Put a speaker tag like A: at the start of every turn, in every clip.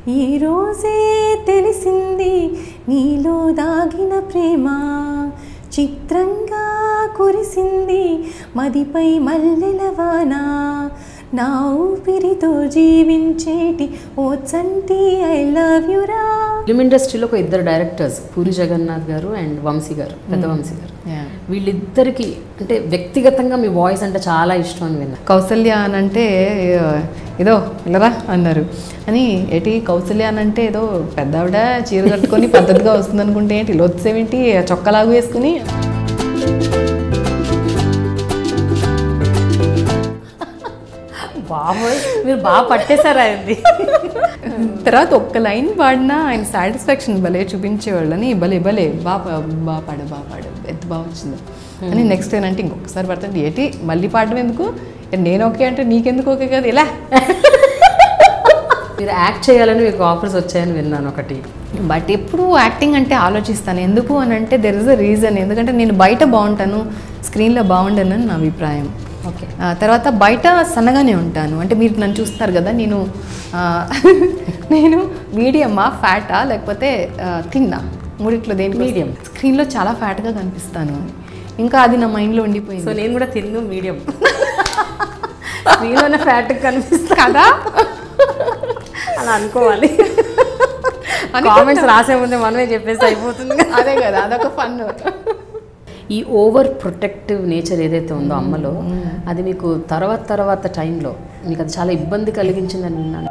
A: ఈ రోజే తెలిసింది నీలో దాగిన ప్రేమ చిత్రంగా కురిసింది మదిపై మల్లెల వాన నా ఊపిరితో జీవించేటి ఓ చంటి ఐ లవ్ యురా
B: ఫిలిం ఇండస్ట్రీలో ఒక ఇద్దరు డైరెక్టర్స్ పూరి జగన్నాథ్ గారు అండ్ వంశీ గారు పెద్ద వంశీ గారు వీళ్ళిద్దరికి అంటే వ్యక్తిగతంగా మీ వాయిస్ అంటే చాలా ఇష్టం అని విన్నా
A: కౌసల్య అని అంటే ఏదో ఇల్లరా అన్నారు అని ఏటి కౌసల్య అని అంటే ఏదో పెద్ద ఆవిడ చీర కట్టుకొని పద్ధతిగా వస్తుంది అనుకుంటే ఏంటి ఇలా వచ్చేవేంటి చొక్కలాగు వేసుకుని
B: బాబోయ్ మీరు బాగా పట్టేశారా అది
A: తర్వాత ఒక్క లైన్ పాడినా ఆయన సాటిస్ఫాక్షన్ భలే చూపించేవాళ్ళని భలే భలే బాగా బాగా పాడు బాగా పాడు ఎంత బాగా వచ్చింది అని నెక్స్ట్ ఏంటంటే ఇంకొకసారి పడుతుంది ఏటి మళ్ళీ పాడడం ఎందుకు నేను ఓకే అంటే నీకెందుకు ఓకే కదా ఇలా
B: మీరు యాక్ట్ చేయాలని మీకు ఆఫర్స్ వచ్చాయని విన్నాను ఒకటి
A: బట్ ఎప్పుడు యాక్టింగ్ అంటే ఆలోచిస్తాను ఎందుకు అని అంటే దెర్ ఇస్ అ రీజన్ ఎందుకంటే నేను బయట బాగుంటాను స్క్రీన్లో బాగుండను అని నా అభిప్రాయం
B: ఓకే
A: ఆ, తర్వాత బయట సన్నగానే ఉంటాను అంటే మీరు నన్ను చూస్తారు కదా నేను ఆ, నేను మీడియమా ఫ్యాటా లేకపోతే ఆ, తిన్నా మూడిట్లో దేనికి
B: Medium.
A: స్క్రీన్లో చాలా ఫ్యాట్గా కనిపిస్తాను ఇంకా అది నా మైండ్లో
B: సో
A: ఉండిపోయింది
B: నేను కూడా తిన్ను మీడియం మీలోనే ఫ్యాట్ కనిపిస్తా
A: కదా
B: అలా అనుకోవాలి కామెంట్స్ రాసే ముందే మనమే చెప్పేసి అయిపోతుంది
A: అదే కదా అదొక ఫన్
B: ఈ ఓవర్ ప్రొటెక్టివ్ నేచర్ ఏదైతే ఉందో అమ్మలో అది మీకు తర్వాత తర్వాత టైంలో మీకు అది చాలా ఇబ్బంది కలిగించిందని విన్నాను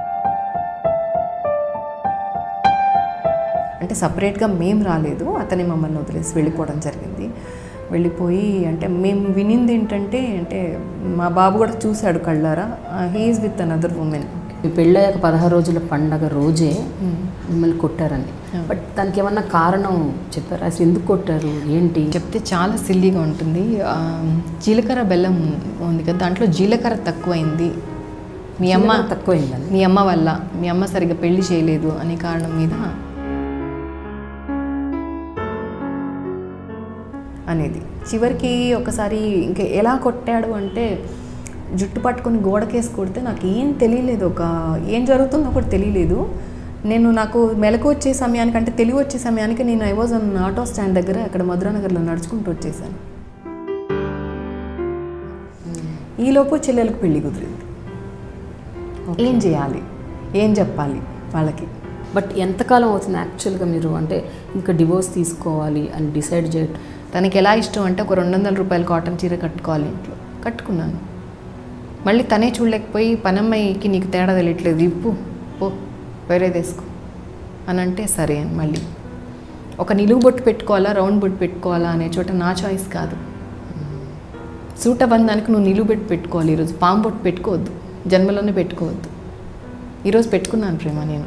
A: అంటే సపరేట్గా మేము రాలేదు అతనే మమ్మల్ని వదిలేసి వెళ్ళిపోవడం జరిగింది వెళ్ళిపోయి అంటే మేము వినింది ఏంటంటే అంటే మా బాబు కూడా చూశాడు కళ్ళారా హీఈస్ విత్ అనదర్ ఉమెన్
B: మీ పెళ్ళయ్యాక పదహారు రోజుల పండగ రోజే మిమ్మల్ని కొట్టారని బట్ దానికి ఏమన్నా కారణం చెప్పారా అసలు ఎందుకు కొట్టారు ఏంటి
A: చెప్తే చాలా సిల్లీగా ఉంటుంది ఆ, జీలకర్ర బెల్లం ఉంది కదా దాంట్లో జీలకర్ర తక్కువైంది మీ అమ్మ
B: జీలకర్ర తక్కువైందని
A: మీ అమ్మ వల్ల మీ అమ్మ సరిగ్గా పెళ్లి చేయలేదు అనే కారణం మీద అనేది చివరికి ఒకసారి ఇంకా ఎలా కొట్టాడు అంటే జుట్టు పట్టుకొని గోడకేసి కొడితే నాకు ఏం తెలియలేదు ఒక ఏం జరుగుతుందో ఒకటి తెలియలేదు నేను నాకు మెలకు వచ్చే సమయానికి అంటే తెలివి వచ్చే సమయానికి నేను I was an auto stand దగ్గర అక్కడ మధురానగర్లో నడుచుకుంటూ వచ్చేసాను ఈలోపు చెల్లెలకు పెళ్లి కుదిరింది ఏం చేయాలి ఏం చెప్పాలి వాళ్ళకి
B: బట్ ఎంతకాలం అవుతుంది యాక్చువల్గా మీరు అంటే ఇంకా డివోర్స్ తీసుకోవాలి అని డిసైడ్ చేయడం
A: తనకి ఎలా ఇష్టం అంటే ఒక రెండు వందల రూపాయల కాటన్ చీర కట్టుకోవాలి ఇంట్లో కట్టుకున్నాను మళ్ళీ తనే చూడలేకపోయి పనమ్మాయికి నీకు తేడా తెలియట్లేదు ఇప్పు పో వేరే తీసుకో అని అంటే సరే అని మళ్ళీ ఒక నిలువు బొట్టు పెట్టుకోవాలా రౌండ్ బొట్టు పెట్టుకోవాలా అనే చోట నా చాయిస్ కాదు సూట బంధానికి నువ్వు నిలువు బొట్టు పెట్టుకోవాలి ఈరోజు పాము బొట్టు పెట్టుకోవద్దు జన్మలోనే పెట్టుకోవద్దు ఈరోజు పెట్టుకున్నాను ప్రేమ నేను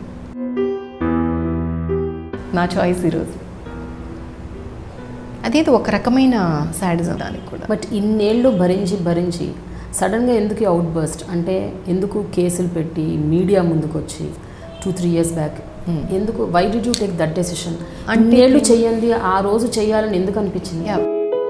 A: నా చాయిస్ ఈరోజు అదేదో ఒక రకమైన సాడిజం దానికి కూడా
B: బట్ ఇన్నేళ్ళు భరించి భరించి సడన్గా ఎందుకు అవుట్ బర్స్ట్ అంటే ఎందుకు కేసులు పెట్టి మీడియా ముందుకు వచ్చి టూ త్రీ ఇయర్స్ బ్యాక్ ఎందుకు why did you take that decision అన్నేళ్ళు చెయ్యండి ఆ రోజు చెయ్యాలని ఎందుకు అనిపించింది
A: Yeah.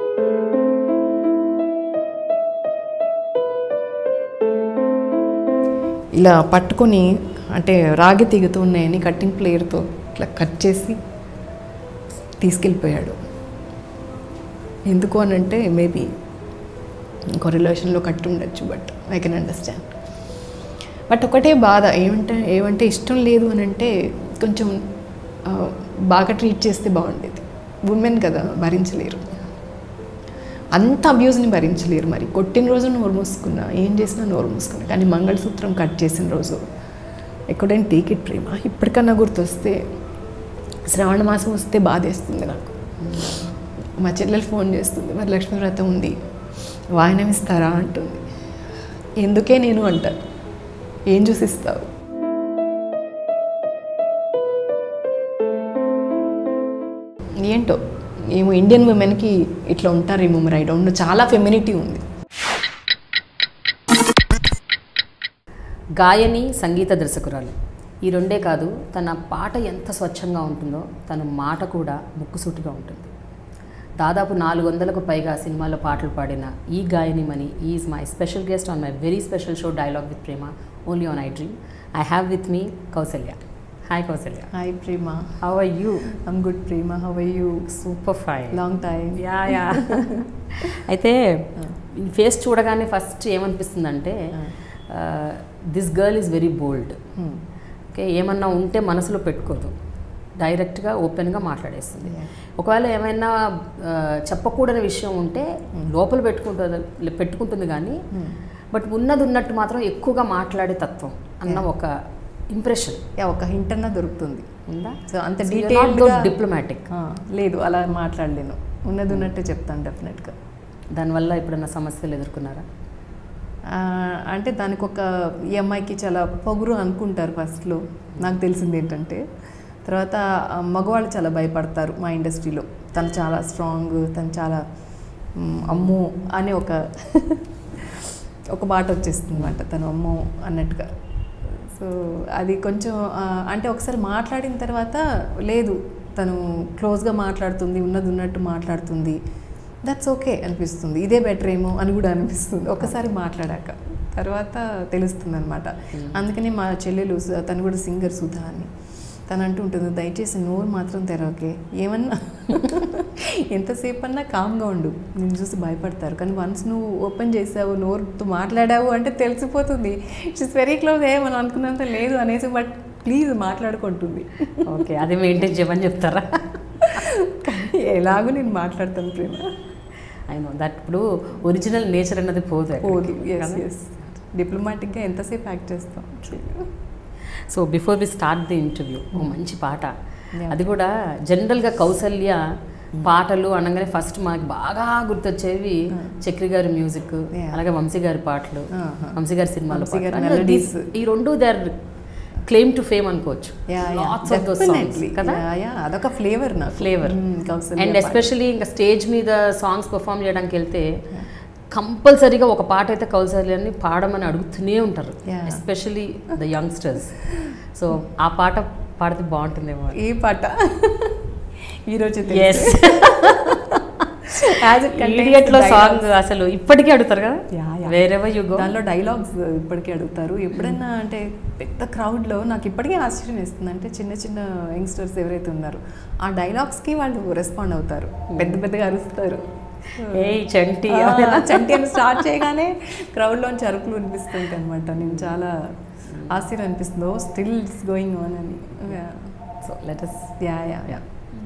A: ఇలా పట్టుకొని అంటే రాగి తెగుతూ ఉన్నాయని కట్టింగ్ ప్లేయర్తో ఇట్లా కట్ చేసి తీసుకెళ్ళిపోయాడు ఎందుకు అని అంటే మేబీ ఇంకో రిలేషన్లో కట్టి ఉండొచ్చు but I can understand but ఒకటే బాధ ఏమంటే ఏమంటే ఇష్టం లేదు అని అంటే కొంచెం ఆ, బాగా ట్రీట్ చేస్తే బాగుండేది ఉమెన్ కదా భరించలేరు అంత అబ్యూస్ని భరించలేరు మరి కొట్టిన రోజు నోరు మూసుకున్నా ఏం చేసినా నోరు మూసుకున్నా కానీ మంగళసూత్రం కట్ చేసిన రోజు ఎక్కడైనా టేక్ ఇట్ ప్రేమ ఇప్పటికన్నా గుర్తొస్తే శ్రావణ మాసం వస్తే బాధేస్తుంది నాకు మా చెల్లెలు ఫోన్ చేస్తుంది మరి లక్ష్మీ వ్రతం ఉంది వాయనం ఇస్తారా అంటుంది ఎందుకే నేను అంటాను ఏం చూసిస్తావు ఏంటో ఏమో ఇండియన్ ఉమెన్కి ఇట్లా ఉంటారేమో మరి ఐ డోంట్ నో చాలా ఫెమినిటీ ఉంది
B: గాయని సంగీత దర్శకురాలు ఈ రెండే కాదు తన పాట ఎంత స్వచ్ఛంగా ఉంటుందో తన మాట కూడా ముక్కుసూటిగా ఉంటుంది దాదాపు నాలుగు వందలకు పైగా సినిమాల్లో పాటలు పాడిన ఈ గాయని మని is my special guest on my very special show dialogue with Prema only on iDream I have with me Kousalya hi Kousalya
A: hi Prema
B: how are you
A: I'm good Prema how are you
B: super fine
A: long time
B: yeah yeah అయితే ఈ face చూడగానే first ఏమనిపిస్తుందంటే this girl is very bold okay ఏమన్నా ఉంటే మనసులో పెట్టుకోదు డైరెక్ట్గా ఓపెన్గా మాట్లాడేస్తుంది
A: Yeah.
B: ఒకవేళ ఏమైనా ఆ, చెప్పకూడని విషయం ఉంటే లోపల పెట్టుకుంటుంది పెట్టుకుంటుంది కానీ బట్ ఉన్నది ఉన్నట్టు మాత్రం ఎక్కువగా మాట్లాడే తత్వం అన్న ఒక ఇంప్రెషన్
A: యా ఒక హింట్ అన్న దొరుకుతుంది
B: ఉందా
A: సో అంత
B: So you're not
A: detailed
B: those diplomatic.
A: లేదు అలా మాట్లాడలేను ఉన్నది ఉన్నట్టు చెప్తాను డెఫినెట్గా
B: దానివల్ల ఎప్పుడైనా సమస్యలు ఎదుర్కొన్నారా
A: అంటే దానికి ఒక ఈ అమ్మాయికి చాలా పొగురు అనుకుంటారు ఫస్ట్లో నాకు తెలిసింది ఏంటంటే తర్వాత ఆ మగవాళ్ళు చాలా భయపడతారు మా ఇండస్ట్రీలో తను చాలా స్ట్రాంగ్ తను చాలా మ్, అమ్మో అనే ఒక ఒక మాట వచ్చేస్తుంది అనమాట తను అమ్మో అన్నట్టుగా సో అది కొంచెం ఆ, అంటే ఒకసారి మాట్లాడిన తర్వాత లేదు తను క్లోజ్గా మాట్లాడుతుంది ఉన్నది ఉన్నట్టు మాట్లాడుతుంది దట్స్ ఓకే అనిపిస్తుంది ఇదే బెటర్ ఏమో అని కూడా అనిపిస్తుంది ఒకసారి మాట్లాడాక తర్వాత తెలుస్తుంది అనమాట అందుకని మా చెల్లెలు సు- తను కూడా సింగర్ సుధా అని తను అంటూ ఉంటుంది దయచేసి నోరు మాత్రం తెరవకే ఏమన్నా ఎంతసేపు అన్నా కామ్గా ఉండు నేను చూసి భయపడతారు కానీ వన్స్ నువ్వు ఓపెన్ చేసావు నోరుతో మాట్లాడావు అంటే తెలిసిపోతుంది ఇట్స్ వెరీ క్లోజ్ ఏ మనం అనుకున్నంత లేదు అనేసి బట్ ప్లీజ్ మాట్లాడుకుంటుంది
B: ఓకే అది మెయింటైన్ చేయమని చెప్తారా
A: కానీ ఎలాగో నేను మాట్లాడతాను ప్రేమ
B: ఐ నో దట్ ఇప్పుడు ఒరిజినల్ నేచర్ అన్నది పోదు
A: పోదు
B: ఎక్కడికి,
A: ఎస్
B: కదా?
A: ఎస్ డిప్లొమాటిక్గా ఎంతసేపు యాక్ట్ చేస్తాం
B: so before we start the interview ఓ మంచి పాట
A: Yeah.
B: అది కూడా జనరల్గా కౌసల్య పాటలు అనగానే ఫస్ట్ మాకు బాగా గుర్తొచ్చేవి చక్రి గారి మ్యూజిక్
A: Yeah.
B: అలాగే వంశీ గారి పాటలు
A: Uh-huh.
B: వంశీ గారి సినిమాలు
A: వంశీ గారి melodies.
B: ఈ రెండు they are claim to fame అనుకోవచ్చు Lots of those songs,
A: definitely
B: కదా
A: అదొక ఫ్లేవర్ నాకు
B: ఫ్లేవర్
A: మ్మ్, కౌసల్య
B: అండ్
A: పాట.
B: ఎస్పెషలీ ఇంకా స్టేజ్ మీద సాంగ్స్ పర్ఫామ్ చేయడానికి వెళ్తే కంపల్సరీగా ఒక పాట అయితే కౌసల్యాన్ని పాడమని అడుగుతూనే ఉంటారు
A: Yeah.
B: Especially the youngsters so ఆ పాట పాడితే బాగుంటుందేమో
A: ఏ పాట ఈరోజు
B: ఎస్
A: యాజ్ ఇట్
B: ఇడియట్ లో సాంగ్ అసలు ఇప్పటికీ అడుగుతారు కదా
A: Yeah, yeah.
B: Wherever you go
A: దానిలో డైలాగ్స్ ఇప్పటికీ అడుగుతారు ఎప్పుడైనా అంటే పెద్ద క్రౌడ్లో నాకు ఇప్పటికీ ఆశ్చర్యం వేస్తుంది అంటే చిన్న చిన్న యంగ్స్టర్స్ ఎవరైతే ఉన్నారో ఆ డైలాగ్స్కి వాళ్ళు రెస్పాండ్ అవుతారు పెద్ద పెద్దగా అరుస్తారు
B: ఏయ్ చంటి
A: ఆ, చంటి అని స్టార్ట్ చేయగానే క్రౌడ్లోంచి అరుపులు వినిపిస్తుంటాయి అనమాట నేను చాలా ఆశ్చర్యం అనిపిస్తుంది ఓ స్టిల్ ఇట్స్ గోయింగ్ ఆన్ అని
B: so let us
A: yeah yeah
B: Yeah.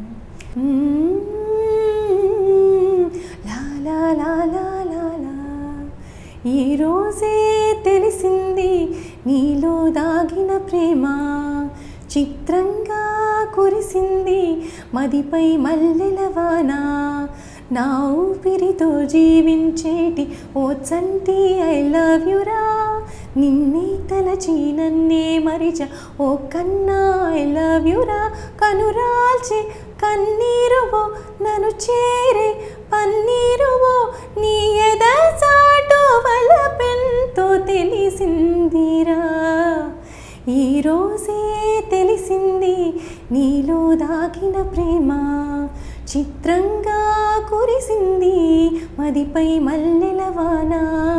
A: లా లా లా లా లా లా ఈరోజే తెలిసింది నీలో దాగిన ప్రేమ చిత్రంగా కురిసింది మదిపై మల్లెల వాన నా ఊపిరితో జీవించేటి ఓ చంటి ఐ లవ్ యురా నిన్నే తలచి నన్నే మరిచ ఓ కన్నా ఐ లవ్ యురా కనురాల్చి కన్నీరువో నన్ను చేరే పన్నీరువో నీ ఎద చాటు వలపెంతో తెలిసిందిరా ఈరోజే తెలిసింది నీలో దాగిన ప్రేమ చిత్రంగా కురిసింది మదిపై మల్లెల వాన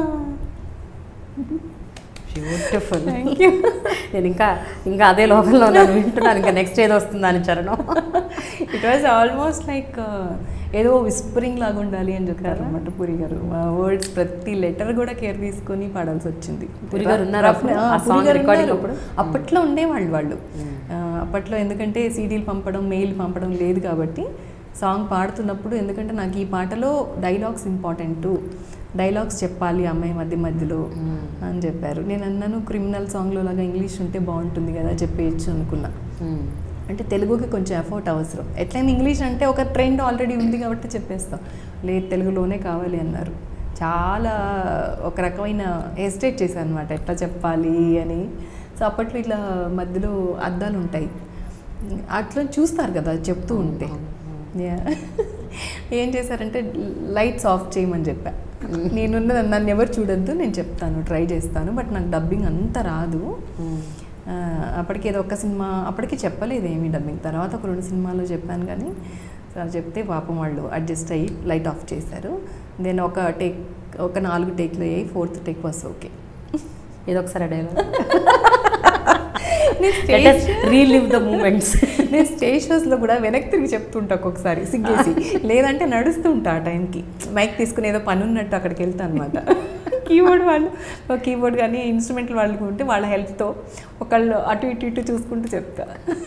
B: బ్యూటిఫుల్ నేను ఇంకా ఇంకా అదే లోకంలో నన్ను వింటున్నాను ఇంకా నెక్స్ట్ ఏదో వస్తుందా అని చరణం
A: ఇట్ వాజ్ ఆల్మోస్ట్ లైక్ ఏదో విస్పరింగ్ లాగా ఉండాలి అని చెప్పారు అనమాట పూరి గారు వర్డ్స్ ప్రతి లెటర్ కూడా కేర్ తీసుకొని పాడాల్సి వచ్చింది
B: పూరి గారు ఉన్నారా అప్పుడు?
A: ఆ,
B: ఆ
A: పూరి
B: song
A: గారు
B: recording
A: ఉన్నారు.
B: అప్పుడు?
A: అప్పట్లో ఉండేవాళ్ళు వాళ్ళు ఆ, అప్పట్లో ఎందుకంటే సీడీలు పంపడం మెయిల్ పంపడం లేదు కాబట్టి సాంగ్ పాడుతున్నప్పుడు ఎందుకంటే నాకు ఈ పాటలో డైలాగ్స్ ఇంపార్టెంట్ డైలాగ్స్ చెప్పాలి అమ్మాయి మధ్య మధ్యలో అని చెప్పారు నేను అన్నాను క్రిమినల్ సాంగ్లో లాగా ఇంగ్లీష్ ఉంటే బాగుంటుంది కదా చెప్పేయచ్చు అనుకున్నా అంటే తెలుగుకి కొంచెం ఎఫర్ట్ అవసరం ఎట్లయినా ఇంగ్లీష్ అంటే ఒక ట్రెండ్ ఆల్రెడీ ఉంది కాబట్టి చెప్పేస్తాం లేదు తెలుగులోనే కావాలి అన్నారు చాలా ఒక రకమైన హెసిటేట్ చేశాను అనమాట ఎట్లా చెప్పాలి అని సో అప్పట్లో ఇట్లా మధ్యలో అద్దాలు ఉంటాయి అట్లా చూస్తారు కదా చెప్తూ ఉంటే Yeah. ఏం చేశారంటే లైట్స్ ఆఫ్ చేయమని చెప్పా నేనున్న నన్ను ఎవరు చూడొద్దు నేను చెప్తాను ట్రై చేస్తాను బట్ నాకు డబ్బింగ్ అంత రాదు ఆ, అప్పటికి ఏదో ఒక్క సినిమా అప్పటికి చెప్పలేదు ఏమీ డబ్బింగ్ తర్వాత ఒక రెండు సినిమాలు చెప్పాను కానీ సార్ చెప్తే పాపం వాళ్ళు అడ్జస్ట్ అయ్యి లైట్ ఆఫ్ చేశారు దెన్ ఒక టేక్ ఒక నాలుగు టేక్లు అయ్యాయి ఫోర్త్ టేక్ వాస్ ఓకే
B: ఏదో ఒకసారి డైలాగ్
A: నేను stage-
B: రీలివ్ ద మూమెంట్స్
A: నేను స్టేజ్ షోస్లో కూడా వెనక్కి తిరిగి చెప్తుంటా ఒక్కొక్కసారి సిగ్గేసి లేదంటే నడుస్తూ ఉంటా ఆ టైంకి మైక్ తీసుకుని ఏదో పని ఉన్నట్టు అక్కడికి వెళ్తా అనమాట కీబోర్డ్ వాళ్ళు కీబోర్డ్ కానీ ఇన్స్ట్రుమెంట్ వాళ్ళు ఉంటే వాళ్ళ హెల్ప్తో ఒకళ్ళు అటు ఇటు ఇటు చూసుకుంటూ చెప్తా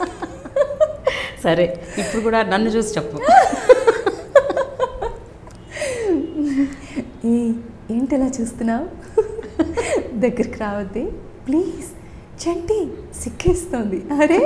B: సరే ఇప్పుడు కూడా నన్ను చూసి చెప్పు
A: ఏ ఏంటి ఇలా చూస్తున్నావు దగ్గరికి రావద్ది ప్లీజ్ చంటి సిక్కేస్తుంది అరే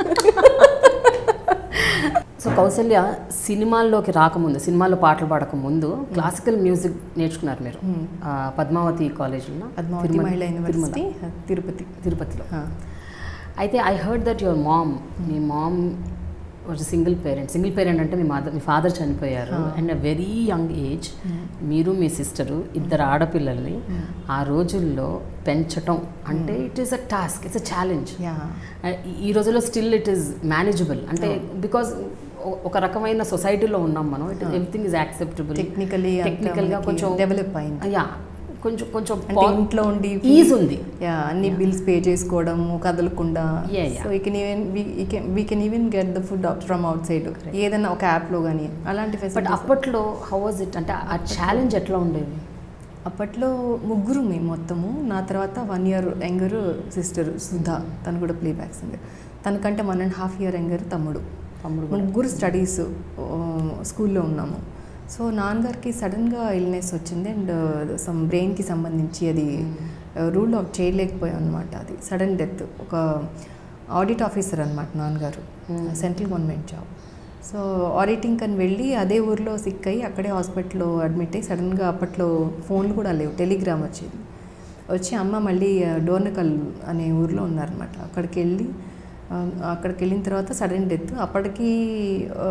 B: సో కౌసల్య సినిమాల్లోకి రాకముందు సినిమాల్లో పాటలు పాడక ముందు క్లాసికల్ మ్యూజిక్ నేర్చుకున్నారు మీరు ఆ, పద్మావతి కాలేజీలో
A: పద్మావతి మహిళా యూనివర్సిటీ తిరుపతి
B: తిరుపతిలో
A: ఆ.
B: అయితే I heard that your mom మీ mom was single parent single parent అంటే మీ మదర్ మీ ఫాదర్ చనిపోయారు and a very young age మీరు మీ సిస్టరు ఇద్దరు ఆడపిల్లల్ని ఆ రోజుల్లో పెంచటం అంటే it is a task it's a challenge
A: yeah
B: ఈ రోజుల్లో స్టిల్ ఇట్ ఈస్ మేనేజబుల్ అంటే బికాజ్ ఒక రకమైన సొసైటీలో ఉన్నాం మనం it everything is acceptable
A: technically
B: టెక్నికల్గా కొంచెం
A: డెవలప్ అయింది
B: యా కొంచెం కొంచెం
A: అంటే ఇంట్లో ఉండి
B: ఈజ్ ఉంది
A: యా అన్ని బిల్స్ పే చేసుకోవడము కదలకుండా
B: Yeah, yeah.
A: So we can even we can even get the food from outside ఏదైనా ఒక యాప్లో కానీ అలాంటి
B: బట్
A: ఫెసిలిటీస్
B: అప్పట్లో హౌ వాజ్ ఇట్ అంటే ఆ ఛాలెంజ్ ఎట్లా ఉండేది
A: అప్పట్లో ముగ్గురు మేము మొత్తము నా తర్వాత one year younger sister Sudha తను కూడా ప్లే బ్యాక్ సింగర్ తనకంటే one and half year younger తమ్ముడు
B: తమ్ముడు
A: ముగ్గురు స్టడీస్ స్కూల్లో ఉన్నాము సో నాన్నగారికి సడన్గా ఇల్నెస్ వచ్చింది అండ్ సమ్ బ్రెయిన్కి సంబంధించి అది రూల్ ఆఫ్ చేయలేకపోయాం అనమాట అది సడన్ డెత్ ఒక ఆడిట్ ఆఫీసర్ అనమాట నాన్నగారు central government job so auditing అని వెళ్ళి అదే ఊర్లో సిక్ అయ్యి అక్కడే హాస్పిటల్లో అడ్మిట్ అయ్యి సడన్గా అప్పట్లో ఫోన్లు కూడా లేవు టెలిగ్రామ్ వచ్చేది వచ్చి అమ్మ మళ్ళీ డోర్నకల్ అనే ఊర్లో ఉన్నారనమాట అక్కడికి వెళ్ళి ఆ, అక్కడికి వెళ్ళిన తర్వాత సడన్ డెత్ అప్పటికి ఆ,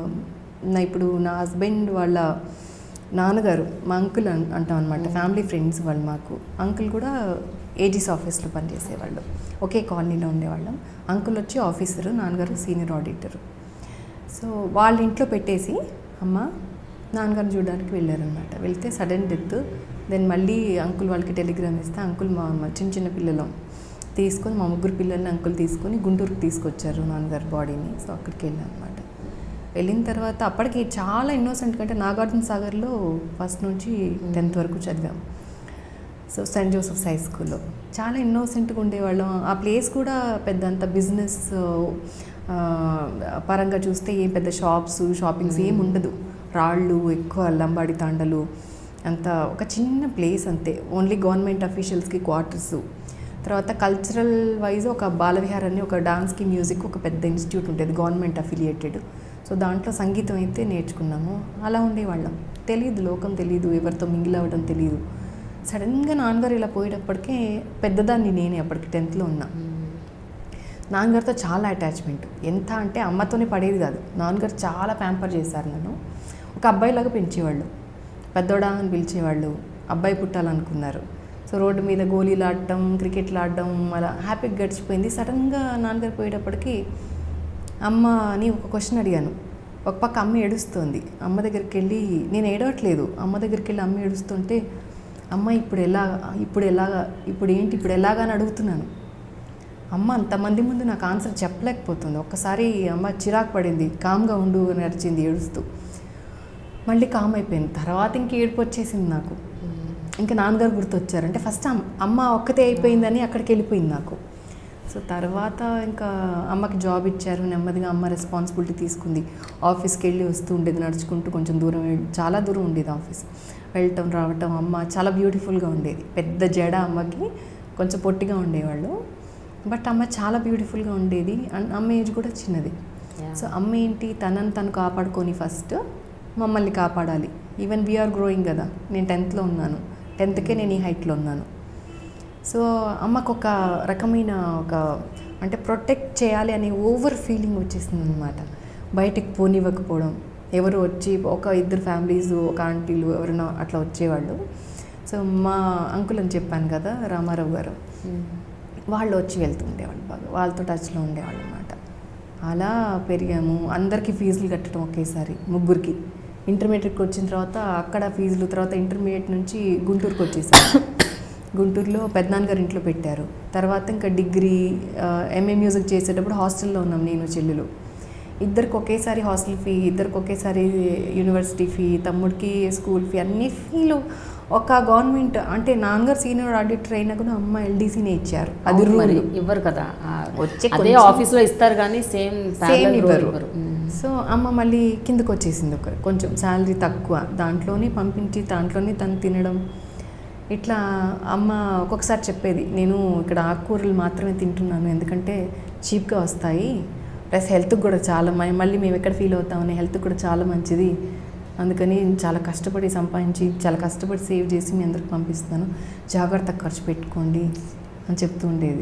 A: నా ఇప్పుడు నా హస్బెండ్ వాళ్ళ నాన్నగారు మా అంకుల్ అన్ అంటాం అనమాట ఫ్యామిలీ ఫ్రెండ్స్ వాళ్ళు మాకు అంకుల్ కూడా ఏజీస్ ఆఫీస్లో పనిచేసేవాళ్ళు ఒకే కాలనీలో ఉండేవాళ్ళం అంకుల్ వచ్చి ఆఫీసరు నాన్నగారు సీనియర్ ఆడిటర్ సో వాళ్ళ ఇంట్లో పెట్టేసి అమ్మ నాన్నగారిని చూడడానికి వెళ్ళారనమాట వెళ్తే సడన్ డెత్ దెన్ మళ్ళీ అంకుల్ వాళ్ళకి టెలిగ్రామ్ ఇస్తే అంకుల్ మా మా చిన్న చిన్న పిల్లలం తీసుకొని మా ముగ్గురు పిల్లల్ని అంకుల్ తీసుకొని గుంటూరుకి తీసుకొచ్చారు నాన్నగారి బాడీని సో అక్కడికి వెళ్ళాను అనమాట వెళ్ళిన తర్వాత అప్పటికి చాలా ఇన్నోసెంట్ కంటే నాగార్జున సాగర్లో ఫస్ట్ నుంచి టెన్త్ వరకు చదివాం సో సెయింట్ జోసెఫ్స్ హై స్కూల్లో చాలా ఇన్నోసెంట్గా ఉండేవాళ్ళం ఆ ప్లేస్ కూడా పెద్ద అంత బిజినెస్ పరంగా చూస్తే ఏం పెద్ద షాప్స్ షాపింగ్స్ ఏం ఉండదు రాళ్ళు ఎక్కువ లంబాడి తాండలు అంత ఒక చిన్న ప్లేస్ అంతే ఓన్లీ గవర్నమెంట్ అఫీషియల్స్కి క్వార్టర్స్ తర్వాత కల్చరల్ వైజ్ ఒక బాలవిహార్ అని ఒక డాన్స్కి మ్యూజిక్ ఒక పెద్ద ఇన్స్టిట్యూట్ ఉంటుంది గవర్నమెంట్ అఫిలియేటెడ్ సో దాంట్లో సంగీతం అయితే నేర్చుకున్నాము అలా ఉండేవాళ్ళం తెలియదు లోకం తెలియదు ఎవరితో మింగిల్ అవ్వడం తెలియదు సడన్గా నాన్నగారు ఇలా పోయేటప్పటికే పెద్దదాన్ని నేనే అప్పటికి టెన్త్లో ఉన్నా నాన్నగారితో చాలా అటాచ్మెంట్ ఎంత అంటే అమ్మతోనే పడేది కాదు నాన్నగారు చాలా ప్యాంపర్ చేశారు నన్ను ఒక అబ్బాయిలాగా పెంచేవాళ్ళు పెద్దోడా అని పిలిచేవాళ్ళు అబ్బాయి పుట్టాలనుకున్నారు సో రోడ్డు మీద గోళీలు ఆడటం క్రికెట్లు ఆడడం అలా హ్యాపీగా గడిచిపోయింది సడన్గా నాన్నగారు పోయేటప్పటికి అమ్మ అని ఒక క్వశ్చన్ అడిగాను ఒక పక్క అమ్మ ఏడుస్తుంది అమ్మ దగ్గరికి వెళ్ళి నేను ఏడవట్లేదు అమ్మ దగ్గరికి వెళ్ళి అమ్మ ఏడుస్తుంటే అమ్మ ఇప్పుడు ఎలా ఇప్పుడు ఎలాగా ఇప్పుడు ఏంటి ఇప్పుడు ఎలాగా అని అడుగుతున్నాను అమ్మ అంతమంది ముందు నాకు ఆన్సర్ చెప్పలేకపోతుంది ఒక్కసారి అమ్మ చిరాకు పడింది కామ్గా ఉండు అని అరిచింది ఏడుస్తూ మళ్ళీ కామ్ అయిపోయింది తర్వాత ఇంక ఏడుపు వచ్చేసింది నాకు ఇంకా నాన్నగారు గుర్తొచ్చారు అంటే ఫస్ట్ అమ్- అమ్మ ఒక్కతే అయిపోయిందని అక్కడికి వెళ్ళిపోయింది నాకు సో తర్వాత ఇంకా అమ్మకి జాబ్ ఇచ్చారు నెమ్మదిగా అమ్మ రెస్పాన్సిబిలిటీ తీసుకుంది ఆఫీస్కి వెళ్ళి వస్తూ ఉండేది నడుచుకుంటూ కొంచెం దూరం వెళ్ళి- చాలా దూరం ఉండేది ఆఫీస్ వెళ్ళటం రావటం అమ్మ చాలా బ్యూటిఫుల్గా ఉండేది పెద్ద జడ అమ్మకి కొంచెం పొట్టిగా ఉండేవాళ్ళు బట్ అమ్మ చాలా బ్యూటిఫుల్గా ఉండేది అండ్ అమ్మ ఏజ్ కూడా చిన్నది
B: Yeah.
A: సో అమ్మ ఏంటి తనని తను కాపాడుకొని ఫస్ట్ మమ్మల్ని కాపాడాలి ఈవెన్ వీఆర్ గ్రోయింగ్ కదా నేను టెన్త్లో ఉన్నాను టెన్త్కే నేను ఈ హైట్లో ఉన్నాను సో అమ్మకు ఒక రకమైన ఒక అంటే ప్రొటెక్ట్ చేయాలి అనే ఓవర్ ఫీలింగ్ వచ్చేసింది అనమాట బయటికి పోనివ్వకపోవడం ఎవరు వచ్చి ఒక ఇద్దరు ఫ్యామిలీస్ ఒక ఆంటీలు ఎవరైనా అట్లా వచ్చేవాళ్ళు సో మా అంకుల్ అని చెప్పాను కదా రామారావు గారు వాళ్ళు వచ్చి వెళ్తూ ఉండేవాళ్ళు బాగా వాళ్ళతో టచ్లో ఉండేవాళ్ళు అనమాట అలా పెరిగాము అందరికీ ఫీజులు కట్టడం ఒకేసారి ముగ్గురికి ఇంటర్మీడియట్కి వచ్చిన తర్వాత అక్కడ ఫీజులు తర్వాత ఇంటర్మీడియట్ నుంచి గుంటూరుకి వచ్చేసాము గుంటూరులో పెద్దనాన్నగారి ఇంట్లో పెట్టారు తర్వాత ఇంకా డిగ్రీ ఎంఏ మ్యూజిక్ చేసేటప్పుడు హాస్టల్లో ఉన్నాం నేను చెల్లెలు ఇద్దరికి ఒకేసారి హాస్టల్ ఫీ ఇద్దరికి ఒకేసారి యూనివర్సిటీ ఫీ తమ్ముడికి స్కూల్ ఫీ అన్ని ఫీలు ఒక గవర్నమెంట్ అంటే నాన్నగారు సీనియర్ ఆడిటర్ అయినా కూడా అమ్మ ఎల్డీసీనే ఇచ్చారు అది
B: అవును మరి
A: రూల్
B: ఇవ్వరు కదా ఆ,
A: వచ్చే
B: అదే
A: కొంచెం-
B: ఆఫీస్లో ఇస్తారు కానీ సేమ్
A: సేమ్ ఇవ్వరు
B: ఇవ్వరు మ్మ్.
A: సో అమ్మ మళ్ళీ కిందకు వచ్చేసింది ఒక కొంచెం శాలరీ తక్కువ దాంట్లోనే పంపించి దాంట్లోనే తను తినడం ఇట్లా అమ్మ ఒక్కొక్కసారి చెప్పేది నేను ఇక్కడ ఆకుకూరలు మాత్రమే తింటున్నాను ఎందుకంటే చీప్గా వస్తాయి ప్లస్ హెల్త్కి కూడా చాలా మ- మళ్ళీ మేము ఎక్కడ ఫీల్ అవుతామని హెల్త్కి కూడా చాలా మంచిది అందుకని చాలా కష్టపడి సంపాదించి చాలా కష్టపడి సేవ్ చేసి మీ అందరికి పంపిస్తాను జాగ్రత్త ఖర్చు పెట్టుకోండి అని చెప్తూ ఉండేది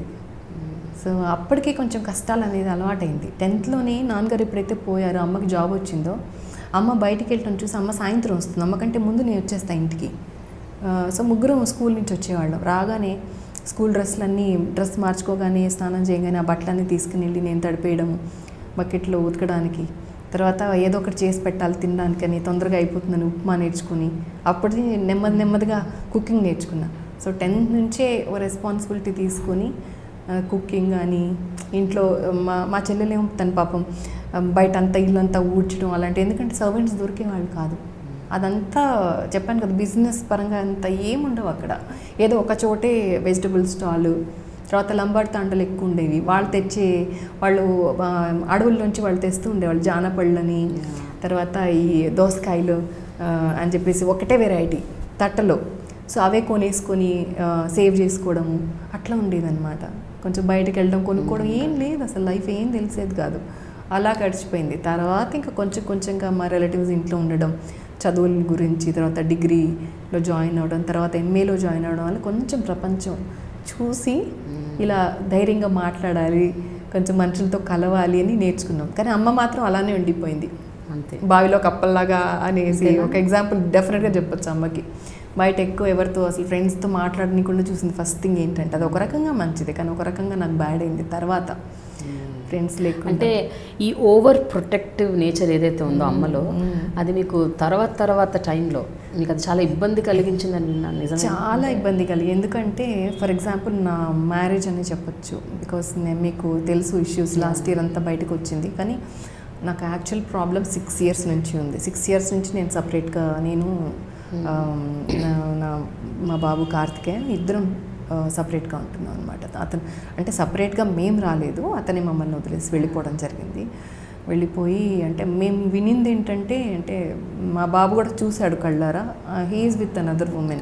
A: సో అప్పటికే కొంచెం కష్టాలు అనేది అలవాటైంది టెన్త్లోనే నాన్నగారు ఎప్పుడైతే పోయారో అమ్మకి జాబ్ వచ్చిందో అమ్మ బయటికి వెళ్ళటం చూసి అమ్మ సాయంత్రం వస్తుంది అమ్మకంటే ముందు నేను వచ్చేస్తా ఇంటికి ఆ, సో ముగ్గురం స్కూల్ నుంచి వచ్చేవాళ్ళం రాగానే స్కూల్ డ్రెస్లన్నీ డ్రెస్ మార్చుకోగానే స్నానం చేయగానే ఆ బట్టలన్నీ తీసుకుని వెళ్ళి నేను తడిపేయడం బకెట్లో ఉతకడానికి తర్వాత ఏదో ఒకటి చేసి పెట్టాలి తినడానికని తొందరగా అయిపోతుందని ఉప్మా నేర్చుకుని అప్పటి నెమ్మది నెమ్మదిగా కుకింగ్ నేర్చుకున్నా సో టెన్త్ నుంచే ఓ రెస్పాన్సిబిలిటీ తీసుకొని కుకింగ్ కానీ ఇంట్లో మా మా చెల్లెలేమో తన పాపం ఆ, బయట అంతా ఇల్లు అంతా ఊడ్చడం అలాంటి ఎందుకంటే సర్వెంట్స్ దొరికేవాళ్ళు కాదు అదంతా చెప్పాను కదా బిజినెస్ పరంగా అంత ఏముండవు అక్కడ ఏదో ఒక చోటే వెజిటబుల్ స్టాలు తర్వాత లంబాడి తాండలు ఎక్కువ ఉండేవి వాళ్ళు తెచ్చే వాళ్ళు ఆ, అడవుల్లోంచి వాళ్ళు తెస్తూ ఉండేవాళ్ళు జానపళ్ళని తర్వాత ఈ దోసకాయలు ఆ, అని చెప్పేసి ఒకటే వెరైటీ తట్టలో సో అవే కొనేసుకొని ఆ, సేవ్ చేసుకోవడము అట్లా ఉండేదన్నమాట కొంచెం బయటకు వెళ్ళడం కొనుక్కోవడం ఏం లేదు అసలు లైఫ్ ఏం తెలిసేది కాదు అలా గడిచిపోయింది తర్వాత ఇంకా కొంచెం కొంచెంగా మా రిలేటివ్స్ ఇంట్లో ఉండడం చదువుల గురించి తర్వాత డిగ్రీలో జాయిన్ అవ్వడం తర్వాత ఎంఏలో జాయిన్ అవ్వడం వల్ల కొంచెం ప్రపంచం చూసి ఇలా ధైర్యంగా మాట్లాడాలి కొంచెం మనుషులతో కలవాలి అని నేర్చుకున్నాం కానీ అమ్మ మాత్రం అలానే ఉండిపోయింది
B: అంతే
A: బావిలో కప్పల్లాగా అనేసి ఒక ఎగ్జాంపుల్ డెఫినెట్గా చెప్పొచ్చు అమ్మకి బయట ఎక్కువ ఎవరితో అసలు ఫ్రెండ్స్తో మాట్లాడనీకుండా చూసింది ఫస్ట్ థింగ్ ఏంటంటే అది ఒక రకంగా మంచిది కానీ ఒక రకంగా నాకు బ్యాడ్ అయింది తర్వాత ఫ్రెండ్స్ లేకుండా
B: అంటే ఈ ఓవర్ ప్రొటెక్టివ్ నేచర్ ఏదైతే ఉందో అమ్మలో అది మీకు తర్వాత తర్వాత టైంలో మీకు అది చాలా ఇబ్బంది కలిగించిందని నా నిజమే
A: చాలా ఇబ్బంది కలిగి ఎందుకంటే ఫర్ ఎగ్జాంపుల్ నా మ్యారేజ్ అని చెప్పొచ్చు బికాస్ నేను మీకు తెలుసు ఇష్యూస్ లాస్ట్ ఇయర్ అంతా బయటకు వచ్చింది కానీ నాకు యాక్చువల్ ప్రాబ్లం సిక్స్ ఇయర్స్ నుంచి ఉంది సిక్స్ ఇయర్స్ నుంచి నేను సపరేట్గా నేను ఆ, నా- నా మా బాబు కార్తికేయ ఇద్దరం సపరేట్గా ఉంటున్నాం అనమాట అతను అంటే సపరేట్గా మేము రాలేదు అతనే మమ్మల్ని వదిలేసి వెళ్ళిపోవడం జరిగింది వెళ్ళిపోయి అంటే మేము వినింది ఏంటంటే అంటే మా బాబు కూడా చూశాడు కళ్ళారా he's with another women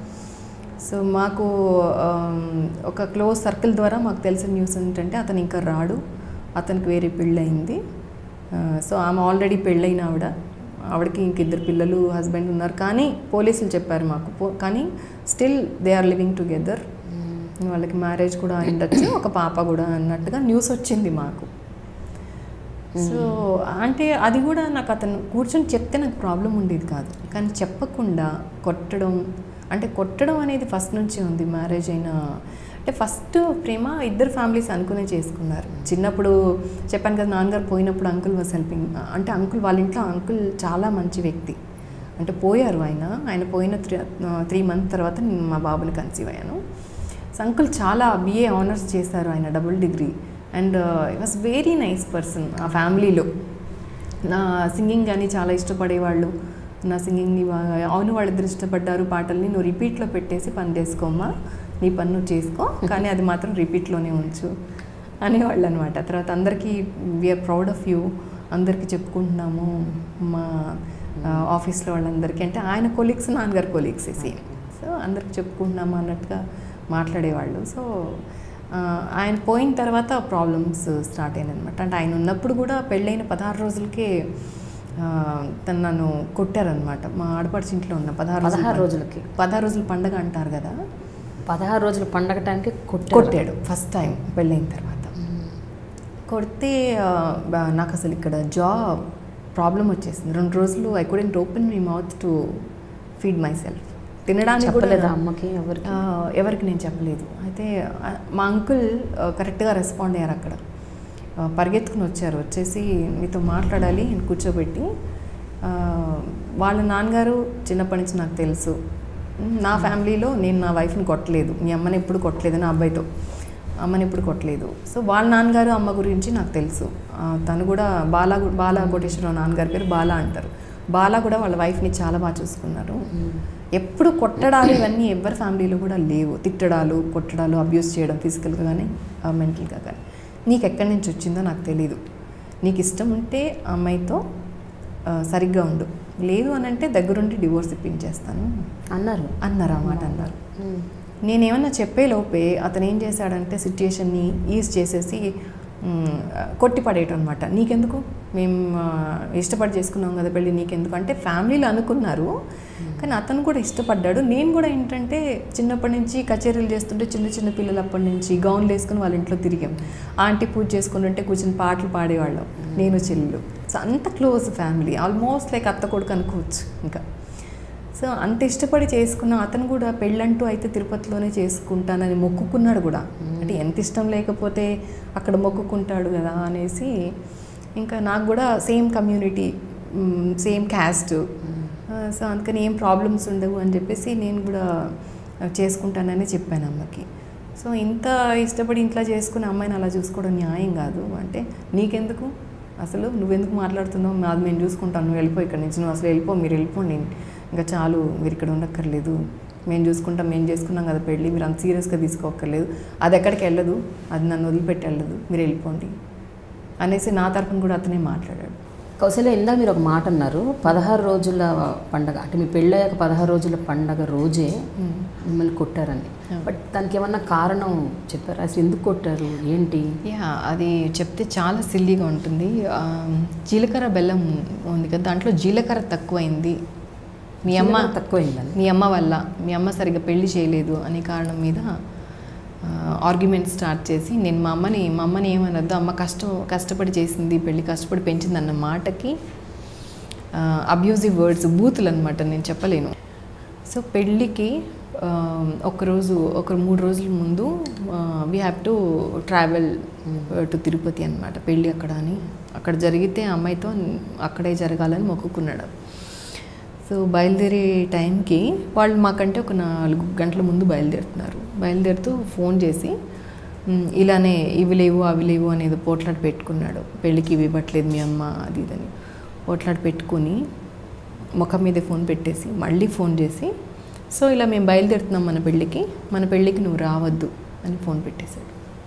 A: so మాకు ఆమ్, ఒక క్లోజ్ సర్కిల్ ద్వారా మాకు తెలిసిన న్యూస్ ఏంటంటే అతను ఇంకా రాడు అతనికి వేరే పెళ్ళయింది ఆ, సో ఆమె ఆల్రెడీ పెళ్ళైన ఆవిడ ఆవిడకి ఇంక ఇద్దరు పిల్లలు హస్బెండ్ ఉన్నారు కానీ పోలీసులు చెప్పారు మాకు పో- కానీ still they are living together వాళ్ళకి మ్యారేజ్ కూడా అయిండొచ్చు ఒక పాప కూడా అన్నట్టుగా న్యూస్ వచ్చింది మాకు సో అంటే అది కూడా నాకు అతను కూర్చొని చెప్తే నాకు ప్రాబ్లం ఉండేది కాదు కానీ చెప్పకుండా కొట్టడం అంటే కొట్టడం అనేది ఫస్ట్ నుంచి ఉంది మ్యారేజ్ అయిన అంటే ఫస్ట్ ప్రేమ ఇద్దరు ఫ్యామిలీస్ అనుకునే చేసుకున్నారు చిన్నప్పుడు చెప్పాను కదా నాన్నగారు పోయినప్పుడు అంకుల్ వాజ్ హెల్పింగ్ అంటే అంకుల్ వాళ్ళ ఇంట్లో అంకుల్ చాలా మంచి వ్యక్తి అంటే పోయారు ఆయన ఆయన పోయిన త్రీ త్రీ మంత్ తర్వాత నేను మా బాబుని కన్సీవ్ అయ్యాను సో అంకుల్ చాలా బిఏ ఆనర్స్ చేశారు ఆయన double degree and he was very nice person ఆ ఫ్యామిలీలో నా సింగింగ్ కానీ చాలా ఇష్టపడేవాళ్ళు నా సింగింగ్ని బాగా అవును వాళ్ళిద్దరు ఇష్టపడ్డారు పాటల్ని నువ్వు రిపీట్లో పెట్టేసి పని చేసుకోమ్మా నీ పని నువ్వు చేసుకో కానీ అది మాత్రం రిపీట్లోనే ఉంచు అనేవాళ్ళు అనమాట తర్వాత అందరికీ వీఆర్ ప్రౌడ్ ఆఫ్ యూ అందరికీ చెప్పుకుంటున్నాము మా ఆఫీస్లో వాళ్ళందరికీ అంటే ఆయన కొలీగ్స్ నాన్నగారు కొలీగ్స్ సేమ్ సో అందరికి చెప్పుకుంటున్నాము అన్నట్టుగా మాట్లాడేవాళ్ళు సో ఆ, ఆయన పోయిన తర్వాత ప్రాబ్లమ్స్ స్టార్ట్ అయినాయి అనమాట అంటే ఆయన ఉన్నప్పుడు కూడా పెళ్ళైన పదహారు రోజులకే ఆ, తను నన్ను కొట్టారనమాట మా ఆడపడిచి ఇంట్లో ఉన్న పదహారు రోజుల
B: పదహారు
A: పండగ.
B: రోజులకి
A: పదహారు రోజుల పండగ అంటారు కదా
B: పదహారు రోజుల పండగ టైంకి కొట్టారు
A: కొట్టాడు ఫస్ట్ టైం పెళ్ళైన తర్వాత కొడితే ఆ, బా- నాకు అసలు ఇక్కడ జాబ్ ప్రాబ్లం వచ్చేసింది రెండు రోజులు I couldn't open my mouth to feed myself తినడానికి కూడా
B: చెప్పలేదా అమ్మకి ఎవరికి
A: ఆ, ఎవరికి నేను చెప్పలేదు అయితే ఆ, మా అంకుల్ ఆ, కరెక్ట్గా రెస్పాండ్ అయ్యారు అక్కడ ఆ, పరిగెత్తుకుని వచ్చారు వచ్చేసి మీతో మాట్లాడాలి అని కూర్చోబెట్టి ఆ, వాళ్ళ నాన్నగారు చిన్నప్పటి నుంచి నాకు తెలుసు నా ఫ్యామిలీలో నేను నా వైఫ్ని కొట్టలేదు మీ అమ్మని ఎప్పుడు కొట్టలేదు నా అబ్బాయితో అమ్మని ఎప్పుడు కొట్టలేదు సో వాళ్ళ నాన్నగారు అమ్మ గురించి నాకు తెలుసు ఆ, తను కూడా బాలా గు- బాలా కోటేశ్వరరావు నాన్నగారి పేరు బాలా అంటారు బాలా కూడా వాళ్ళ వైఫ్ని చాలా బాగా చూసుకున్నారు ఎప్పుడు కొట్టడాలు ఇవన్నీ ఎవరి ఫ్యామిలీలో కూడా లేవు తిట్టడాలు కొట్టడాలు అబ్యూస్ చేయడం ఫిజికల్గా కానీ మెంటల్గా కానీ నీకు ఎక్కడి నుంచి వచ్చిందో నాకు తెలీదు నీకు ఇష్టం ఉంటే ఆ అమ్మాయితో ఆ, సరిగ్గా ఉండు లేదు అని అంటే దగ్గరుండి డివోర్స్ ఇప్పించేస్తాను
B: అన్నారు
A: అన్నారు ఆ మాట అన్నారు నేనేమన్నా చెప్పే లోపే అతను ఏం చేశాడంటే సిచ్యుయేషన్ని ఈజ్ చేసేసి మ్, కొట్టి పడేయటం అనమాట నీకెందుకు మేము ఆ, ఇష్టపడి చేసుకున్నాం కదా పెళ్ళి నీకెందుకు అంటే ఫ్యామిలీలో అనుకున్నారు కానీ అతను కూడా ఇష్టపడ్డాడు నేను కూడా ఏంటంటే చిన్నప్పటి నుంచి కచేరీలు చేస్తుంటే చిన్న చిన్న పిల్లలు అప్పటి నుంచి గౌన్లు వేసుకుని వాళ్ళ ఇంట్లో తిరిగాం ఆంటీ పూజ చేసుకుని ఉంటే కూర్చొని పాటలు పాడేవాళ్ళం నేను చెల్లు సో అంత క్లోజ్ ఫ్యామిలీ ఆల్మోస్ట్ లైక్ అత్త కొడుకు అనుకోవచ్చు ఇంకా సో అంత ఇష్టపడి చేసుకున్న అతను కూడా పెళ్ళంటూ అయితే తిరుపతిలోనే చేసుకుంటానని మొక్కుకున్నాడు కూడా అంటే ఎంత ఇష్టం లేకపోతే అక్కడ మొక్కుకుంటాడు కదా అనేసి ఇంకా నాకు కూడా same community same caste so అందుకని ఏం ప్రాబ్లమ్స్ ఉండవు అని చెప్పేసి నేను కూడా చేసుకుంటానని చెప్పాను అమ్మకి సో ఇంత ఇష్టపడి ఇంట్లో చేసుకుని అమ్మాయిని అలా చూసుకోవడం న్యాయం కాదు అంటే నీకెందుకు అసలు నువ్వెందుకు మాట్లాడుతున్నావు మాది మేము చూసుకుంటాం నువ్వు వెళ్ళిపో ఇక్కడ నుంచి నువ్వు అసలు వెళ్ళిపో మీరు వెళ్ళిపోండి ఇంకా చాలు మీరు ఇక్కడ ఉండక్కర్లేదు మేము చూసుకుంటాం మేము చేసుకున్నాం కదా పెళ్ళి మీరు అంత సీరియస్గా తీసుకోక్కర్లేదు అది ఎక్కడికి వెళ్ళదు అది నన్ను వదిలిపెట్టి వెళ్ళదు మీరు వెళ్ళిపోండి అనేసి నా తరఫున కూడా అతనే మాట్లాడాడు
B: కౌశల్య ఇందాక మీరు ఒక మాట అన్నారు పదహారు రోజుల పండగ అంటే మీ పెళ్ళయ్యాక పదహారు రోజుల పండగ రోజే మిమ్మల్ని కొట్టారని బట్ దానికి ఏమన్నా కారణం చెప్పారు అసలు ఎందుకు కొట్టారు ఏంటి
A: యా అది చెప్తే చాలా సిల్లీగా ఉంటుంది ఆ, జీలకర్ర బెల్లం ఉంది కదా దాంట్లో జీలకర్ర తక్కువైంది మీ అమ్మ
B: జీలకర్ర తక్కువైందని
A: మీ అమ్మ వల్ల మీ అమ్మ సరిగ్గా పెళ్లి చేయలేదు అనే కారణం మీద ఆర్గ్యుమెంట్ స్టార్ట్ చేసి నేను మా అమ్మని మా అమ్మని ఏమనొద్దు అమ్మ కష్టం కష్టపడి చేసింది పెళ్లి కష్టపడి పెంచింది అన్న మాటకి అబ్యూజివ్ వర్డ్స్ బూతులు అనమాట నేను చెప్పలేను సో పెళ్ళికి ఆ, ఒకరోజు ఒక మూడు రోజుల ముందు we have to travel to Tirupati అనమాట పెళ్ళి అక్కడ అని అక్కడ జరిగితే ఆ అమ్మాయితో అక్కడే జరగాలని మొక్కుకున్నాడు సో బయలుదేరే టైంకి వాళ్ళు మాకంటే ఒక నాలుగు గంటల ముందు బయలుదేరుతున్నారు బయలుదేరుతూ ఫోన్ చేసి "ఉమ్, ఇలానే ఇవి లేవు అవి లేవు అనేది పోట్లాట పెట్టుకున్నాడు పెళ్ళికి ఇవి ఇవ్వట్లేదు మీ అమ్మ అది ఇదని పోట్లాట పెట్టుకుని ముఖం మీదే ఫోన్ పెట్టేసి మళ్ళీ ఫోన్ చేసి సో ఇలా మేము బయలుదేరుతున్నాం మన పెళ్ళికి మన పెళ్ళికి నువ్వు రావద్దు అని ఫోన్ పెట్టేశాడు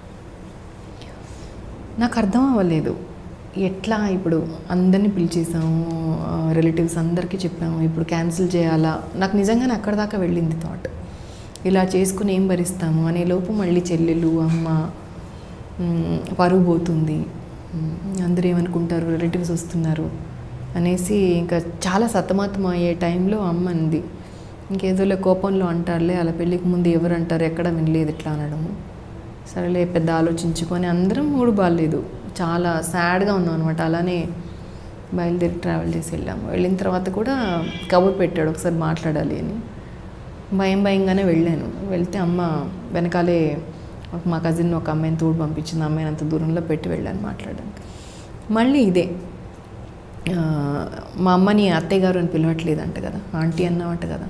A: నాకు అర్థం అవ్వలేదు ఎట్లా ఇప్పుడు అందరినీ పిలిచేసాము రిలేటివ్స్ అందరికీ చెప్పాము ఇప్పుడు క్యాన్సిల్ చేయాలా నాకు నిజంగానే అక్కడ దాకా వెళ్ళింది థాట్ ఇలా చేసుకుని ఏం భరిస్తాము అనే లోపు మళ్ళీ చెల్లెలు అమ్మ మ్, పరువు పోతుంది మ్, అందరూ ఏమనుకుంటారు రిలేటివ్స్ వస్తున్నారు అనేసి ఇంకా చాలా సతమతం అయ్యే టైంలో అమ్మ అంది ఇంకేదోలే కోపంలో అంటారులే అలా పెళ్ళికి ముందు ఎవరు అంటారు ఎక్కడ వినలేదు ఇట్లా అనడము సరేలే పెద్ద ఆలోచించుకొని అందరం మూడు బాగాలేదు చాలా సాడ్గా ఉన్నాం అనమాట అలానే బయలుదేరి ట్రావెల్ చేసి వెళ్ళాము వెళ్ళిన తర్వాత కూడా కబుర్ పెట్టాడు ఒకసారి మాట్లాడాలి అని భయం భయంగానే వెళ్ళాను వెళ్తే అమ్మ వెనకాలే ఒక మా కజిన్ ఒక అమ్మాయిని తోడు పంపించింది ఆ అమ్మాయిని అంత దూరంలో పెట్టి వెళ్ళాను మాట్లాడడానికి మళ్ళీ ఇదే ఆ, మా అమ్మని అత్తయ్య గారు అని పిలవట్లేదంట కదా ఆంటీ అన్నావంట కదా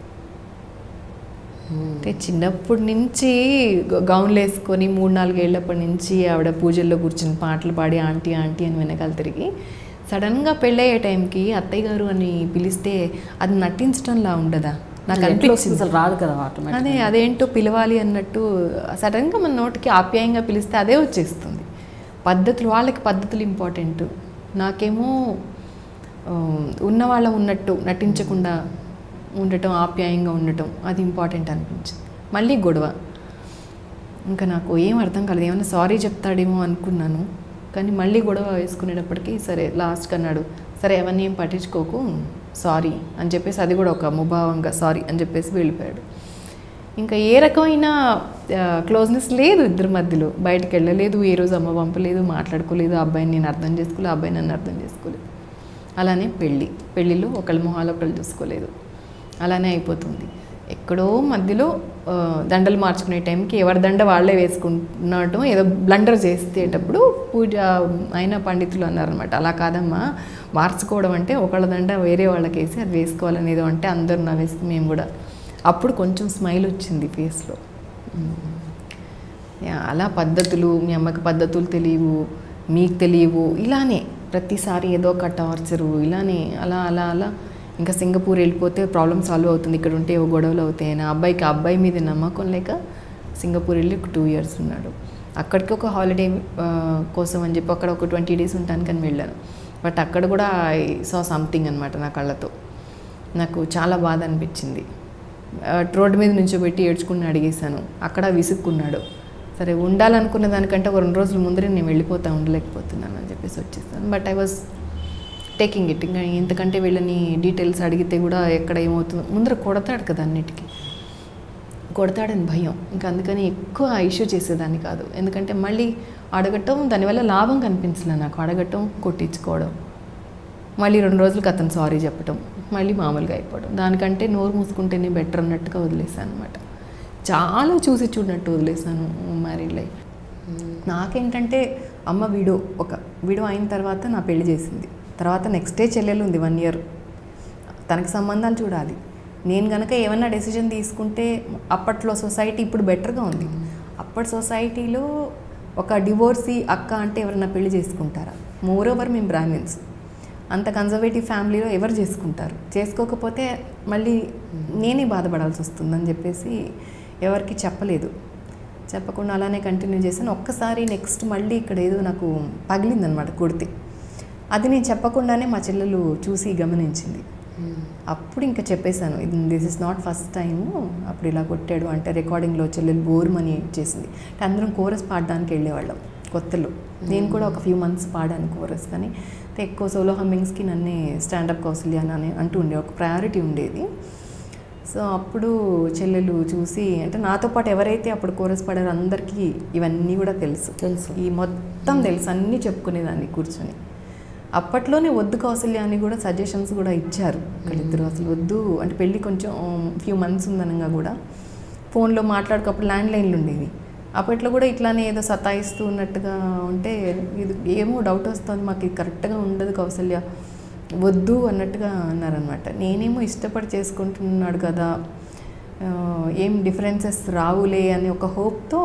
A: అంటే చిన్నప్పటి నుంచి గ- గౌన్లు వేసుకొని మూడు నాలుగేళ్ళప్పటి నుంచి ఆవిడ పూజల్లో కూర్చుని పాటలు పాడి ఆంటీ ఆంటీ అని వెనకాల తిరిగి సడన్గా పెళ్ళయ్యే టైంకి అత్తయ్య గారు అని పిలిస్తే అది నటించడంలా ఉండదా నాకు
B: ఎట్లా వస్తుంది?
A: అనిపించింది
B: అసలు రాదు కదా ఆటోమేటిక్
A: అదే అదేంటో పిలవాలి అన్నట్టు సడన్గా మన నోటికి ఆప్యాయంగా పిలిస్తే అదే వచ్చేస్తుంది పద్ధతులు వాళ్ళకి పద్ధతులు ఇంపార్టెంట్ నాకేమో ఆ, ఉన్నవాళ్ళం ఉన్నట్టు నటించకుండా ఉండటం ఆప్యాయంగా ఉండటం అది ఇంపార్టెంట్ అనిపించింది మళ్ళీ గొడవ ఇంకా నాకు ఏం అర్థం కాలేదు ఏమన్నా సారీ చెప్తాడేమో అనుకున్నాను కానీ మళ్ళీ గొడవ వేసుకునేటప్పటికి సరే లాస్ట్కి అన్నాడు సరే అవన్నీ ఏం పట్టించుకోకు సారీ అని చెప్పేసి అది కూడా ఒక ముభావంగా సారీ అని చెప్పేసి వెళ్ళిపోయాడు ఇంకా ఏ రకమైన క్లోజ్నెస్ లేదు ఇద్దరి మధ్యలో బయటకు వెళ్ళలేదు ఏ రోజు అమ్మ పంపలేదు మాట్లాడుకోలేదు ఆ అబ్బాయిని నేను అర్థం చేసుకోలేదు ఆ అబ్బాయి నన్ను అర్థం చేసుకోలేదు అలానే పెళ్ళి పెళ్ళిలో ఒకళ్ళ మొహాలు ఒకళ్ళు చూసుకోలేదు అలానే అయిపోతుంది ఎక్కడో మధ్యలో ఆ, దండలు మార్చుకునే టైంకి ఎవరి దండ వాళ్ళే వేసుకుంటున్నట్టు ఏదో బ్లండర్ చేసేటప్పుడు పూజ అయిన పండితులు అన్నారనమాట అలా కాదమ్మా మార్చుకోవడం అంటే ఒకళ్ళ దండ వేరే వాళ్ళకి వేసి అది వేసుకోవాలని ఏదో అంటే అందరూ నవ్వేసి మేము కూడా అప్పుడు కొంచెం స్మైల్ వచ్చింది ఫేస్లో యా, అలా పద్ధతులు మీ అమ్మకి పద్ధతులు తెలియవు మీకు తెలియవు ఇలానే ప్రతిసారి ఏదో ఒక టార్చరు ఇలానే అలా అలా అలా ఇంకా సింగపూర్ వెళ్ళిపోతే ప్రాబ్లమ్ సాల్వ్ అవుతుంది ఇక్కడ ఉంటే ఏవో గొడవలు అవుతాయి నా అబ్బాయికి ఆ అబ్బాయి మీద నమ్మకం లేక సింగపూర్ వెళ్ళి ఒక టూ ఇయర్స్ ఉన్నాడు అక్కడికి ఒక హాలిడే కోసం అని చెప్పి అక్కడ ఒక ట్వంటీ డేస్ ఉంటానికని వెళ్ళాను బట్ అక్కడ కూడా ఐ సా సంథింగ్ అనమాట నా కళ్ళతో నాకు చాలా బాధ అనిపించింది ఆ, రోడ్డు మీద నుంచోబెట్టి ఏడ్చుకుని అడిగేశాను అక్కడ విసుక్కున్నాడు సరే ఉండాలనుకున్న దానికంటే ఒక రెండు రోజుల ముందరే నేను వెళ్ళిపోతా ఉండలేకపోతున్నాను అని చెప్పేసి వచ్చేసాను but I was taking it ఇంకా ఇంతకంటే వీళ్ళని డీటెయిల్స్ అడిగితే కూడా ఎక్కడ ఏమవుతుందో ముందర కొడతాడు కదా అన్నిటికీ కొడతాడని భయం ఇంకా అందుకని ఎక్కువ ఇష్యూ చేసేదాన్ని కాదు ఎందుకంటే మళ్ళీ అడగటం దానివల్ల లాభం కనిపించలే నాకు అడగటం కొట్టించుకోవడం మళ్ళీ రెండు రోజులకి అతను సారీ చెప్పటం మళ్ళీ మామూలుగా అయిపోవడం దానికంటే నోరు మూసుకుంటేనే బెటర్ అన్నట్టుగా వదిలేసాను అనమాట చాలా చూసి చూడనట్టు వదిలేసాను మ్యారీడ్ లైఫ్ నాకేంటంటే అమ్మ వీడో ఒక వీడో అయిన తర్వాత నా పెళ్లి చేసింది తర్వాత నెక్స్ట్ డే చెల్లెలు ఉంది వన్ ఇయర్ తనకి సంబంధాలు చూడాలి నేను కనుక ఏమన్నా డెసిజన్ తీసుకుంటే అప్పట్లో సొసైటీ ఇప్పుడు బెటర్గా ఉంది అప్పటి సొసైటీలో ఒక డివోర్సీ అక్క అంటే ఎవరన్నా పెళ్లి చేసుకుంటారా మోర్ ఓవర్ మేము బ్రాహ్మిన్స్ అంత కన్జర్వేటివ్ ఫ్యామిలీలో ఎవరు చేసుకుంటారు చేసుకోకపోతే మళ్ళీ నేనే బాధపడాల్సి వస్తుందని చెప్పేసి ఎవరికి చెప్పలేదు చెప్పకుండా అలానే కంటిన్యూ చేశాను ఒక్కసారి నెక్స్ట్ మళ్ళీ ఇక్కడ ఏదో నాకు పగిలిందనమాట కొడితే అది నేను చెప్పకుండానే మా చెల్లెలు చూసి గమనించింది అప్పుడు ఇంకా చెప్పేశాను ఇది this is not first time అప్పుడు ఇలా కొట్టాడు అంటే రికార్డింగ్లో చెల్లెలు బోర్మని చేసింది అంటే అందరం కోరస్ పాడడానికి వెళ్ళేవాళ్ళం కొత్తలో నేను కూడా ఒక ఫ్యూ మంత్స్ పాడాను కోరస్ కానీ అయితే ఎక్కువ సోలో హమ్మింగ్స్కి నన్నే స్టాండప్ కౌశల్య అని అంటూ ఉండే ఒక ప్రయారిటీ ఉండేది సో అప్పుడు చెల్లెలు చూసి అంటే నాతో పాటు ఎవరైతే అప్పుడు కోరస్ పాడారో అందరికీ ఇవన్నీ కూడా తెలుసు
B: తెలుసు.
A: ఈ మొత్తం తెలుసు అన్నీ చెప్పుకునేదాన్ని కూర్చొని అప్పట్లోనే వద్దు కౌశల్య అని కూడా సజెషన్స్ కూడా ఇచ్చారు వాళ్ళిద్దరు అసలు వద్దు అంటే పెళ్ళి కొంచెం ఫ్యూ మంత్స్ ఉందనగా కూడా ఫోన్లో మాట్లాడుకప్పుడు ల్యాండ్ లైన్లు ఉండేవి అప్పట్లో కూడా ఇట్లానే ఏదో సతాయిస్తూ ఉన్నట్టుగా ఉంటే ఇది ఏమో డౌట్ వస్తుంది మాకు ఇది కరెక్ట్గా ఉండదు కౌశల్య వద్దు అన్నట్టుగా అన్నారనమాట నేనేమో ఇష్టపడి చేసుకుంటున్నాడు కదా ఆ, ఏం డిఫరెన్సెస్ రావులే అని ఒక హోప్తో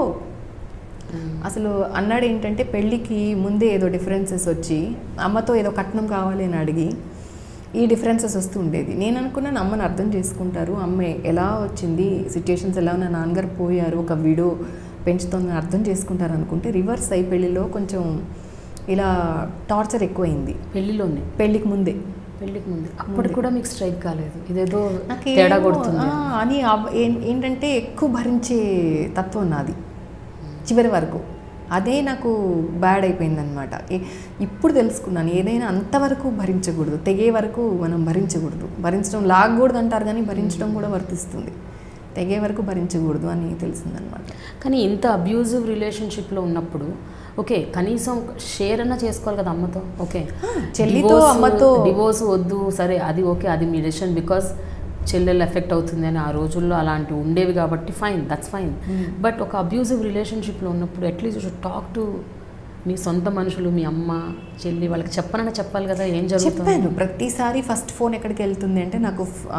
A: అసలు అన్నాడు ఏంటంటే పెళ్ళికి ముందే ఏదో డిఫరెన్సెస్ వచ్చి అమ్మతో ఏదో కట్నం కావాలి అని అడిగి ఈ డిఫరెన్సెస్ వస్తూ ఉండేది నేను అనుకున్నాను అమ్మని అర్థం చేసుకుంటారు అమ్మ ఎలా వచ్చింది సిచ్యుయేషన్స్ ఎలా ఉన్నా నాన్నగారు పోయారు ఒక వీడియో పెంచుతుందని అర్థం చేసుకుంటారు అనుకుంటే రివర్స్ అయి పెళ్ళిలో కొంచెం ఇలా టార్చర్ ఎక్కువైంది
B: పెళ్లిలోనే
A: పెళ్ళికి ముందే
B: పెళ్లికి ముందు అప్పుడు కూడా మీకు స్ట్రైక్ కాలేదు ఇదేదో
A: నాకేమో,
B: తేడా కొడుతుంది
A: ఆ, అని అవ్- ఏం- ఏంటంటే ఎక్కువ భరించే తత్వం నాది చివరి వరకు అదే నాకు బ్యాడ్ అయిపోయిందనమాట ఇప్పుడు తెలుసుకున్నాను ఏదైనా అంతవరకు భరించకూడదు తెగే వరకు మనం భరించకూడదు భరించడం లాగకూడదు అంటారు కానీ భరించడం కూడా వర్తిస్తుంది తెగే వరకు భరించకూడదు అని తెలిసిందనమాట
B: కానీ ఇంత అబ్యూజివ్ రిలేషన్షిప్లో ఉన్నప్పుడు ఓకే కనీసం షేర్ అన్నా చేసుకోవాలి కదా అమ్మతో ఓకే
A: చెల్లితో, అమ్మతో.
B: డివోర్స్ వద్దు సరే అది ఓకే అది మీ డెసిషన్ బికాస్ చెల్లెలు ఎఫెక్ట్ అవుతుంది అని ఆ రోజుల్లో అలాంటివి ఉండేవి కాబట్టి ఫైన్ దట్స్ ఫైన్ బట్ ఒక అబ్యూజివ్ రిలేషన్షిప్లో ఉన్నప్పుడు అట్లీస్ట్ యూ టాక్ టు మీ సొంత మనుషులు మీ అమ్మ చెల్లి వాళ్ళకి చెప్పనన్నా చెప్పాలి కదా ఏం జరుగుతుంది
A: చెప్పాను ప్రతిసారి ఫస్ట్ ఫోన్ ఎక్కడికి వెళ్తుంది అంటే నాకు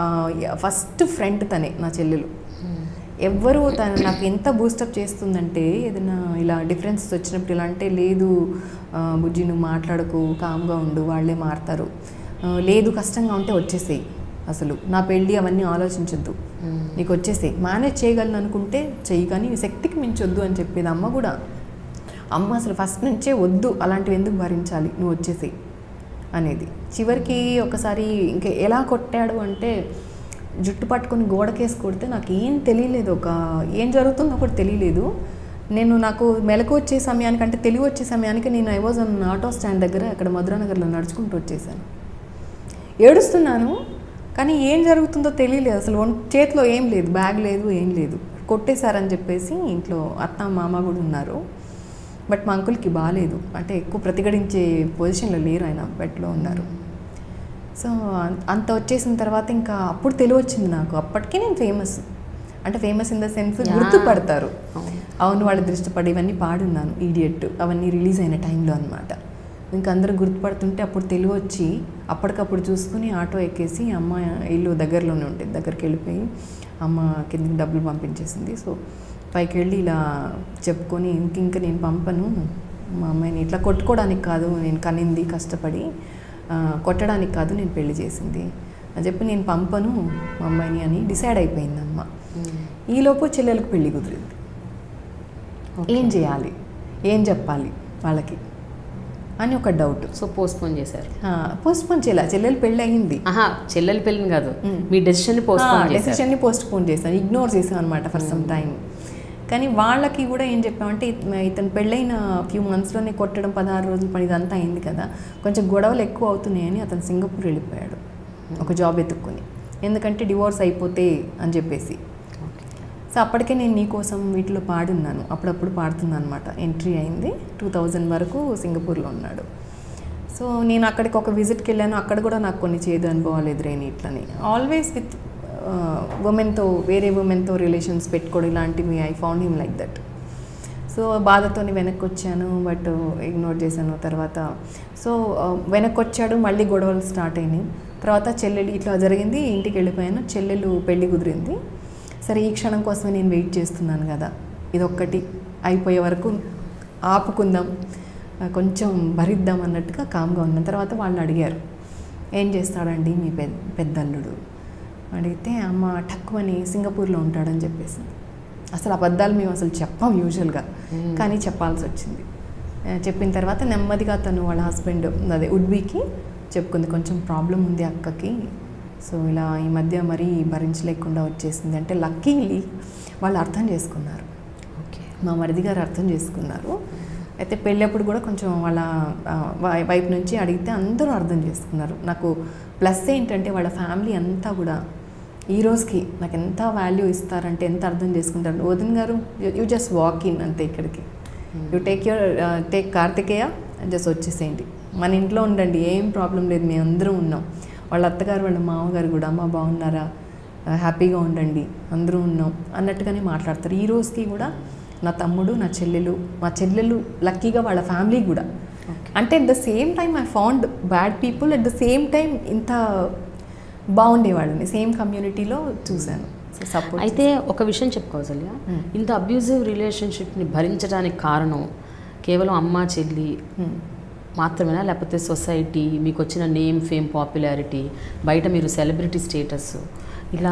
A: ఫస్ట్ ఫ్రెండ్ తనే నా చెల్లెలు ఎవ్వరు తను నాకు ఎంత బూస్టప్ చేస్తుందంటే ఏదైనా ఇలా డిఫరెన్సెస్ వచ్చినప్పుడు ఇలా అంటే లేదు ఆ, బుజ్జి నువ్వు మాట్లాడకు కామ్గా ఉండు వాళ్ళే మారుతారు ఆ, లేదు కష్టంగా ఉంటే వచ్చేసేయి అసలు నా పెళ్ళి అవన్నీ ఆలోచించొద్దు నీకు వచ్చేసేయి మేనేజ్ చేయగలను అనుకుంటే చెయ్యి కానీ శక్తికి మించొద్దు అని చెప్పేది అమ్మ కూడా అమ్మ అసలు ఫస్ట్ నుంచే వద్దు అలాంటివి ఎందుకు భరించాలి నువ్వు వచ్చేసేయి అనేది చివరికి ఒకసారి ఇంకా ఎలా కొట్టాడు అంటే జుట్టు పట్టుకొని గోడకేసి కొడితే నాకు ఏం తెలియలేదు ఒక ఏం జరుగుతుందో కూడా తెలియలేదు నేను నాకు మెలకు వచ్చే సమయానికి అంటే తెలివి వచ్చే సమయానికి నేను I was an auto stand దగ్గర అక్కడ మధురానగర్లో నడుచుకుంటూ వచ్చేసాను ఏడుస్తున్నాను కానీ ఏం జరుగుతుందో తెలియలేదు అసలు ఒంట్ చేతిలో ఏం లేదు బ్యాగ్ లేదు ఏం లేదు కొట్టేశారని చెప్పేసి ఇంట్లో అత్త మామ కూడా ఉన్నారు బట్ మా అంకుల్కి బాగాలేదు అంటే ఎక్కువ ప్రతిఘటించే పొజిషన్లో లేరు ఆయన బెడ్లో ఉన్నారు సో అం- అంత వచ్చేసిన తర్వాత ఇంకా అప్పుడు తెలివి వచ్చింది నాకు అప్పటికే నేను ఫేమస్ అంటే famous in the sense
B: Yeah.
A: గుర్తుపడతారు
B: అవును.
A: అవును వాళ్ళ దృష్టిపడి ఇవన్నీ పాడున్నాను ఈడియట్ అవన్నీ రిలీజ్ అయిన టైంలో అనమాట ఇంకా అందరూ గుర్తుపడుతుంటే అప్పుడు తెలివి వచ్చి అప్పటికప్పుడు చూసుకుని ఆటో ఎక్కేసి అమ్మ ఇల్లు దగ్గరలోనే ఉంటుంది దగ్గరికి వెళ్ళిపోయి అమ్మ కిందకి డబ్బులు పంపించేసింది సో పైకి వెళ్ళి ఇలా చెప్పుకొని ఇంక ఇంక నేను పంపను మా అమ్మాయిని ఇట్లా కొట్టుకోవడానికి కాదు నేను కనింది కష్టపడి ఆ, కొట్టడానికి కాదు నేను పెళ్లి చేసింది అని చెప్పి నేను పంపను మా అమ్మాయిని అని డిసైడ్ అయిపోయింది అమ్మ ఈలోపు చెల్లెలకు పెళ్లి కుదిరింది ఏం చేయాలి ఏం చెప్పాలి వాళ్ళకి అని ఒక డౌట్
B: సో పోస్ట్పోన్ చేశారు
A: పోస్ట్పోన్ చేయాలి చెల్లెలు పెళ్ళి అయింది
B: ఆహా చెల్లెల పెళ్ళిని కాదు
A: మ్మ్.
B: మీ డెసిషన్ పోస్ట్పోన్ చేశారు
A: డెసిషన్ని పోస్ట్ పోన్ చేశాను ఇగ్నోర్ చేశాను అనమాట ఫర్ సమ్ టైం కానీ వాళ్ళకి కూడా ఏం చెప్పామంటే ఇత- ఇతను పెళ్ళైన ఫ్యూ మంత్స్లోనే కొట్టడం పదహారు రోజులు పని ఇదంతా అయింది కదా కొంచెం గొడవలు ఎక్కువ అవుతున్నాయని అతను సింగపూర్ వెళ్ళిపోయాడు ఒక జాబ్ ఎత్తుక్కొని ఎందుకంటే డివోర్స్ అయిపోతే అని చెప్పేసి సో అప్పటికే నేను నీకోసం వీటిలో పాడున్నాను అప్పుడప్పుడు పాడుతున్నాను అనమాట ఎంట్రీ అయింది టూ థౌజండ్ వరకు సింగపూర్లో ఉన్నాడు సో నేను అక్కడికి ఒక విజిట్కి వెళ్ళాను అక్కడ కూడా నాకు కొన్ని చేదు అనుభవాలు ఎదురైనాయి ఇట్లని ఆల్వేస్ విత్ ఉమెన్తో వేరే ఉమెన్తో రిలేషన్స్ పెట్టుకోవడం ఇలాంటివి I found him like that so బాధతోని వెనక్కి వచ్చాను బట్ ఇగ్నోర్ చేశాను తర్వాత సో వెనక్కి వచ్చాడు మళ్ళీ గొడవలు స్టార్ట్ అయినాయి తర్వాత చెల్లెలు ఇట్లా జరిగింది ఇంటికి వెళ్ళిపోయాను చెల్లెలు పెళ్లి కుదిరింది సరే ఈ క్షణం కోసమే నేను వెయిట్ చేస్తున్నాను కదా ఇదొక్కటి అయిపోయే వరకు ఆపుకుందాం ఆ, కొంచెం భరిద్దాం అన్నట్టుగా కామ్గా ఉన్నాను తర్వాత వాళ్ళు అడిగారు ఏం చేస్తాడండి మీ పెద్ద పెద్దల్లుడు అడిగితే అమ్మ టక్కువని సింగపూర్లో ఉంటాడని చెప్పేసి అసలు అబద్ధాలు మేము అసలు చెప్పాం యూజువల్గా కానీ చెప్పాల్సి వచ్చింది ఆ, చెప్పిన తర్వాత నెమ్మదిగా తను వాళ్ళ హస్బెండ్ అదే ఉడ్బీకి చెప్పుకుంది కొంచెం ప్రాబ్లం ఉంది అక్కకి సో ఇలా ఈ మధ్య మరీ భరించలేకుండా వచ్చేసింది అంటే లక్కీలీ వాళ్ళు అర్థం చేసుకున్నారు
B: ఓకే
A: మా మరిది గారు అర్థం చేసుకున్నారు అయితే పెళ్ళప్పుడు కూడా కొంచెం వాళ్ళ ఆ, వై- వైపు నుంచి అడిగితే అందరూ అర్థం చేసుకున్నారు నాకు ప్లస్ ఏంటంటే వాళ్ళ ఫ్యామిలీ అంతా కూడా ఈ రోజుకి నాకు ఎంత వాల్యూ ఇస్తారంటే ఎంత అర్థం చేసుకుంటారు వదిన గారు యూ జస్ట్ వాక్ ఇన్ అంతే ఇక్కడికి you take your take Kartikeya just వచ్చేసేయండి మన ఇంట్లో ఉండండి ఏం ప్రాబ్లం లేదు మేము అందరం ఉన్నాం వాళ్ళ అత్తగారు వాళ్ళ మామగారు కూడా అమ్మ బాగున్నారా హ్యాపీగా ఉండండి అందరూ ఉన్నాం అన్నట్టుగానే మాట్లాడతారు ఈ రోజుకి కూడా నా తమ్ముడు నా చెల్లెలు మా చెల్లెలు లక్కీగా వాళ్ళ ఫ్యామిలీ కూడా అంటే at the same time I found bad people at the same time ఇంత బాగుండేవాళ్ళని సేమ్ కమ్యూనిటీలో చూశాను సో సపోర్ట్
B: అయితే ఒక విషయం చెప్పుకోవాలి
A: Hmm.
B: ఇంత అబ్యూజివ్ రిలేషన్షిప్ని భరించడానికి కారణం కేవలం అమ్మ చెల్లి మాత్రమేనా లేకపోతే సొసైటీ మీకు వచ్చిన నేమ్ ఫేమ్ పాపులారిటీ బయట మీరు సెలబ్రిటీ స్టేటస్ ఇలా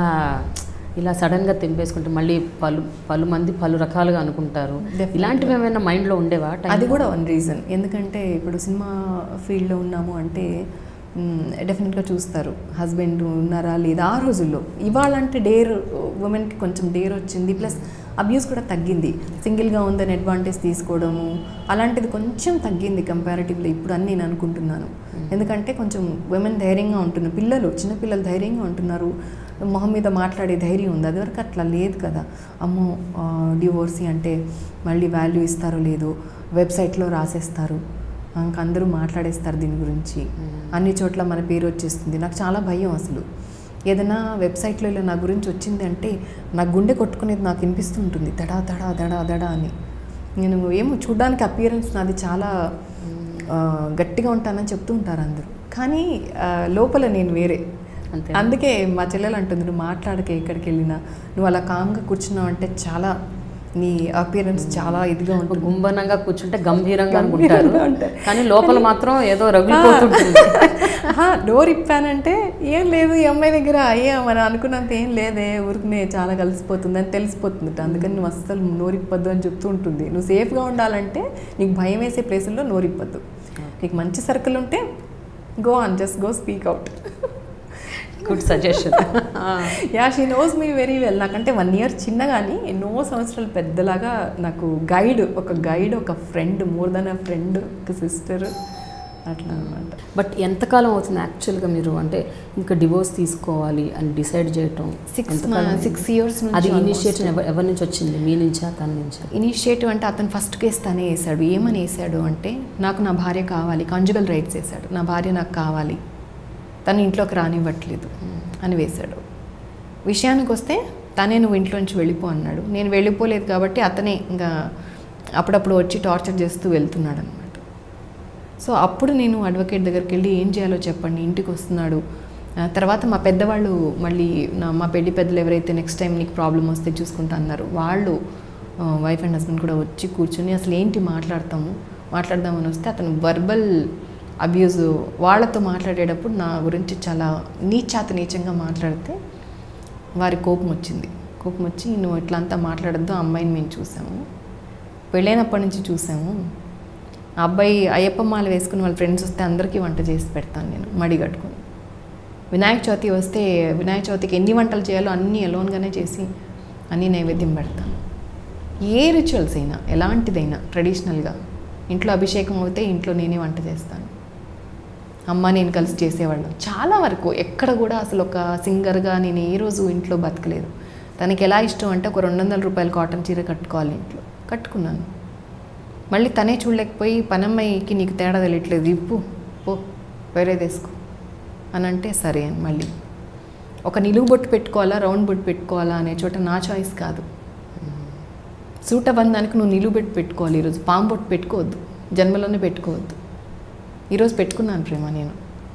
B: ఇలా సడన్గా తెంపేసుకుంటే మళ్ళీ పలు పలు మంది పలు రకాలుగా అనుకుంటారు
A: Definitely.
B: ఇలాంటివి ఏమైనా మైండ్లో ఉండేవా time
A: అది
B: లో?
A: కూడా వన్ రీజన్ ఎందుకంటే ఇప్పుడు సినిమా ఫీల్డ్లో ఉన్నాము అంటే డెఫినెట్గా చూస్తారు హస్బెండ్ ఉన్నారా లేదా ఆ రోజుల్లో ఇవాళ అంటే డేర్ ఉమెన్కి కొంచెం డేర్ వచ్చింది ప్లస్ అబ్యూస్ కూడా తగ్గింది సింగిల్గా ఉందని అడ్వాంటేజ్ తీసుకోవడము అలాంటిది కొంచెం తగ్గింది కంపారిటివ్లీ ఇప్పుడు అని నేను అనుకుంటున్నాను ఎందుకంటే కొంచెం ఉమెన్ ధైర్యంగా ఉంటున్నారు పిల్లలు చిన్నపిల్లలు ధైర్యంగా ఉంటున్నారు మొహం మీద మాట్లాడే ధైర్యం ఉంది అది వరకు అట్లా లేదు కదా అమ్మో డివోర్సీ అంటే మళ్ళీ వాల్యూ ఇస్తారో లేదో వెబ్సైట్లో రాసేస్తారు ఇంక అందరూ మాట్లాడేస్తారు దీని గురించి అన్ని చోట్ల మన పేరు వచ్చేస్తుంది నాకు చాలా భయం అసలు ఏదైనా వెబ్సైట్లో ఇలా నా గురించి వచ్చింది అంటే నా గుండె కొట్టుకునేది నాకు వినిపిస్తుంటుంది దడా దడా దడా దడా అని నేను ఏమో చూడడానికి అపియరెన్స్ నాది చాలా ఆ, గట్టిగా ఉంటానని చెప్తూ ఉంటారు అందరూ కానీ ఆ, లోపల నేను వేరే
B: అంతే
A: అందుకే మా చెల్లెలు అంటుంది నువ్వు మాట్లాడకే ఎక్కడికి వెళ్ళినా నువ్వు అలా కామ్గా కూర్చున్నావు అంటే చాలా నీ అపియరెన్స్ చాలా ఇదిగా ఉంటుంది
B: గుంభనంగా కూర్చుంటే గంభీరంగా
A: గంభీరంగా
B: అనుకుంటారు
A: ఉంటారు.
B: కానీ లోపల మాత్రం ఏదో రగిలిపోతుంటుంది
A: ఆహా, డోర్ ఇప్పానంటే ఏం లేదు ఈ అమ్మాయి దగ్గర అయ్యా మనం అనుకున్నంత ఏం లేదే ఊరికనే చాలా కలిసిపోతుంది అని తెలిసిపోతుంది అందుకని నువ్వు అస్సలు నోరిప్పొద్దు అని చెప్తూ ఉంటుంది నువ్వు సేఫ్గా ఉండాలంటే నీకు భయం వేసే ప్లేసుల్లో నోరిప్పొద్దు నీకు మంచి సర్కిల్ ఉంటే go on just go speak out
B: good suggestion
A: yeah she knows me very well నాకంటే వన్ ఇయర్ చిన్న కానీ ఎన్నో సంవత్సరాలు పెద్దలాగా నాకు గైడ్ ఒక గైడ్ ఒక friend more then a friend ఒక సిస్టర్ అట్లా అనమాట
B: బట్ ఎంతకాలం అవుతుంది యాక్చువల్గా మీరు అంటే ఇంకా డివోర్స్ తీసుకోవాలి అని డిసైడ్ చేయటం
A: సిక్స్
B: ఎంతకాలం అయింది?
A: సిక్స్ ఇయర్స్
B: అది ఇనిషియేటివ్ ఎవరి నుంచి వచ్చింది మీ నుంచా తన నుంచా
A: ఇనిషియేటివ్ అంటే అతను ఫస్ట్ కేసు తనే వేశాడు ఏమని వేశాడు అంటే నాకు నా భార్య కావాలి కాంజుగల్ రైట్స్ వేశాడు నా భార్య నాకు కావాలి తను ఇంట్లోకి రానివ్వట్లేదు అని వేశాడు విషయానికి వస్తే తనే నువ్వు ఇంట్లోంచి వెళ్ళిపో అన్నాడు నేను వెళ్ళిపోలేదు కాబట్టి అతనే ఇంకా అప్పుడప్పుడు వచ్చి టార్చర్ చేస్తూ వెళ్తున్నాడు అనమాట సో అప్పుడు నేను అడ్వకేట్ దగ్గరికి వెళ్ళి ఏం చేయాలో చెప్పండి ఇంటికి వస్తున్నాడు ఆ తర్వాత మా పెద్దవాళ్ళు మళ్ళీ నా మా పెళ్లి పెద్దలు ఎవరైతే నెక్స్ట్ టైం నీకు ప్రాబ్లం వస్తే చూసుకుంటా అన్నారు వాళ్ళు వైఫ్ అండ్ హస్బెండ్ కూడా వచ్చి కూర్చుని అసలు ఏంటి మాట్లాడతాము మాట్లాడదామని వస్తే అతను వర్బల్ అబ్యూజ్ వాళ్ళతో మాట్లాడేటప్పుడు నా గురించి చాలా నీచాతి నీచంగా మాట్లాడితే వారి కోపం వచ్చింది కోపం వచ్చి నువ్వు ఇట్లా అంతా మాట్లాడద్దు ఆ అమ్మాయిని మేము చూసాము పెళ్ళైనప్పటి నుంచి చూసాము ఆ అబ్బాయి అయ్యప్ప మాల వేసుకుని వాళ్ళ ఫ్రెండ్స్ వస్తే అందరికీ వంట చేసి పెడతాను నేను మడి కట్టుకుని వినాయక చవితి వస్తే వినాయక చవితికి ఎన్ని వంటలు చేయాలో అన్నీ ఎలోన్గానే చేసి అన్నీ నైవేద్యం పెడతాను ఏ రిచువల్స్ అయినా ఎలాంటిదైనా ట్రెడిషనల్గా ఇంట్లో అభిషేకం అవుతే ఇంట్లో నేనే వంట చేస్తాను అమ్మ నేను కలిసి చేసేవాళ్ళం చాలా వరకు ఎక్కడ కూడా అసలు ఒక సింగర్గా నేను ఏ రోజు ఇంట్లో బతకలేదు తనకి ఎలా ఇష్టం అంటే ఒక రెండు వందల రూపాయల కాటన్ చీర కట్టుకోవాలి ఇంట్లో కట్టుకున్నాను మళ్ళీ తనే చూడలేకపోయి పనమ్మాయికి నీకు తేడా తెలియట్లేదు ఇప్పు పో వేరే తీసుకో అని అంటే సరే అని మళ్ళీ ఒక నిలువు బొట్టు పెట్టుకోవాలా రౌండ్ బొట్టు పెట్టుకోవాలా అనే చోట నా చాయిస్ కాదు సూట బంధానికి నువ్వు నిలువు బొట్టు పెట్టుకోవాలి ఈరోజు పాము బొట్టు పెట్టుకోవద్దు జన్మలోనే పెట్టుకోవద్దు ఈరోజు పెట్టుకున్నాను ప్రేమ నేను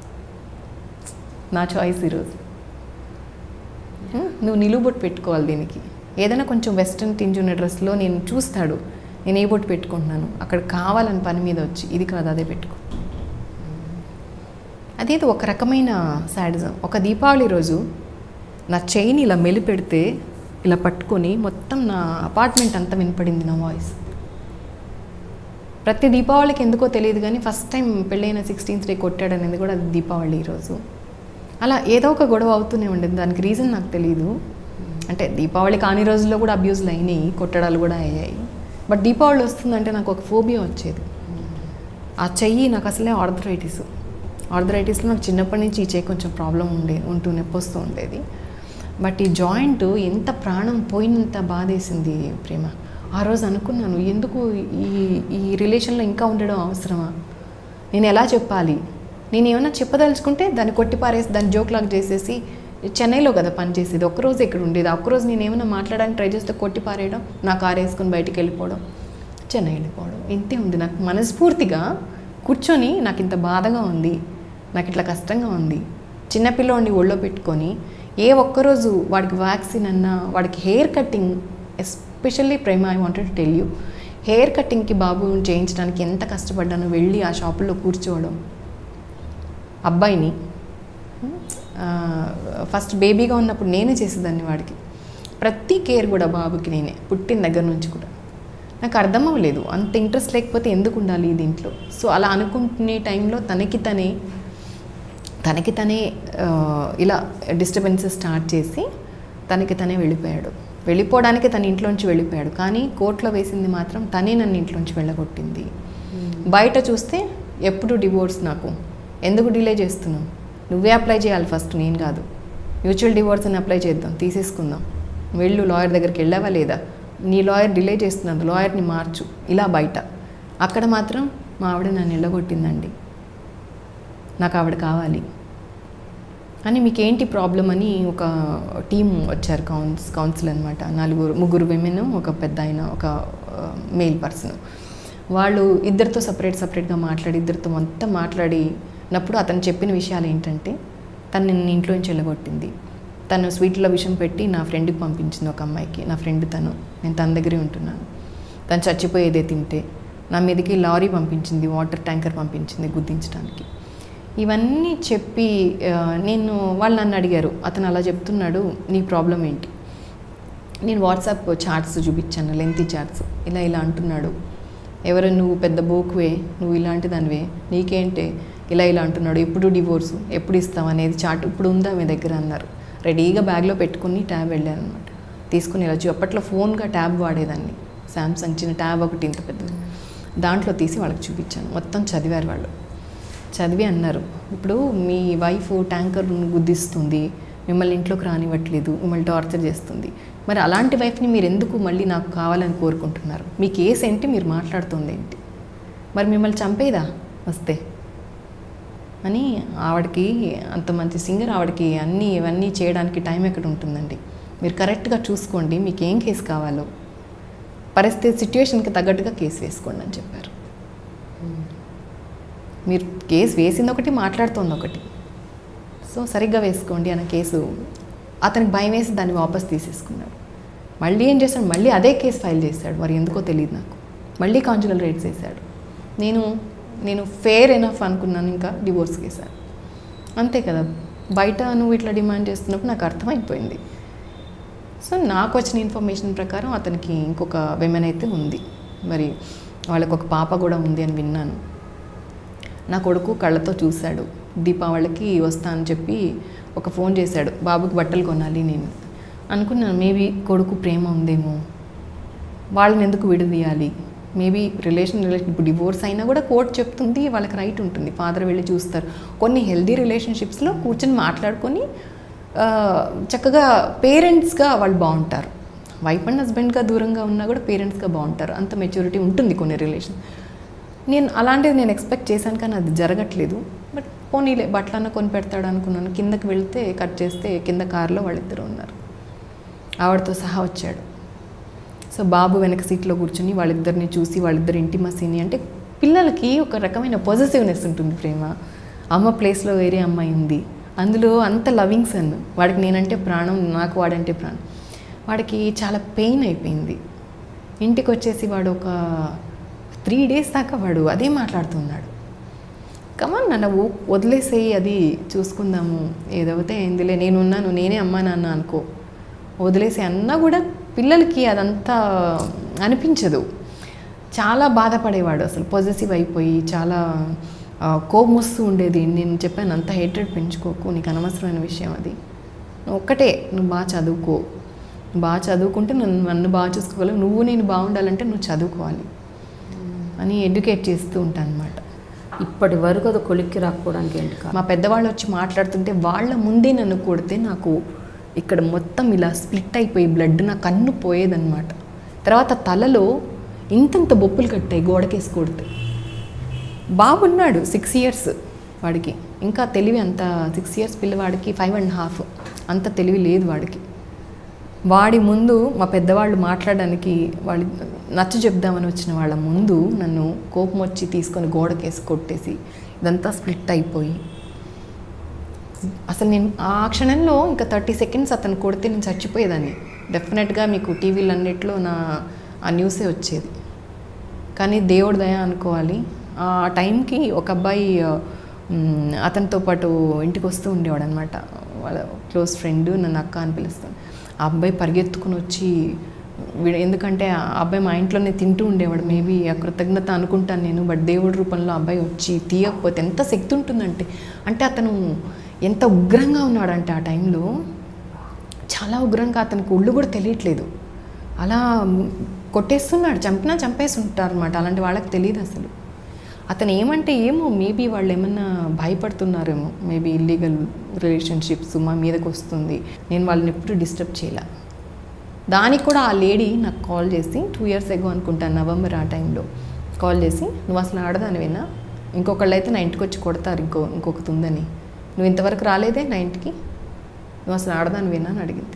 A: నా చాయిస్ ఈరోజు ఆ, నువ్వు నిలువు బొట్టు పెట్టుకోవాలి దీనికి ఏదైనా కొంచెం వెస్ట్రన్ టింజ్ ఉన్న డ్రెస్లో నేను చూస్తాడు నేను ఏ బొట్టు పెట్టుకుంటున్నాను అక్కడ కావాలని పని మీద వచ్చి ఇది కాదు అదే పెట్టుకో అదేదో ఒక రకమైన శాడిజం ఒక దీపావళి రోజు నా చైన్ ఇలా మెలిపెడితే ఇలా పట్టుకొని మొత్తం నా అపార్ట్మెంట్ అంతా వినపడింది నా వాయిస్ ప్రతి దీపావళికి ఎందుకో తెలియదు కానీ ఫస్ట్ టైం పెళ్ళైన సిక్స్టీన్త్ డే కొట్టాడనేది కూడా అది దీపావళి ఈరోజు అలా ఏదో ఒక గొడవ అవుతూనే ఉండేది దానికి రీజన్ నాకు తెలియదు అంటే దీపావళి కాని రోజుల్లో కూడా అబ్యూజ్లు అయినాయి కొట్టడాలు కూడా అయ్యాయి బట్ దీపావళి వస్తుందంటే నాకు ఒక ఫోబియా వచ్చేది ఆ చెయ్యి నాకు అసలే ఆర్థరైటిస్ ఆర్థరైటిస్లో నాకు చిన్నప్పటి నుంచి ఈ చెయ్యి కొంచెం ప్రాబ్లం ఉండే ఉంటూ నొప్పి వస్తూ ఉండేది బట్ ఈ జాయింట్ ఎంత ప్రాణం పోయినంత బాధేసింది ప్రేమ ఆ రోజు అనుకున్నాను ఎందుకు ఈ ఈ రిలేషన్లో ఇంకా ఉండడం అవసరమా నేను ఎలా చెప్పాలి నేను ఏమైనా చెప్పదలుచుకుంటే దాన్ని కొట్టి పారేసి దాన్ని జోక్ లాగా చేసేసి చెన్నైలో కదా పనిచేసేది ఒక్కరోజు ఇక్కడ ఉండేది ఆ ఒక్కరోజు నేను ఏమైనా మాట్లాడడానికి ట్రై చేస్తే కొట్టి పారేయడం నా కారు వేసుకొని బయటికి వెళ్ళిపోవడం చెన్నై వెళ్ళిపోవడం ఇంతే ఉంది నాకు మనస్ఫూర్తిగా కూర్చొని నాకు ఇంత బాధగా ఉంది నాకు ఇట్లా కష్టంగా ఉంది చిన్నపిల్లోడిని ఒళ్ళో పెట్టుకొని ఏ ఒక్కరోజు వాడికి వ్యాక్సిన్ అన్నా వాడికి హెయిర్ కటింగ్ ఎస్పెషల్లీ ప్రేమ I wanted to tell you hair కటింగ్కి బాబు చేయించడానికి ఎంత కష్టపడ్డానో వెళ్ళి ఆ షాపుల్లో కూర్చోవడం అబ్బాయిని ఫస్ట్ బేబీగా ఉన్నప్పుడు నేనే చేసేదాన్ని వాడికి ప్రతి కేర్ కూడా బాబుకి నేనే పుట్టిన దగ్గర నుంచి కూడా నాకు అర్థం అవ్వలేదు అంత ఇంట్రెస్ట్ లేకపోతే ఎందుకు ఉండాలి దీంట్లో సో అలా అనుకుంటునే టైంలో తనకి తనే తనకి తనే ఆ, ఇలా డిస్టర్బెన్సెస్ స్టార్ట్ చేసి తనకి తనే వెళ్ళిపోయాడు వెళ్ళిపోవడానికి తన ఇంట్లోంచి వెళ్ళిపోయాడు కానీ కోర్టులో వేసింది మాత్రం తనే నన్ను ఇంట్లోంచి వెళ్ళగొట్టింది బయట చూస్తే ఎప్పుడు డివోర్స్ నాకు ఎందుకు డిలే చేస్తున్నావు నువ్వే అప్లై చేయాలి ఫస్ట్ నేను కాదు మ్యూచువల్ డివోర్స్ అని అప్లై చేద్దాం తీసేసుకుందాం వెళ్ళు లాయర్ దగ్గరికి వెళ్ళావా లేదా నీ లాయర్ డిలే చేస్తున్నాడు లాయర్ని మార్చు ఇలా బయట అక్కడ మాత్రం మా ఆవిడ నన్ను వెళ్ళగొట్టిందండి నాకు ఆవిడ కావాలి అని మీకేంటి ప్రాబ్లం అని ఒక టీం వచ్చారు కౌన్స్ కౌన్సిల్ అనమాట నలుగురు ముగ్గురు విమెన్ ఒక పెద్ద ఆయన ఒక మేల్ పర్సన్ వాళ్ళు ఇద్దరితో సపరేట్ సపరేట్గా మాట్లాడి ఇద్దరితో మొత్తం మాట్లాడినప్పుడు అతను చెప్పిన విషయాలు ఏంటంటే తను నిన్ను ఇంట్లో నుంచి వెళ్ళగొట్టింది తను స్వీట్లో విషయం పెట్టి నా ఫ్రెండ్కి పంపించింది ఒక అమ్మాయికి నా ఫ్రెండ్ తను నేను తన దగ్గరే ఉంటున్నాను తను చచ్చిపోయేదే తింటే నా మీదకి లారీ పంపించింది వాటర్ ట్యాంకర్ పంపించింది గుద్దించడానికి ఇవన్నీ చెప్పి ఆ, నేను వాళ్ళు నన్ను అడిగారు అతను అలా చెప్తున్నాడు నీ ప్రాబ్లం ఏంటి నేను వాట్సాప్ చాట్స్ చూపించాను లెంతీ చాట్స్ ఇలా ఇలా అంటున్నాడు ఎవరు నువ్వు పెద్ద బోకువే నువ్వు ఇలాంటి దానివే నీకేంటే ఇలా ఇలా అంటున్నాడు ఎప్పుడు డివోర్సు ఎప్పుడు ఇస్తావు అనేది చాట్ ఇప్పుడు ఉందా మీ దగ్గర అన్నారు రెడీగా బ్యాగ్లో పెట్టుకుని ట్యాబ్ వెళ్ళాను అనమాట తీసుకుని వెళ్ళచ్చు అప్పట్లో ఫోన్గా ట్యాబ్ వాడేదాన్ని శాంసంగ్ చిన్న ట్యాబ్ ఒకటి ఇంత పెద్దది దాంట్లో తీసి వాళ్ళకి చూపించాను మొత్తం చదివారు వాళ్ళు చదివి అన్నారు ఇప్పుడు మీ వైఫ్ ట్యాంకర్ గుద్దిస్తుంది మిమ్మల్ని ఇంట్లోకి రానివ్వట్లేదు మిమ్మల్ని టార్చర్ చేస్తుంది మరి అలాంటి వైఫ్ని మీరు ఎందుకు మళ్ళీ నాకు కావాలని కోరుకుంటున్నారు మీ కేసు ఏంటి మీరు మాట్లాడుతుంది ఏంటి మరి మిమ్మల్ని చంపేదా వస్తే అని ఆవిడకి అంత మంచి సింగర్ ఆవిడకి అన్నీ ఇవన్నీ చేయడానికి టైం ఎక్కడ ఉంటుందండి మీరు కరెక్ట్గా చూసుకోండి మీకు ఏం కేసు కావాలో పరిస్థితి సిచ్యువేషన్కి తగ్గట్టుగా కేసు వేసుకోండి అని చెప్పారు మీరు కేసు వేసింది ఒకటి మాట్లాడుతోంది ఒకటి సో సరిగ్గా వేసుకోండి అన్న కేసు అతనికి భయం వేసి దాన్ని వాపస్ తీసేసుకున్నాడు మళ్ళీ ఏం చేశాడు మళ్ళీ అదే కేసు ఫైల్ చేశాడు మరి ఎందుకో తెలియదు నాకు మళ్ళీ కాన్జుగల్ రేట్స్ వేశాడు నేను నేను ఫేర్ ఎనఫ్ అనుకున్నాను ఇంకా డివోర్స్ కేసాను అంతే కదా బయట నువ్వు ఇట్లా డిమాండ్ చేస్తున్నప్పుడు నాకు అర్థమైపోయింది సో నాకు వచ్చిన ఇన్ఫర్మేషన్ ప్రకారం అతనికి ఇంకొక విమెన్ అయితే ఉంది మరి వాళ్ళకు ఒక పాప కూడా ఉంది అని విన్నాను నా కొడుకు కళ్ళతో చూశాడు దీపావళికి వస్తా అని చెప్పి ఒక ఫోన్ చేశాడు బాబుకి బట్టలు కొనాలి నేను అనుకున్నాను మేబీ కొడుకు ప్రేమ ఉందేమో వాళ్ళని ఎందుకు విడదీయాలి మేబీ రిలేషన్ రిలేషన్ ఇప్పుడు డివోర్స్ అయినా కూడా కోర్టు చెప్తుంది వాళ్ళకి రైట్ ఉంటుంది ఫాదర్ వెళ్ళి చూస్తారు కొన్ని హెల్దీ రిలేషన్షిప్స్లో కూర్చొని మాట్లాడుకొని ఆ, చక్కగా పేరెంట్స్గా వాళ్ళు బాగుంటారు వైఫ్ అండ్ హస్బెండ్గా దూరంగా ఉన్నా కూడా పేరెంట్స్గా బాగుంటారు అంత మెచ్యూరిటీ ఉంటుంది కొన్ని రిలేషన్ నేను అలాంటిది నేను ఎక్స్పెక్ట్ చేశాను కానీ అది జరగట్లేదు బట్ పోనీలే బట్టలన్న కొని పెడతాడు అనుకున్నాను కిందకి వెళ్తే కట్ చేస్తే కింద కారులో వాళ్ళిద్దరు ఉన్నారు ఆవిడతో సహా వచ్చాడు సో బాబు వెనక సీట్లో కూర్చుని వాళ్ళిద్దరిని చూసి వాళ్ళిద్దరి ఇంటిమసీని అంటే పిల్లలకి ఒక రకమైన పాజిటివ్నెస్ ఉంటుంది ప్రేమ అమ్మ ప్లేస్లో వేరే అమ్మాయి ఉంది అందులో అంత లవింగ్ సన్ వాడికి నేనంటే ప్రాణం నాకు వాడంటే ప్రాణం వాడికి చాలా పెయిన్ అయిపోయింది ఇంటికి వచ్చేసి వాడు ఒక త్రీ డేస్ దాకా వాడు అదే మాట్లాడుతున్నాడు కమన్ నన్ను ఊ- వదిలేసేయి అది చూసుకుందాము ఏదైతే ఏందిలే నేను ఉన్నాను నేనే అమ్మా నాన్న అనుకో వదిలేసి అన్నా కూడా పిల్లలకి అదంతా అనిపించదు చాలా బాధపడేవాడు అసలు పొజెసివ్ అయిపోయి చాలా ఆ, కోపం వస్తూ ఉండేది నేను చెప్పాను అంత హేట్రెడ్ పెంచుకోకు నీకు అనవసరమైన విషయం అది నువ్వు ఒక్కటే నువ్వు బాగా చదువుకో నువ్వు బాగా చదువుకుంటే నన్ను నన్ను బాగా చూసుకోగలవు నువ్వు నేను బాగుండాలంటే నువ్వు చదువుకోవాలి అని ఎడ్యుకేట్ చేస్తూ ఉంటాను అనమాట
B: ఇప్పటి వరకు అది కొలిక్కి రాకపోవడానికి ఏంటి కారణం?
A: మా పెద్దవాళ్ళు వచ్చి మాట్లాడుతుంటే వాళ్ళ ముందే నన్ను కొడితే నాకు ఇక్కడ మొత్తం ఇలా స్ప్లిట్ అయిపోయి బ్లడ్ నా కన్ను పోయేదన్నమాట తర్వాత తలలో ఇంతంత బొప్పులు కట్టాయి గోడకేసి కొడితే బాబున్నాడు సిక్స్ ఇయర్స్ వాడికి ఇంకా తెలివి అంత సిక్స్ ఇయర్స్ పిల్లవాడికి ఫైవ్ అండ్ హాఫ్ అంత తెలివి లేదు వాడికి వాడి ముందు మా పెద్దవాళ్ళు మాట్లాడడానికి వాళ్ళు నచ్చ చెప్దామని వచ్చిన వాళ్ళ ముందు నన్ను కోపం వచ్చి తీసుకొని గోడకేసి కొట్టేసి ఇదంతా స్ప్లిట్ అయిపోయి అసలు నేను ఆ క్షణంలో ఇంకా థర్టీ సెకండ్స్ అతను కొడితే నేను చచ్చిపోయేదాన్ని డెఫినెట్గా మీకు టీవీలు అన్నిట్లో నా ఆ న్యూసే వచ్చేది కానీ దేవుడి దయ అనుకోవాలి ఆ టైంకి ఒక అబ్బాయి ఆ, మ్, అతనితో పాటు ఇంటికి వస్తూ ఉండేవాడు అనమాట వాళ్ళ క్లోజ్ ఫ్రెండ్ నన్ను అక్క అని పిలుస్తాను ఆ అబ్బాయి పరిగెత్తుకుని వచ్చి వీడు ఎందుకంటే ఆ అబ్బాయి మా ఇంట్లోనే తింటూ ఉండేవాడు మేబీ ఆ కృతజ్ఞత అనుకుంటాను నేను బట్ దేవుడి రూపంలో ఆ అబ్బాయి వచ్చి తీయకపోతే ఎంత శక్తి ఉంటుందంటే అంటే అతను ఎంత ఉగ్రంగా ఉన్నాడంటే ఆ టైంలో చాలా ఉగ్రంగా అతనికి ఒళ్ళు కూడా తెలియట్లేదు అలా కొట్టేస్తున్నాడు చంపినా చంపేసి ఉంటారు అనమాట అలాంటి వాళ్ళకి తెలియదు అసలు అతను ఏమంటే ఏమో మేబీ వాళ్ళు ఏమన్నా భయపడుతున్నారేమో మేబీ ఇల్లీగల్ రిలేషన్షిప్స్ మా మీదకి వస్తుంది నేను వాళ్ళని ఎప్పుడు డిస్టర్బ్ చేయలే దానికి కూడా ఆ లేడీ నాకు కాల్ చేసి టూ ఇయర్స్ ఎగో అనుకుంటాను నవంబర్ ఆ టైంలో కాల్ చేసి నువ్వు అసలు ఆడదానివేనా ఇంకొకళ్ళు అయితే నా ఇంటికి వచ్చి కొడతారు ఇంకో ఇంకొకటి ఉందని నువ్వు ఇంతవరకు రాలేదే నా ఇంటికి నువ్వు అసలు ఆడదానివేనా అని అడిగింది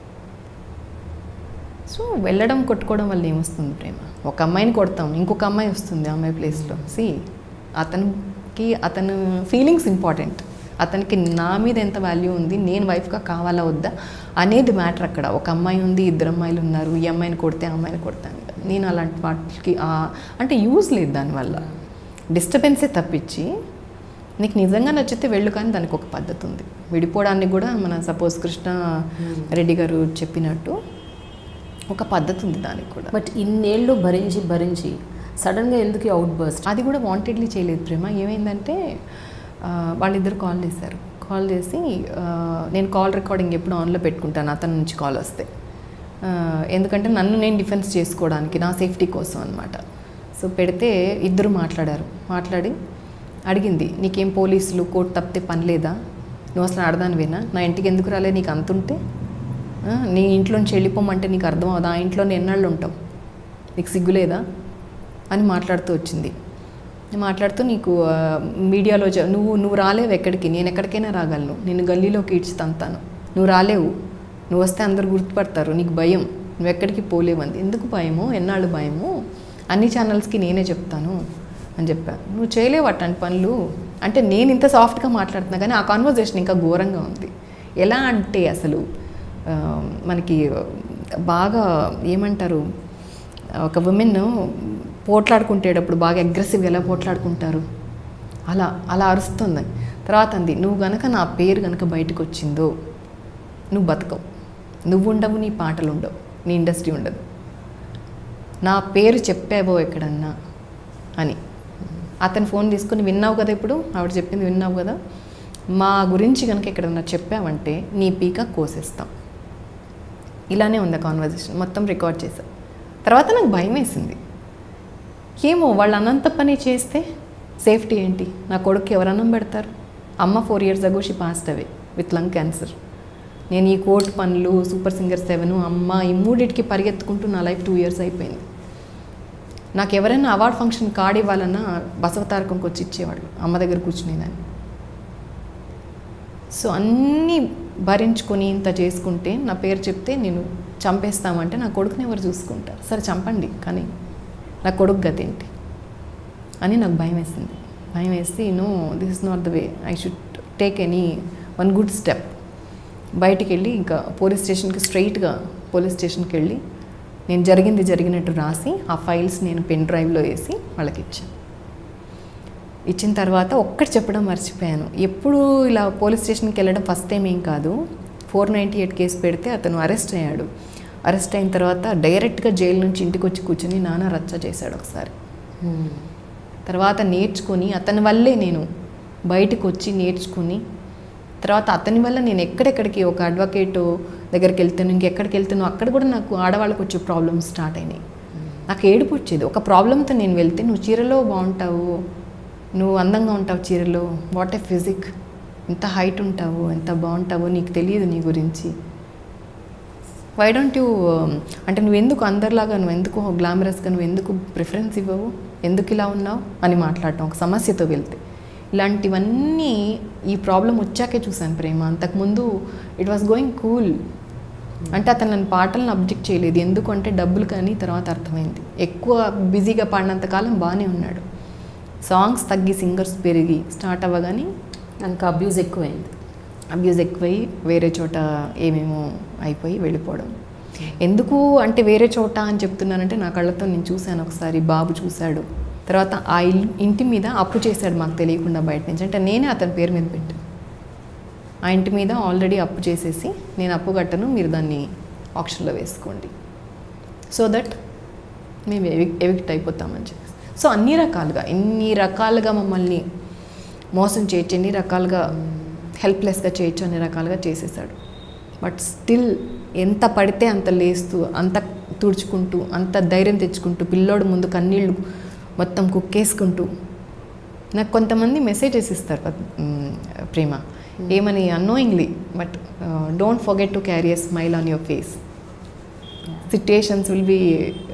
A: సో వెళ్ళడం కొట్టుకోవడం వల్ల ఏమొస్తుంది ప్రేమ ఒక అమ్మాయిని కొడతాం ఇంకొక అమ్మాయి వస్తుంది ఆ అమ్మాయి ప్లేస్లో సి అతనికి అతను ఫీలింగ్స్ ఇంపార్టెంట్ అతనికి నా మీద ఎంత వాల్యూ ఉంది నేను వైఫ్గా కావాలా వద్దా అనేది మ్యాటర్ అక్కడ ఒక అమ్మాయి ఉంది ఇద్దరు అమ్మాయిలు ఉన్నారు ఈ అమ్మాయిని కొడితే ఆ అమ్మాయిని కొడతాను నేను అలాంటి వాటికి ఆ- అంటే యూజ్ లేదు దానివల్ల డిస్టర్బెన్సే తప్పించి నీకు నిజంగా నచ్చితే వెళ్ళు కానీ దానికి ఒక పద్ధతి ఉంది విడిపోవడానికి కూడా మన సపోజ్ కృష్ణ రెడ్డి గారు చెప్పినట్టు ఒక పద్ధతి ఉంది దానికి కూడా
B: బట్ ఇన్నేళ్ళు భరించి భరించి సడన్గా ఎందుకు అవుట్ బర్స్ట్
A: అది కూడా వాంటెడ్లీ చేయలేదు ప్రేమ ఏమైందంటే ఆ, వాళ్ళిద్దరు కాల్ చేశారు కాల్ చేసి ఆ, నేను కాల్ రికార్డింగ్ ఎప్పుడు ఆన్లో పెట్టుకుంటాను అతని నుంచి కాల్ వస్తే ఆ, ఎందుకంటే నన్ను నేను డిఫెన్స్ చేసుకోవడానికి నా సేఫ్టీ కోసం అనమాట సో పెడితే ఇద్దరు మాట్లాడారు మాట్లాడి అడిగింది నీకేం పోలీసులు కోర్టు తప్పితే పని లేదా నువ్వు అసలు ఆడదానివేనా నా ఇంటికి ఎందుకు రాలే నీకు అంతుంటే ఆ, నీ ఇంట్లోంచి వెళ్ళిపోమంటే నీకు అర్థం అవుదా ఆ ఇంట్లోనే ఎన్నాళ్ళు ఉంటావు నీకు సిగ్గులేదా అని మాట్లాడుతూ వచ్చింది మాట్లాడుతూ నీకు ఆ, మీడియాలో జ- నువ్వు నువ్వు రాలేవు ఎక్కడికి నేను ఎక్కడికైనా రాగలను నేను గల్లీలోకి ఈడ్చి తంతాను నువ్వు రాలేవు నువ్వు వస్తే అందరు గుర్తుపడతారు నీకు భయం నువ్వు ఎక్కడికి పోలేవు అంది ఎందుకు భయము ఎన్నాళ్ళు భయము అన్ని ఛానల్స్కి నేనే చెప్తాను అని చెప్పాను నువ్వు చేయలేవు అట్లాంటి పనులు అంటే నేను ఇంత సాఫ్ట్గా మాట్లాడుతున్నా కానీ ఆ కాన్వర్జేషన్ ఇంకా ఘోరంగా ఉంది ఎలా అంటే అసలు ఆ, మనకి బాగా ఏమంటారు ఒక ఉమెన్ పోట్లాడుకుంటేటప్పుడు బాగా అగ్రెసివ్గా ఎలా పోట్లాడుకుంటారు అలా అలా అరుస్తుంది తర్వాత అంది నువ్వు గనక నా పేరు గనక బయటకు వచ్చిందో నువ్వు బతకవు నువ్వు ఉండవు నీ పాటలు ఉండవు నీ ఇండస్ట్రీ ఉండదు నా పేరు చెప్పావో ఎక్కడన్నా అని అతను ఫోన్ తీసుకుని విన్నావు కదా ఇప్పుడు ఆవిడ చెప్పింది విన్నావు కదా మా గురించి కనుక ఎక్కడన్నా చెప్పావంటే నీ పీక కోసేస్తాం ఇలానే ఉంది కాన్వర్జేషన్ మొత్తం రికార్డ్ చేశా తర్వాత నాకు భయం వేసింది ఏమో వాళ్ళు అనంత పని చేస్తే సేఫ్టీ ఏంటి నా కొడుకు ఎవరు అన్నం పెడతారు అమ్మ four years ago she passed away with lung cancer నేను ఈ కోర్ట్ పనులు సూపర్ సింగర్ సెవెన్ అమ్మ ఈ మూడింటికి పరిగెత్తుకుంటూ నా లైఫ్ టూ ఇయర్స్ అయిపోయింది నాకు ఎవరైనా అవార్డ్ ఫంక్షన్ కార్డ్ ఇవ్వాలన్నా బసవతారకంకి వచ్చి ఇచ్చేవాడు అమ్మ దగ్గర కూర్చునేదాన్ని సో అన్నీ భరించుకొని ఇంత చేసుకుంటే నా పేరు చెప్తే నేను చంపేస్తామంటే నా కొడుకుని ఎవరు చూసుకుంటారు సరే చంపండి కానీ నా కొడుకు గతి ఏంటి అని నాకు భయం వేసింది భయం వేసి no this is not the way I should take any one good step బయటికి వెళ్ళి ఇంకా పోలీస్ స్టేషన్కి స్ట్రైట్గా పోలీస్ స్టేషన్కి వెళ్ళి నేను జరిగింది జరిగినట్టు రాసి ఆ ఫైల్స్ నేను పెన్ డ్రైవ్లో వేసి వాళ్ళకి ఇచ్చాను ఇచ్చిన తర్వాత ఒక్కటి చెప్పడం మర్చిపోయాను ఎప్పుడు ఇలా పోలీస్ స్టేషన్కి వెళ్ళడం ఫస్ట్ టైం ఏం కాదు ఫోర్ నైంటీ ఎయిట్ కేసు పెడితే అతను అరెస్ట్ అయ్యాడు అరెస్ట్ అయిన తర్వాత డైరెక్ట్గా జైలు నుంచి ఇంటికి వచ్చి కూర్చుని నాన్న రచ్చ చేశాడు ఒకసారి తర్వాత నేర్చుకొని అతని వల్లే నేను బయటకు వచ్చి నేర్చుకుని తర్వాత అతని వల్ల నేను ఎక్కడెక్కడికి ఒక అడ్వకేట్ దగ్గరికి వెళ్తాను ఇంకెక్కడికి వెళ్తాను అక్కడ కూడా నాకు ఆడవాళ్ళకి వచ్చే ప్రాబ్లమ్స్ స్టార్ట్ అయినాయి నాకు ఏడుపు వచ్చేది ఒక ప్రాబ్లంతో నేను వెళ్తే నువ్వు చీరలో బాగుంటావు నువ్వు అందంగా ఉంటావు చీరలో వాట్ ఏ ఫిజిక్ ఎంత హైట్ ఉంటావు ఎంత బాగుంటావో నీకు తెలియదు నీ గురించి వై డోంట్ యూ అంటే నువ్వు ఎందుకు అందరిలాగా నువ్వు ఎందుకు గ్లామరస్గా నువ్వు ఎందుకు ప్రిఫరెన్స్ ఇవ్వవు ఎందుకు ఇలా ఉన్నావు అని మాట్లాడటం ఒక సమస్యతో వెళ్తే ఇలాంటివన్నీ ఈ ప్రాబ్లం వచ్చాకే చూశాను ప్రేమ అంతకుముందు ఇట్ వాస్ గోయింగ్ కూల్ అంటే అతను నన్ను పాటలను అబ్జెక్ట్ చేయలేదు ఎందుకు అంటే డబ్బులు కానీ తర్వాత అర్థమైంది ఎక్కువ బిజీగా పాడినంతకాలం బాగానే ఉన్నాడు సాంగ్స్ తగ్గి సింగర్స్ పెరిగి స్టార్ట్ అవ్వగానే
B: నాకు అబ్యూజ్ ఎక్కువైంది
A: అబ్యూజ్ ఎక్కువై వేరే చోట ఏమేమో అయిపోయి వెళ్ళిపోవడం ఎందుకు అంటే వేరే చోట అని చెప్తున్నానంటే నా కళ్ళతో నేను చూశాను ఒకసారి బాబు చూశాడు తర్వాత ఆ ఇల్ ఇంటి మీద అప్పు చేశాడు మాకు తెలియకుండా బయట నుంచి అంటే నేనే అతని పేరు మీద పెట్టాను ఆ ఇంటి మీద ఆల్రెడీ అప్పు చేసేసి నేను అప్పు కట్టను మీరు దాన్ని ఆప్షన్లో వేసుకోండి సో దట్ మేము ఎవిక్ ఎవిక్ట్ అయిపోతామని చెప్పి సో అన్ని రకాలుగా ఎన్ని రకాలుగా మమ్మల్ని మోసం చేయొచ్చు ఎన్ని రకాలుగా హెల్ప్లెస్గా చేయొచ్చు అన్ని రకాలుగా చేసేసాడు బట్ స్టిల్ ఎంత పడితే అంత లేస్తూ అంత తుడుచుకుంటూ అంత ధైర్యం తెచ్చుకుంటూ పిల్లోడు ముందు కన్నీళ్ళు మొత్తం కుక్కేసుకుంటూ నాకు కొంతమంది మెసేజెస్ ఇస్తారు పద్- మ్, ప్రేమ ఏమని annoyingly but don't forget to carry a smile on your face situations will be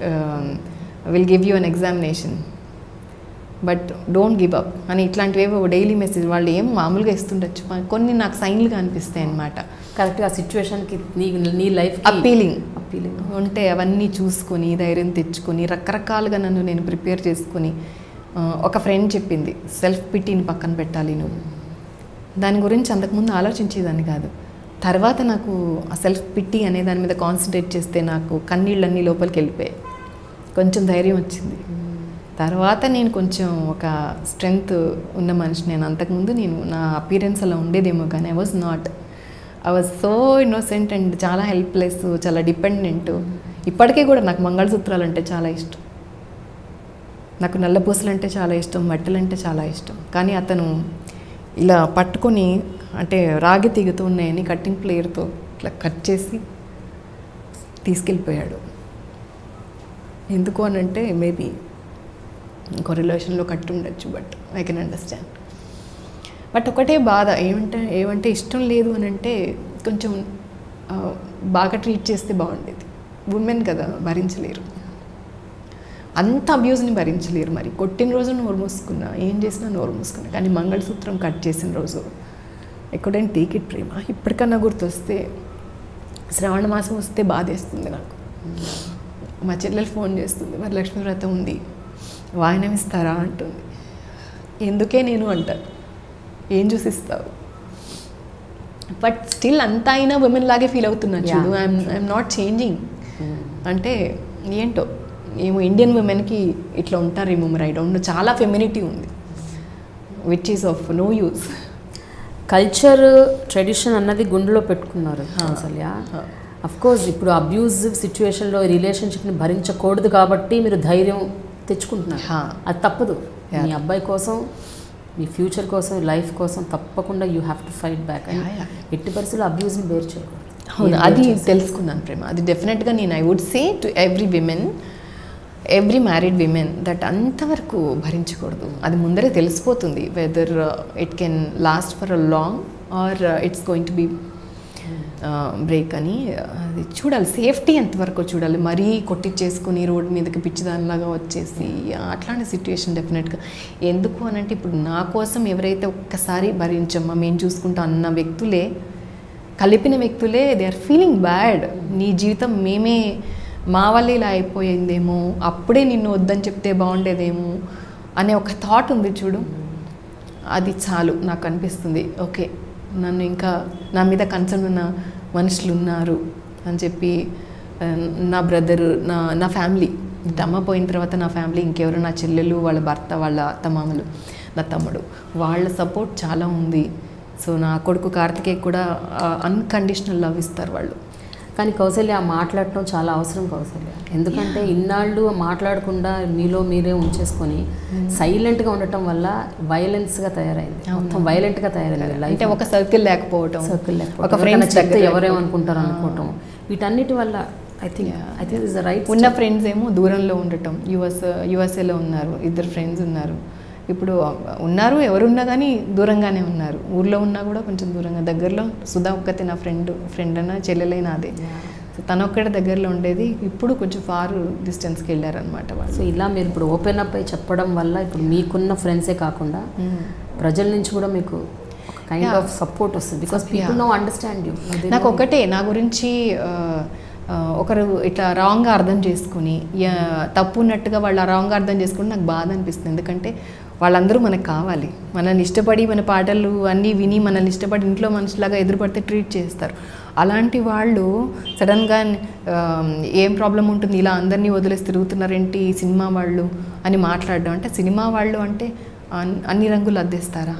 A: will give you an examination but don't give up అని ఇట్లాంటివేవో డైలీ మెసేజ్ వాళ్ళు ఏం మామూలుగా ఇస్తుండొచ్చు కొన్ని నాకు సైన్లుగా అనిపిస్తాయి అన్నమాట
B: కరెక్ట్గా ఆ సిచ్యువేషన్కి నీ నీ లైఫ్
A: అప్పీలింగ్
B: అప్పీలింగ్
A: ఉంటే అవన్నీ చూసుకొని ధైర్యం తెచ్చుకొని రకరకాలుగా నన్ను నేను ప్రిపేర్ చేసుకొని ఆ, ఒక ఫ్రెండ్ చెప్పింది సెల్ఫ్ పిటీని పక్కన పెట్టాలి నువ్వు దాని గురించి అంతకుముందు ఆలోచించేదాన్ని కాదు తర్వాత నాకు ఆ సెల్ఫ్ పిట్టి అనే దాని మీద కాన్సన్ట్రేట్ చేస్తే నాకు కన్నీళ్ళన్నీ లోపలికి వెళ్ళిపోయాయి కొంచెం ధైర్యం వచ్చింది తర్వాత నేను కొంచెం ఒక స్ట్రెంగ్త్ ఉన్న మనిషి నేను అంతకుముందు నేను నా అపీరెన్స్ అలా ఉండేదేమో కానీ I was not I was so innocent and చాలా హెల్ప్లెస్ చాలా డిపెండెంట్ ఇప్పటికీ కూడా నాకు మంగళసూత్రాలు అంటే చాలా ఇష్టం నాకు నల్ల పూసలు అంటే చాలా ఇష్టం మట్టెలు అంటే చాలా ఇష్టం కానీ అతను ఇలా పట్టుకొని అంటే రాగి తీగతో ఉన్నాయని కట్టింగ్ ప్లేయర్తో ఇట్లా కట్ చేసి తీసుకెళ్ళిపోయాడు ఎందుకు అని అంటే మేబీ ఇంకో రిలేషన్లో కట్టి ఉండొచ్చు but I can understand but ఒకటే బాధ ఏమంటే ఏమంటే ఇష్టం లేదు అని అంటే కొంచెం ఆ, బాగా ట్రీట్ చేస్తే బాగుండేది ఉమెన్ కదా భరించలేరు అంత అబ్యూస్ని భరించలేరు మరి కొట్టిన రోజు నోరు మూసుకున్నా ఏం చేసినా నోరు మూసుకున్నా కానీ మంగళసూత్రం కట్ చేసిన రోజు ఎక్కడైనా టేక్ ఇట్ ప్రేమ ఇప్పటికన్నా గుర్తొస్తే శ్రావణ మాసం వస్తే బాధేస్తుంది నాకు మా చెల్లెలు ఫోన్ చేస్తుంది మరి లక్ష్మీ వ్రతం ఉంది వాయనం ఇస్తారా అంటుంది ఎందుకే నేను అంటారు ఏం చూసిస్తావు బట్ స్టిల్ అంత అయినా ఉమెన్ లాగే ఫీల్ అవుతున్నాను చూడు
B: Yeah.
A: I'm I'm not changing అంటే ఏంటో ఏమో ఇండియన్ ఉమెన్కి ఇట్లా ఉంటారేమో మరి ఐ డోంట్ నో చాలా ఫెమినిటీ ఉంది which is of no use
B: culture tradition అన్నది గుండెలో పెట్టుకున్నారు కౌసల్య అఫ్ కోర్స్ ఇప్పుడు అబ్యూజివ్ సిచ్యువేషన్లో రిలేషన్షిప్ని భరించకూడదు కాబట్టి మీరు ధైర్యం తెచ్చుకుంటున్నారు
A: హా.
B: అది తప్పదు
A: Yeah.
B: మీ అబ్బాయి కోసం మీ ఫ్యూచర్ కోసం లైఫ్ కోసం తప్పకుండా you have to fight back and
A: Yeah, yeah.
B: ఎట్టి పరిస్థితుల్లో అబ్యూస్ని బేర్ చేయకూడదు
A: అవును
B: ఏం
A: అది
B: bear చేస్తారు?
A: తెలుసుకున్నాను ప్రేమ అది డెఫినెట్గా నేను I would say to every women every married women that అంతవరకు భరించకూడదు అది ముందరే తెలిసిపోతుంది whether it can last for a long or it's going to be break అని అది చూడాలి సేఫ్టీ ఎంతవరకు చూడాలి మరీ కొట్టించేసుకుని రోడ్డు మీదకి పిచ్చిదానిలాగా వచ్చేసి అట్లాంటి సిచ్యుయేషన్ డెఫినెట్గా ఎందుకు అని అంటే ఇప్పుడు నా కోసం ఎవరైతే ఒక్కసారి భరించమ్మా మేము చూసుకుంటాం అన్న వ్యక్తులే కలిపిన వ్యక్తులే దే ఆర్ ఫీలింగ్ బ్యాడ్ నీ జీవితం మేమే మా వల్ల ఇలా అయిపోయిందేమో అప్పుడే నిన్ను వద్దని చెప్తే బాగుండేదేమో అనే ఒక థాట్ ఉంది చూడు అది చాలు నాకు అనిపిస్తుంది ఓకే నన్ను ఇంకా నా మీద కన్సర్న్ ఉన్న మనుషులు ఉన్నారు అని చెప్పి ఆ, నా బ్రదరు నా నా ఫ్యామిలీ అమ్మ పోయిన తర్వాత నా ఫ్యామిలీ ఇంకెవరు నా చెల్లెలు వాళ్ళ భర్త వాళ్ళ అత్తమామలు నా తమ్ముడు వాళ్ళ సపోర్ట్ చాలా ఉంది సో నా కొడుకు కార్తికేయ కూడా అన్కండిషనల్ లవ్ ఇస్తారు వాళ్ళు
B: కానీ కౌశల్య మాట్లాడటం చాలా అవసరం కౌశల్య ఎందుకంటే ఇన్నాళ్ళు మాట్లాడకుండా మీలో మీరే ఉంచేసుకొని సైలెంట్గా ఉండటం వల్ల వైలెన్స్గా తయారైంది మొత్తం వైలెంట్గా తయారైంది లైఫ్
A: అంటే ఒక సర్కిల్ లేకపోవటం
B: సర్కిల్
A: ఒక ఫ్రెండ్స్
B: చెప్తే
A: దగ్గర
B: ఎవరేమనుకుంటారు అనుకోవటం వీటన్నిటి వల్ల I think I think is the right
A: ఉన్న ఫ్రెండ్స్ ఏమో దూరంలో ఉండటం యుఎస్ యుఎస్ఏలో ఉన్నారు ఇద్దరు ఫ్రెండ్స్ ఉన్నారు ఇప్పుడు ఉన్నారు ఎవరున్నా కానీ దూరంగానే ఉన్నారు ఊర్లో ఉన్నా కూడా కొంచెం దూరంగా దగ్గరలో సుధా ఒక్కతే నా ఫ్రెండ్ ఫ్రెండ్ అన్న చెల్లెలైన అదే సో తను ఒక్కడే దగ్గరలో ఉండేది ఇప్పుడు కొంచెం ఫార్ డిస్టెన్స్కి వెళ్ళారనమాట
B: సో
A: వాళ్ళు
B: ఇలా మీరు ఇప్పుడు ఓపెన్ అప్ అయి చెప్పడం వల్ల ఇప్పుడు మీకున్న ఫ్రెండ్సే కాకుండా ప్రజల నుంచి కూడా మీకు కైండ్
A: Yeah.
B: ఆఫ్ సపోర్ట్ వస్తుంది because people
A: Yeah.
B: Know understand you
A: నాకు ఒకటే నా గురించి ఆ, ఆ, ఒకరు ఇట్లా రాంగ్గా అర్థం చేసుకుని యా- తప్పు ఉన్నట్టుగా వాళ్ళు రాంగ్గా అర్థం చేసుకుని నాకు బాధ అనిపిస్తుంది ఎందుకంటే వాళ్ళందరూ మనకు కావాలి మనల్ని ఇష్టపడి మన పాటలు అన్నీ విని మనల్ని ఇష్టపడి ఇంట్లో మనుషులాగా ఎదురుపడితే ట్రీట్ చేస్తారు అలాంటి వాళ్ళు సడన్గా ఆ, ఏం ప్రాబ్లం ఉంటుంది ఇలా అందరినీ వదిలేసి తిరుగుతున్నారేంటి ఈ సినిమా వాళ్ళు అని మాట్లాడడం అంటే సినిమా వాళ్ళు అంటే అన్- అన్ని రంగులు అద్దేస్తారా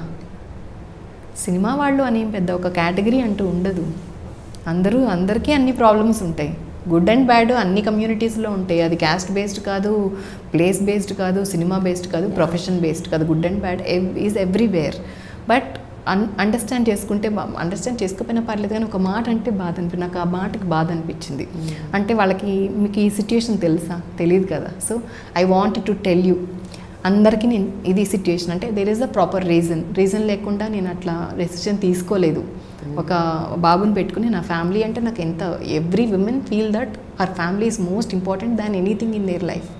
A: సినిమా వాళ్ళు అని ఏం పెద్ద ఒక కేటగిరీ అంటూ ఉండదు అందరూ అందరికీ అన్ని ప్రాబ్లమ్స్ ఉంటాయి గుడ్ అండ్ బ్యాడ్ అన్ని కమ్యూనిటీస్లో ఉంటాయి అది క్యాస్ట్ బేస్డ్ కాదు ప్లేస్ బేస్డ్ కాదు సినిమా బేస్డ్ కాదు ప్రొఫెషన్ బేస్డ్ కాదు good and bad is everywhere but un understand చేసుకుంటే అండర్స్టాండ్ చేసుకోకపోయినా పర్లేదు కానీ ఒక మాట అంటే బాధ అనిపి నాకు ఆ మాటకి బాధ అనిపించింది అంటే వాళ్ళకి మీకు ఈ సిచ్యుయేషన్ తెలుసా తెలియదు కదా so I want to tell you అందరికీ నేను ఇది సిచ్యుయేషన్ అంటే there is a proper reason reason లేకుండా నేను అట్లా డెసిషన్ తీసుకోలేదు ఒక బాబుని పెట్టుకుని నా ఫ్యామిలీ అంటే నాకు ఎంత every women feel that her family is most important than anything in there life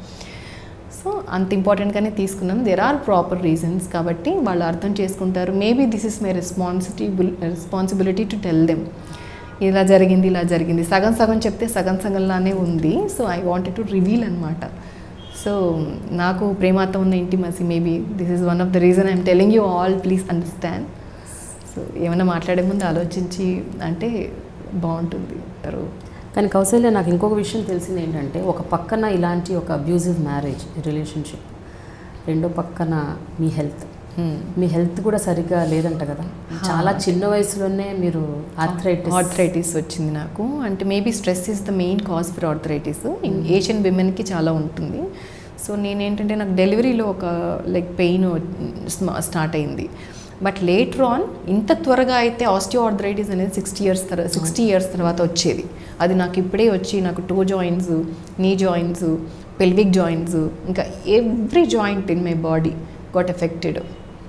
A: so అంత ఇంపార్టెంట్గానే తీసుకున్నాను దెర్ ఆర్ ప్రాపర్ రీజన్స్ కాబట్టి వాళ్ళు అర్థం చేసుకుంటారు maybe this is my responsible responsibility to tell them ఇలా జరిగింది ఇలా జరిగింది సగం సగం చెప్తే సగం సగంలానే ఉంది so I wanted to reveal అనమాట సో నాకు ప్రేమతో ఉన్న intimacy maybe this is one of the reason I'm telling you all please understand so ఏమైనా మాట్లాడే ముందు ఆలోచించి అంటే బాగుంటుంది అంటారు
B: కానీ కౌశల్య నాకు ఇంకొక విషయం తెలిసింది ఏంటంటే ఒక పక్కన ఇలాంటి ఒక అబ్యూజివ్ మ్యారేజ్ రిలేషన్షిప్ రెండో పక్కన మీ హెల్త్ మీ హెల్త్ కూడా సరిగ్గా లేదంట కదా చాలా చిన్న వయసులోనే మీరు ఆర్థరైటిస్
A: ఆర్థరైటిస్ వచ్చింది నాకు అంటే maybe stress is the main cause for arthritis Asian విమెన్కి చాలా ఉంటుంది సో నేనేంటంటే నాకు డెలివరీలో ఒక లైక్ పెయిన్ స్టార్ట్ అయింది బట్ లేటర్ ఆన్ ఇంత త్వరగా అయితే ఆస్టియో ఆర్థరైటిస్ అనేది సిక్స్టీ ఇయర్స్ తర్వాత సిక్స్టీ ఇయర్స్ తర్వాత వచ్చేది అది నాకు ఇప్పుడే వచ్చి నాకు toe joints knee joints pelvic joints ఇంకా every joint in my body got affected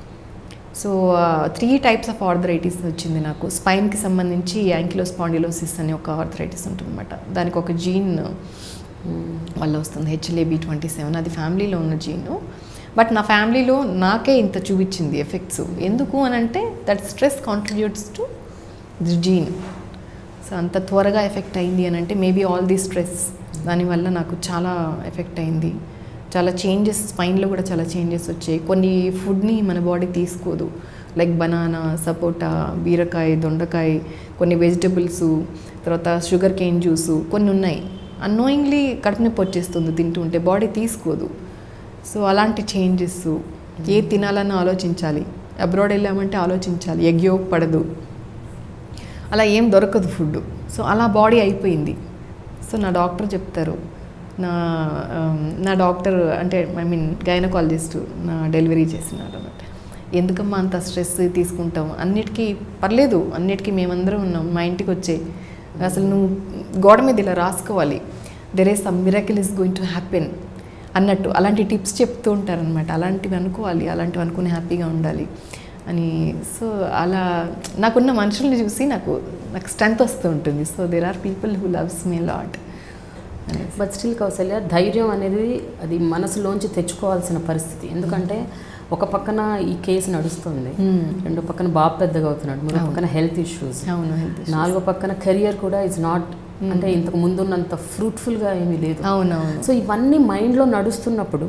A: so three types of arthritis వచ్చింది నాకు స్పైన్కి సంబంధించి యాంకిలోస్పాండిలోసిస్ అనే ఒక ఆర్థరైటిస్ ఉంటుందన్నమాట దానికి ఒక జీన్ వల్ల వస్తుంది హెచ్ఎల్ఏబి ట్వంటీ సెవెన్ అది ఫ్యామిలీలో ఉన్న జీను బట్ నా ఫ్యామిలీలో నాకే ఇంత చూపించింది ఎఫెక్ట్స్ ఎందుకు అని అంటే that stress contributes to the gene so అంత త్వరగా ఎఫెక్ట్ అయింది అని అంటే మేబీ ఆల్ ది స్ట్రెస్ దానివల్ల నాకు చాలా ఎఫెక్ట్ అయింది చాలా చేంజెస్ స్పైన్లో కూడా చాలా చేంజెస్ వచ్చాయి కొన్ని ఫుడ్ని మన బాడీ తీసుకోదు లైక్ బనానా సపోటా బీరకాయ దొండకాయ కొన్ని వెజిటబుల్స్ తర్వాత షుగర్ కేన్ జ్యూసు కొన్ని ఉన్నాయి అన్నోయింగ్లీ కడుపు నొప్పి వచ్చేస్తుంది తింటుంటే బాడీ తీసుకోదు సో అలాంటి చేంజెస్ ఏ తినాలన్నా ఆలోచించాలి అబ్రాడ్ వెళ్ళామంటే ఆలోచించాలి ఎగ్ యోగ్ పడదు అలా ఏం దొరకదు ఫుడ్ సో అలా బాడీ అయిపోయింది సో నా డాక్టర్ చెప్తారు నా ఆమ్, నా డాక్టర్ అంటే ఐ మీన్ గైనకాలజిస్ట్ నా డెలివరీ చేసినారు అనమాట ఎందుకమ్మా అంత స్ట్రెస్ తీసుకుంటాం అన్నిటికీ పర్లేదు అన్నిటికీ మేమందరం ఉన్నాం మా ఇంటికి వచ్చే అసలు నువ్వు గోడ మీద ఇలా రాసుకోవాలి there is some miracle is going to happen అన్నట్టు అలాంటి టిప్స్ చెప్తూ ఉంటారనమాట అలాంటివి అనుకోవాలి అలాంటివి అనుకుని హ్యాపీగా ఉండాలి అని సో అలా నాకున్న మనుషుల్ని చూసి నాకు నాకు స్ట్రెంత్ వస్తూ ఉంటుంది so there are people who loves me lot
B: but still Kaushalya ధైర్యం అనేది అది మనసులోంచి తెచ్చుకోవాల్సిన పరిస్థితి ఎందుకంటే ఒక పక్కన ఈ కేసు నడుస్తుంది రెండో పక్కన బాబు పెద్దగా అవుతున్నాడు మూడో పక్కన హెల్త్ ఇష్యూస్
A: అవును హెల్త్
B: నాలుగో పక్కన కెరియర్ కూడా ఇస్ నాట్ అంటే ఇంతకు ముందున్నంత ఫ్రూట్ఫుల్గా ఏమీ లేదు
A: అవునవును
B: సో ఇవన్నీ మైండ్లో నడుస్తున్నప్పుడు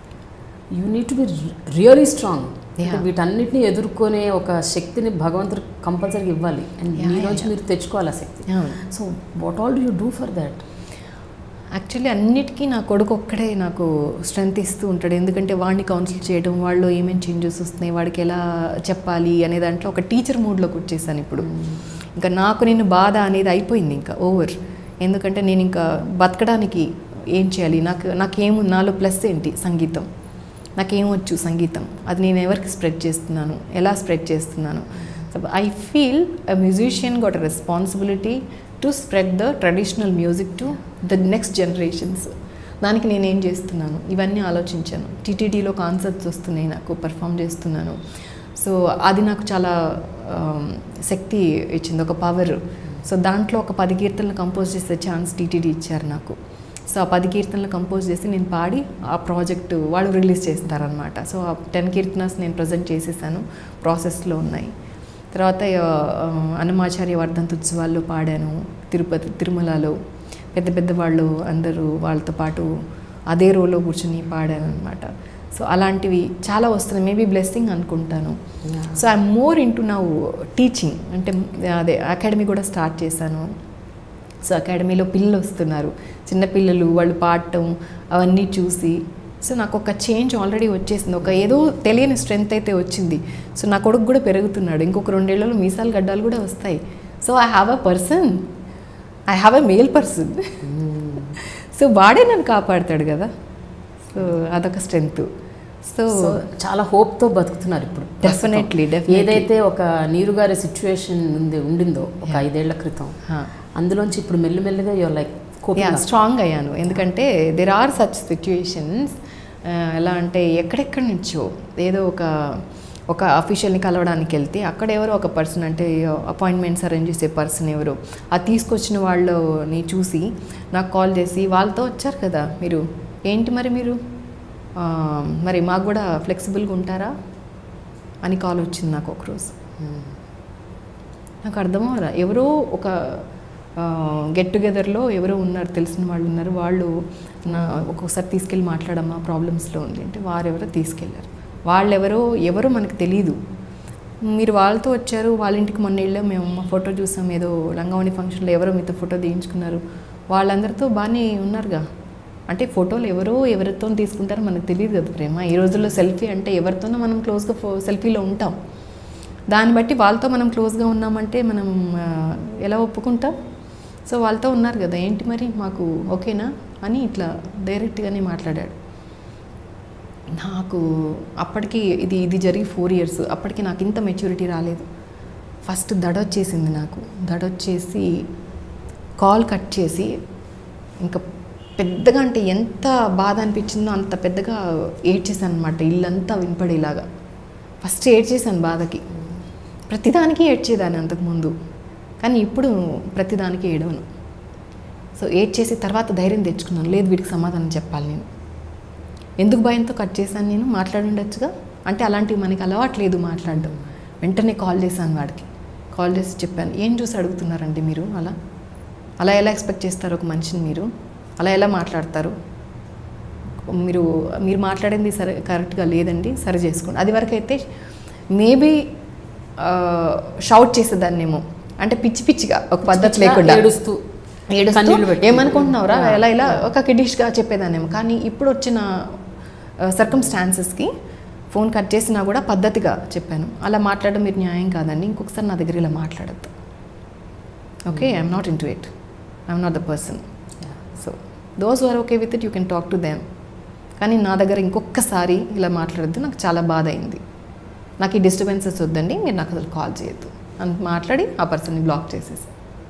B: you need to be really strong
A: Yeah.
B: వీటన్నిటిని ఎదుర్కొనే ఒక శక్తిని భగవంతుడు కంపల్సరీగా ఇవ్వాలి అండ్
A: Yeah,
B: మీలోంచి
A: yeah.
B: మీరు తెచ్చుకోవాలి ఆ శక్తి
A: అవును
B: so what all do you do for that
A: actually అన్నిటికీ నా కొడుకు ఒక్కడే నాకు స్ట్రెంగ్త్ ఇస్తూ ఉంటాడు ఎందుకంటే వాడిని కౌన్సిల్ చేయడం వాళ్ళు ఏమేమి చేంజెస్ వస్తున్నాయి వాడికి ఎలా చెప్పాలి అనే దాంట్లో ఒక టీచర్ మూడ్లోకి వచ్చేసాను ఇప్పుడు ఇంకా నాకు నేను బాధ అనేది అయిపోయింది ఇంకా ఓవర్ ఎందుకంటే నేను ఇంకా బతకడానికి ఏం చేయాలి నాకు నాకేం నాలో ప్లస్ ఏంటి సంగీతం నాకేమొచ్చు సంగీతం అది నేను ఎవరికి స్ప్రెడ్ చేస్తున్నాను ఎలా స్ప్రెడ్ చేస్తున్నాను I feel a musician got a responsibility to spread the traditional music to the next generations దానికి నేనేం చేస్తున్నాను ఇవన్నీ ఆలోచించాను టీటీడీలో కాన్సర్ట్స్ వస్తున్నాయి నాకు పర్ఫామ్ చేస్తున్నాను సో అది నాకు చాలా ఆమ్, శక్తి ఇచ్చింది ఒక పవర్ సో దాంట్లో ఒక పది కీర్తనలు కంపోజ్ చేసే ఛాన్స్ టీటీడీ ఇచ్చారు నాకు సో ఆ పది కీర్తనలు కంపోజ్ చేసి నేను పాడి ఆ ప్రాజెక్టు వాళ్ళు రిలీజ్ చేస్తారనమాట సో ఆ టెన్ కీర్తనస్ నేను ప్రజెంట్ చేసేసాను ప్రాసెస్లో ఉన్నాయి తర్వాత ఆ, అన్నమాచార్య వర్ధంతి ఉత్సవాల్లో పాడాను తిరుపతి తిరుమలలో పెద్ద పెద్ద వాళ్ళు అందరూ వాళ్ళతో పాటు అదే రోలో కూర్చుని పాడాను అనమాట సో అలాంటివి చాలా వస్తున్నాయి మేబీ బ్లెస్సింగ్ అనుకుంటాను so I'm more into now teaching అంటే అదే అకాడమీ కూడా స్టార్ట్ చేశాను సో అకాడమీలో పిల్లలు వస్తున్నారు చిన్న పిల్లలు వాళ్ళు పాడటం అవన్నీ చూసి సో నాకు ఒక చేంజ్ ఆల్రెడీ వచ్చేసింది ఒక ఏదో తెలియని స్ట్రెంగ్త్ అయితే వచ్చింది సో నా కొడుకు కూడా పెరుగుతున్నాడు ఇంకొక రెండేళ్లలో మీసాలు గడ్డాలు కూడా వస్తాయి so I have a person I have a male person so వాడే నన్ను కాపాడతాడు కదా సో అదొక స్ట్రెంగ్త్ సో
B: సో చాలా హోప్తో బతుకుతున్నారు ఇప్పుడు
A: Definitely, definitely.
B: ఏదైతే ఒక నీరుగారి సిచ్యువేషన్ ఉంది ఉండిందో ఒక ఐదేళ్ల క్రితం అందులోంచి ఇప్పుడు మెల్లిమెల్లిగా యువర్ లైక్
A: యా స్ట్రాంగ్ అయ్యాను ఎందుకంటే దెర్ ఆర్ సచ్ సిచ్యుయేషన్స్ ఎలా అంటే ఎక్కడెక్కడి నుంచో ఏదో ఒక ఒక అఫీషియల్ని కలవడానికి వెళ్తే అక్కడ ఎవరో ఒక పర్సన్ అంటే అపాయింట్మెంట్స్ అరేంజ్ చేసే పర్సన్ ఎవరో ఆ తీసుకొచ్చిన వాళ్ళని చూసి నాకు కాల్ చేసి వాళ్ళతో వచ్చారు కదా మీరు ఏంటి మరి మీరు ఆ, మరి మాకు కూడా ఫ్లెక్సిబుల్గా ఉంటారా అని కాల్ వచ్చింది నాకు ఒకరోజు నాకు అర్థం అవ్వరా ఎవరో ఒక గెట్ టుగెదర్లో ఎవరో ఉన్నారు తెలిసిన వాళ్ళు ఉన్నారు వాళ్ళు నా ఒక్కొక్కసారి తీసుకెళ్ళి మాట్లాడమ్మా ప్రాబ్లమ్స్లో ఉంది అంటే వారెవరో తీసుకెళ్ళారు వాళ్ళెవరో ఎవరో మనకు తెలియదు మీరు వాళ్ళతో వచ్చారు వాళ్ళ ఇంటికి మొన్న వెళ్ళాం మేము మా ఫోటో చూసాం ఏదో లంగావణి ఫంక్షన్లో ఎవరో మీతో ఫోటో తీయించుకున్నారు వాళ్ళందరితో బాగానే ఉన్నారుగా అంటే ఫోటోలు ఎవరో ఎవరితో తీసుకుంటారో మనకు తెలియదు కదా ప్రేమ ఈ రోజుల్లో సెల్ఫీ అంటే ఎవరితోనో మనం క్లోజ్గా ఫో సెల్ఫీలో ఉంటాం దాన్ని బట్టి వాళ్ళతో మనం క్లోజ్గా ఉన్నామంటే మనం ఆ, ఎలా ఒప్పుకుంటాం సో వాళ్ళతో ఉన్నారు కదా ఏంటి మరి మాకు ఓకేనా అని ఇట్లా డైరెక్ట్గానే మాట్లాడాడు నాకు అప్పటికి ఇది ఇది జరిగి ఫోర్ ఇయర్స్ అప్పటికి నాకు ఇంత మెచ్యూరిటీ రాలేదు ఫస్ట్ దడొచ్చేసింది నాకు దడొచ్చేసి కాల్ కట్ చేసి ఇంకా పెద్దగా అంటే ఎంత బాధ అనిపించిందో అంత పెద్దగా ఏడ్చేసాను అనమాట ఇల్లంతా వినపడేలాగా ఫస్ట్ ఏడ్చేసాను బాధకి ప్రతిదానికి ఏడ్చేదాన్ని అంతకుముందు కానీ ఇప్పుడు ప్రతిదానికి ఏడవను సో ఏడ్చేసి తర్వాత ధైర్యం తెచ్చుకున్నాను లేదు వీడికి సమాధానం చెప్పాలి నేను ఎందుకు భయంతో కట్ చేశాను నేను మాట్లాడి ఉండొచ్చుగా అంటే అలాంటివి మనకి అలవాట్లేదు మాట్లాడడం వెంటనే కాల్ చేశాను వాడికి కాల్ చేసి చెప్పాను ఏం చూసి అడుగుతున్నారండి మీరు అలా అలా ఎలా ఎక్స్పెక్ట్ చేస్తారు ఒక మనిషిని మీరు అలా ఎలా మాట్లాడతారు మీరు మీరు మాట్లాడింది సరే కరెక్ట్గా లేదండి సరి చేసుకోండి అది వరకు అయితే మేబీ షౌట్ చేసేదాన్నేమో అంటే పిచ్చి పిచ్చిగా ఒక పద్ధతి లేకుండా
B: ఏడుస్తూ
A: ఏడుస్తూ
B: కన్నీళ్ళు పెట్టుకుంటూ.
A: ఏమనుకుంటున్నావురా
B: Yeah.
A: ఎలా ఇలా ఒక కిడిష్గా చెప్పేదాన్నేమో కానీ ఇప్పుడు వచ్చిన సర్కమ్స్టాన్సెస్కి ఫోన్ కట్ చేసినా కూడా పద్ధతిగా చెప్పాను అలా మాట్లాడడం మీరు న్యాయం కాదండి ఇంకొకసారి నా దగ్గర ఇలా మాట్లాడద్దు okay I'm not into it I'm not the person so those are okay with it you can talk to them కానీ నా దగ్గర ఇంకొకసారి ఇలా మాట్లాడద్దు నాకు చాలా బాధ అయింది నాకు ఈ డిస్టర్బెన్సెస్ వద్దండి మీరు నాకు అసలు కాల్ చేయొద్దు అని మాట్లాడి ఆ పర్సన్ని బ్లాక్ చేసేసి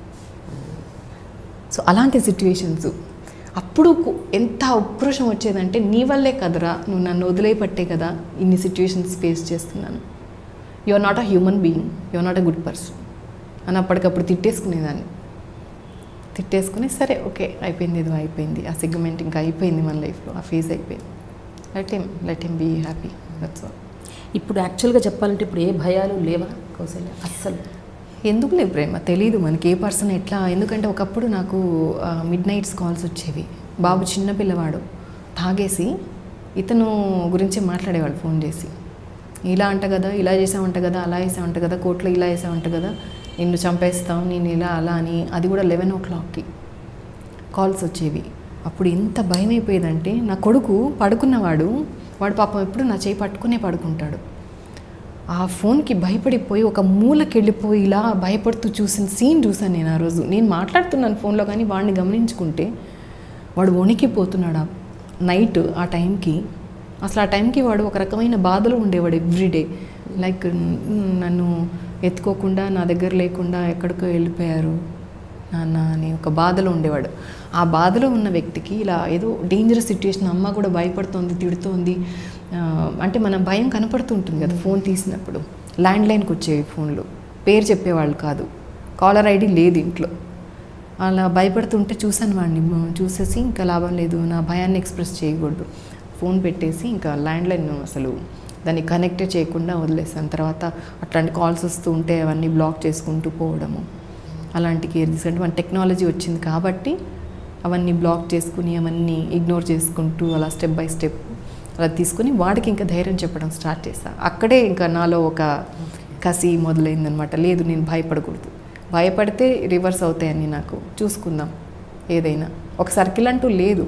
A: సో అలాంటి సిచ్యువేషన్స్ అప్పుడు కు- ఎంత ఉక్రోషం వచ్చేదంటే నీ వల్లే కదరా నువ్వు నన్ను వదిలేపట్టే కదా ఇన్ని సిచ్యువేషన్స్ ఫేస్ చేస్తున్నాను you are not a human being you are not a good person అని అప్పటికప్పుడు తిట్టేసుకునేదాన్ని తిట్టేసుకుని సరే ఓకే అయిపోయింది ఏదో అయిపోయింది ఆ సెగ్మెంట్ ఇంకా అయిపోయింది మన లైఫ్లో ఆ ఫేజ్ అయిపోయింది let him let him be happy that's all
B: ఇప్పుడు యాక్చువల్గా చెప్పాలంటే ఇప్పుడు ఏ భయాలు లేవా కౌశల్య అస్సలు
A: ఎందుకులే ప్రేమ తెలీదు మనకి ఏ పర్సన్ ఎట్లా ఎందుకంటే ఒకప్పుడు నాకు మిడ్ నైట్స్ కాల్స్ వచ్చేవి బాబు చిన్న పిల్లవాడు తాగేసి ఇతను గురించి మాట్లాడేవాడు ఫోన్ చేసి ఇలా అంట కదా ఇలా చేసావంట కదా అలా వేసావంట కదా కోర్టులో ఇలా వేసావంట కదా నిన్ను చంపేస్తాం నేను ఇలా అలా అని అది కూడా లెవెన్ ఓ క్లాక్కి కాల్స్ వచ్చేవి అప్పుడు ఎంత భయం అయిపోయేదంటే నా కొడుకు పడుకున్నవాడు వాడు పాపం ఎప్పుడు నా చేయి పట్టుకునే పడుకుంటాడు ఆ ఫోన్కి భయపడిపోయి ఒక మూలకి వెళ్ళిపోయి ఇలా భయపడుతూ చూసిన సీన్ చూసాను నేను ఆ రోజు నేను మాట్లాడుతున్నాను ఫోన్లో కానీ వాడిని గమనించుకుంటే వాడు వణికిపోతున్నాడు ఆ నైట్ ఆ టైంకి అసలు ఆ టైంకి వాడు ఒక రకమైన బాధలో ఉండేవాడు ఎవ్రీడే లైక్ నన్ను ఎత్తుకోకుండా నా దగ్గర లేకుండా ఎక్కడికో వెళ్ళిపోయారు నాన్న అని ఒక బాధలో ఉండేవాడు ఆ బాధలో ఉన్న వ్యక్తికి ఇలా ఏదో డేంజరస్ సిచ్యువేషన్ అమ్మ కూడా భయపడుతోంది తిడుతోంది ఆ, అంటే మన భయం కనపడుతూ ఉంటుంది కదా ఫోన్ తీసినప్పుడు ల్యాండ్ లైన్కి వచ్చేవి ఫోన్లు పేరు చెప్పేవాళ్ళు కాదు కాలర్ ఐడి లేదు ఇంట్లో అలా భయపడుతుంటే చూశాను వాడిని మ- చూసేసి ఇంకా లాభం లేదు నా భయాన్ని ఎక్స్ప్రెస్ చేయకూడదు ఫోన్ పెట్టేసి ఇంకా ల్యాండ్ లైన్ అసలు దాన్ని కనెక్ట్ చేయకుండా వదిలేసాను తర్వాత అట్లాంటి కాల్స్ వస్తూ ఉంటే అవన్నీ బ్లాక్ చేసుకుంటూ పోవడము అలాంటి కేర్ తీసుకుంటే మన టెక్నాలజీ వచ్చింది కాబట్టి అవన్నీ బ్లాక్ చేసుకుని అవన్నీ ఇగ్నోర్ చేసుకుంటూ అలా స్టెప్ బై స్టెప్ అలా తీసుకుని వాడికి ఇంకా ధైర్యం చెప్పడం స్టార్ట్ చేశా అక్కడే ఇంకా నాలో ఒక కసి మొదలైందనమాట లేదు నేను భయపడకూడదు భయపడితే రివర్స్ అవుతాయని నాకు చూసుకుందాం ఏదైనా ఒక సర్కిల్ అంటూ లేదు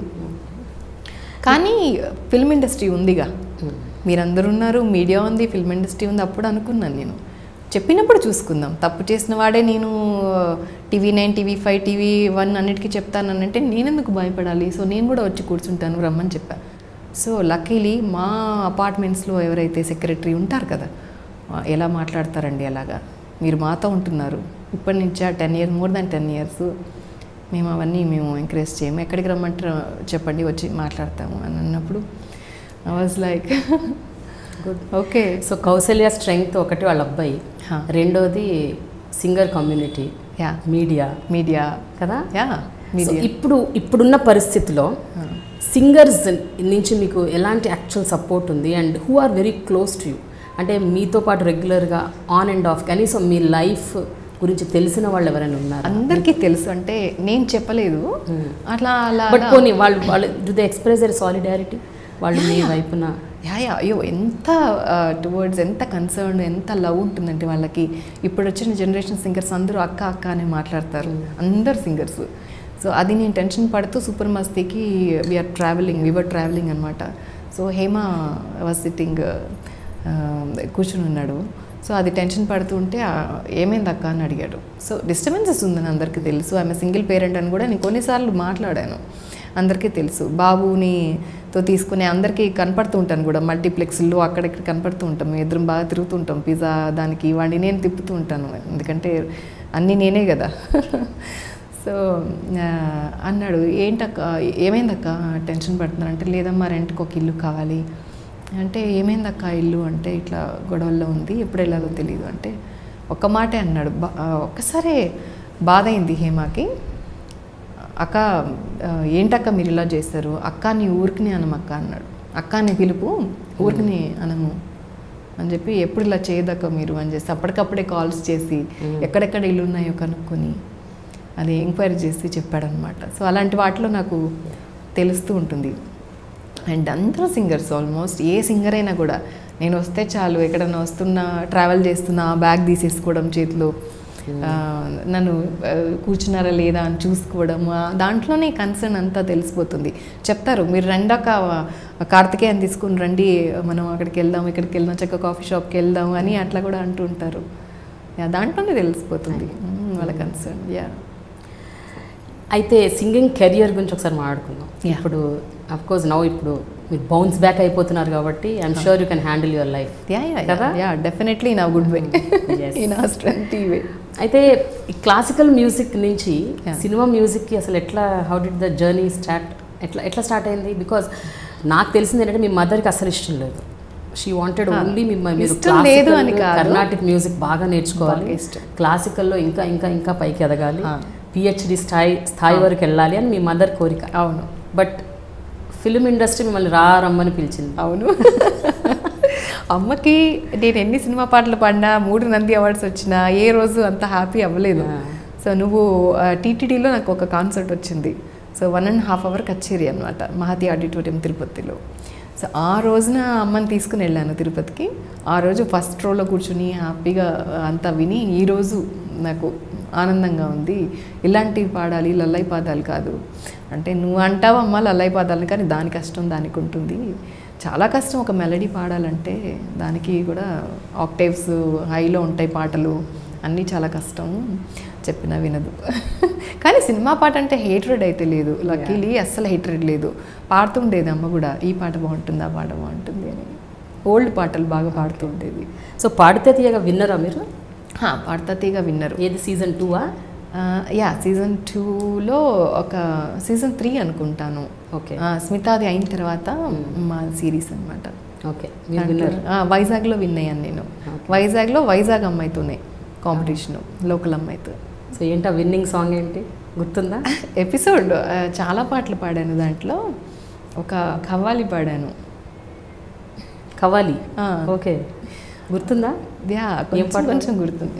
A: కానీ ఫిల్మ్ ఇండస్ట్రీ ఉందిగా మీరందరూ ఉన్నారు మీడియా ఉంది ఫిల్మ్ ఇండస్ట్రీ ఉంది అప్పుడు అనుకున్నాను నేను చెప్పినప్పుడు చూసుకుందాం తప్పు చేసిన వాడే నేను TV nine TV five TV one అన్నిటికీ చెప్తానంటే నేనెందుకు భయపడాలి సో నేను కూడా వచ్చి కూర్చుంటాను రమ్మని చెప్పా సో లక్కీలీ మా అపార్ట్మెంట్స్లో ఎవరైతే సెక్రటరీ ఉంటారు కదా ఆ, ఎలా మాట్లాడతారండి అలాగా మీరు మాతో ఉంటున్నారు ఇప్పటి నుంచా ten years more than ten years మేము అవన్నీ మేము ఎంకరేజ్ చేయము ఎక్కడికి రమ్మంటారో చెప్పండి వచ్చి మాట్లాడతాము అని అన్నప్పుడు I was like
B: good
A: okay
B: so Kaushalya strength ఒకటి వాళ్ళ అబ్బాయి
A: హా.
B: రెండోది singer community
A: yeah
B: media
A: media
B: కదా
A: యా
B: సో
A: మీడియా
B: ఇప్పుడు ఇప్పుడున్న పరిస్థితిలో సింగర్స్ నుంచి మీకు ఎలాంటి యాక్చువల్ సపోర్ట్ ఉంది and who are very close to you అంటే మీతో పాటు రెగ్యులర్గా ఆన్ అండ్ ఆఫ్ కనీసం మీ లైఫ్ గురించి తెలిసిన వాళ్ళు ఎవరైనా ఉన్నారు
A: అందరికీ తెలుసు అంటే నేను చెప్పలేదు అట్లా అలా
B: బట్ పోనీ వాళ్ళు వాళ్ళు do they express their solidarity వాళ్ళు మీ వైపున
A: యా యా అయ్యో ఎంత టువర్డ్స్ ఎంత కన్సర్న్ ఎంత లవ్ ఉంటుందంటే వాళ్ళకి ఇప్పుడు వచ్చిన జనరేషన్ సింగర్స్ అందరూ అక్క అక్క అని మాట్లాడతారు అందరు సింగర్స్ సో అది నేను టెన్షన్ పడుతూ సూపర్ మస్తీకి వీఆర్ ట్రావెలింగ్ వీఆర్ ట్రావెలింగ్ అనమాట సో హేమ వాజ్ సిట్టింగ్ కూర్చుని ఉన్నాడు సో అది టెన్షన్ పడుతుంటే ఆ, ఏమైంది అక్క అని అడిగాడు సో డిస్టర్బెన్సెస్ ఉందని అందరికీ తెలుసు ఆమె సింగిల్ పేరెంట్ అని కూడా నేను కొన్నిసార్లు మాట్లాడాను అందరికీ తెలుసు బాబుని తో తీసుకుని అందరికీ కనపడుతూ ఉంటాను కూడా మల్టీప్లెక్స్లో అక్కడక్కడ కనపడుతూ ఉంటాం మేము ఇద్దరం బాగా తిరుగుతూ ఉంటాం పిజ్జా దానికి వాడిని నేను తిప్పుతూ ఉంటాను ఎందుకంటే అన్నీ నేనే కదా సో ఆ, అన్నాడు ఏంటక్క ఏమైందక్క టెన్షన్ పడుతున్నారంటే లేదమ్మా రెంట్కి ఒక ఇల్లు కావాలి అంటే ఏమైందక్క ఇల్లు అంటే ఇట్లా గొడవల్లో ఉంది ఎప్పుడు వెళ్ళాలో తెలియదు అంటే ఒక్క మాటే అన్నాడు బా ఆ, ఒక్కసారే బాధ అయింది హేమాకి అక్క ఆ, ఏంటక్క మీరు ఇలా చేస్తారు అక్క నీ ఊరికిని అనమక్క అన్నాడు అక్క నీ పిలుపు ఊరికిని అనము అని చెప్పి ఎప్పుడు ఇలా చేయదక్క మీరు అని చేసి అప్పటికప్పుడే కాల్స్ చేసి ఎక్కడెక్కడ ఇల్లు ఉన్నాయో కనుక్కొని అది ఎంక్వైరీ చేసి చెప్పాడనమాట సో అలాంటి వాటిలో నాకు తెలుస్తూ ఉంటుంది అండ్ అందరూ సింగర్స్ ఆల్మోస్ట్ ఏ సింగర్ అయినా కూడా నేను వస్తే చాలు ఎక్కడన్నా వస్తున్నా ట్రావెల్ చేస్తున్నా బ్యాగ్ తీసేసుకోవడం చేతిలో ఆ, నన్ను ఆ, కూర్చున్నారా లేదా అని చూసుకోవడం ఆ, దాంట్లోనే కన్సర్న్ అంతా తెలిసిపోతుంది చెప్తారు మీరు రెండాక కార్తికేయని తీసుకుని రండి మనం అక్కడికి వెళ్దాం ఇక్కడికి వెళ్దాం చక్క కాఫీ షాప్కి వెళ్దాం అని అట్లా కూడా అంటూ ఉంటారు యా దాంట్లోనే తెలిసిపోతుంది మ్మ్, వాళ్ళ కన్సర్న్ యా
B: అయితే సింగింగ్ కెరియర్ గురించి ఒకసారి మాట్లాడుకుందాం
A: Yeah.
B: ఇప్పుడు అఫ్ కోర్స్ నౌ ఇప్పుడు మీరు బౌన్స్ బ్యాక్ అయిపోతున్నారు కాబట్టి I'm sure you can handle your life
A: yeah yeah
B: కదా?
A: యా డెఫినెట్లీ నా గుడ్ వే
B: Yes.
A: ఈ నా స్ట్రెంత్ ఈ వే
B: అయితే ఈ క్లాసికల్ మ్యూజిక్ నుంచి
A: Yeah.
B: సినిమా మ్యూజిక్కి అసలు ఎట్లా how did the journey start ఎట్లా ఎట్లా స్టార్ట్ అయింది బికాజ్ నాకు తెలిసింది ఏంటంటే మీ మదర్కి అసలు ఇష్టం లేదు షీ వాంటెడ్
A: Ah.
B: ఓన్లీ మీ మీరు
A: ఇష్టం లేదు అని
B: classical,
A: కాదు.
B: కర్ణాటిక్ మ్యూజిక్ బాగా నేర్చుకోవాలి
A: బాగా ఇష్టం.
B: క్లాసికల్లో ఇంకా ఇంకా ఇంకా పైకి ఎదగాలి
A: Ah.
B: పిహెచ్డి స్థాయి స్థాయి వరకు వెళ్ళాలి అని మీ మదర్ కోరిక
A: అవును
B: బట్ ఫిల్మ్ ఇండస్ట్రీ మిమ్మల్ని రా రమ్మని పిలిచింది
A: అవును అమ్మకి నేను ఎన్ని సినిమా పాటలు పాడినా మూడు నంది అవార్డ్స్ వచ్చినా ఏ రోజు అంత హ్యాపీ అవ్వలేదు
B: Ah.
A: సో నువ్వు టీటీడీలో నాకు ఒక కాన్సర్ట్ వచ్చింది so one and half hour కచేరీ అనమాట మహతి ఆడిటోరియం తిరుపతిలో సో ఆ రోజున అమ్మని తీసుకుని వెళ్ళాను తిరుపతికి ఆ రోజు ఫస్ట్ రోలో కూర్చుని హ్యాపీగా అంతా విని ఈరోజు నాకు ఆనందంగా ఉంది ఇలాంటివి పాడాలి లల్లై పాదాలు కాదు అంటే నువ్వు అంటావు అమ్మ లల్లై పాదాలని కానీ దాని కష్టం దానికి ఉంటుంది చాలా కష్టం ఒక మెలడీ పాడాలంటే దానికి కూడా ఆక్టేవ్స్ హైలో ఉంటాయి పాటలు అన్నీ చాలా కష్టం చెప్పినా వినదు కానీ సినిమా పాట అంటే హేట్రెడ్ అయితే లేదు లక్కీలీ అస్సలు హేట్రెడ్ లేదు పాడుతుండేది అమ్మ కూడా ఈ పాట బాగుంటుంది ఆ పాట బాగుంటుంది అని ఓల్డ్ పాటలు బాగా పాడుతుండేది
B: సో పాడితే తీయగా విన్నరా మీరు
A: హా, పాడతా తీగ విన్నరు
B: ఏది సీజన్ టూవా
A: ఆ, యా సీజన్ టూలో ఒక సీజన్ త్రీ అనుకుంటాను
B: ఓకే
A: ఆ, స్మితాది అయిన తర్వాత మా సిరీస్ అనమాట
B: ఓకే మీరు విన్నర్
A: వైజాగ్లో విన్ అయ్యాను నేను వైజాగ్లో వైజాగ్ అమ్మాయితోనే కాంపిటీషన్ లోకల్ అమ్మాయితో
B: సో ఏంటి ఆ విన్నింగ్ సాంగ్ ఏంటి గుర్తుందా
A: ఎపిసోడ్ ఆ, చాలా పాటలు పాడాను దాంట్లో ఒక కవ్వాలి పాడాను
B: కవాలి
A: ఆ,
B: ఓకే గుర్తుందా
A: యా
B: ఏం
A: కొంచెం
B: పాట?
A: కొంచెం గుర్తుంది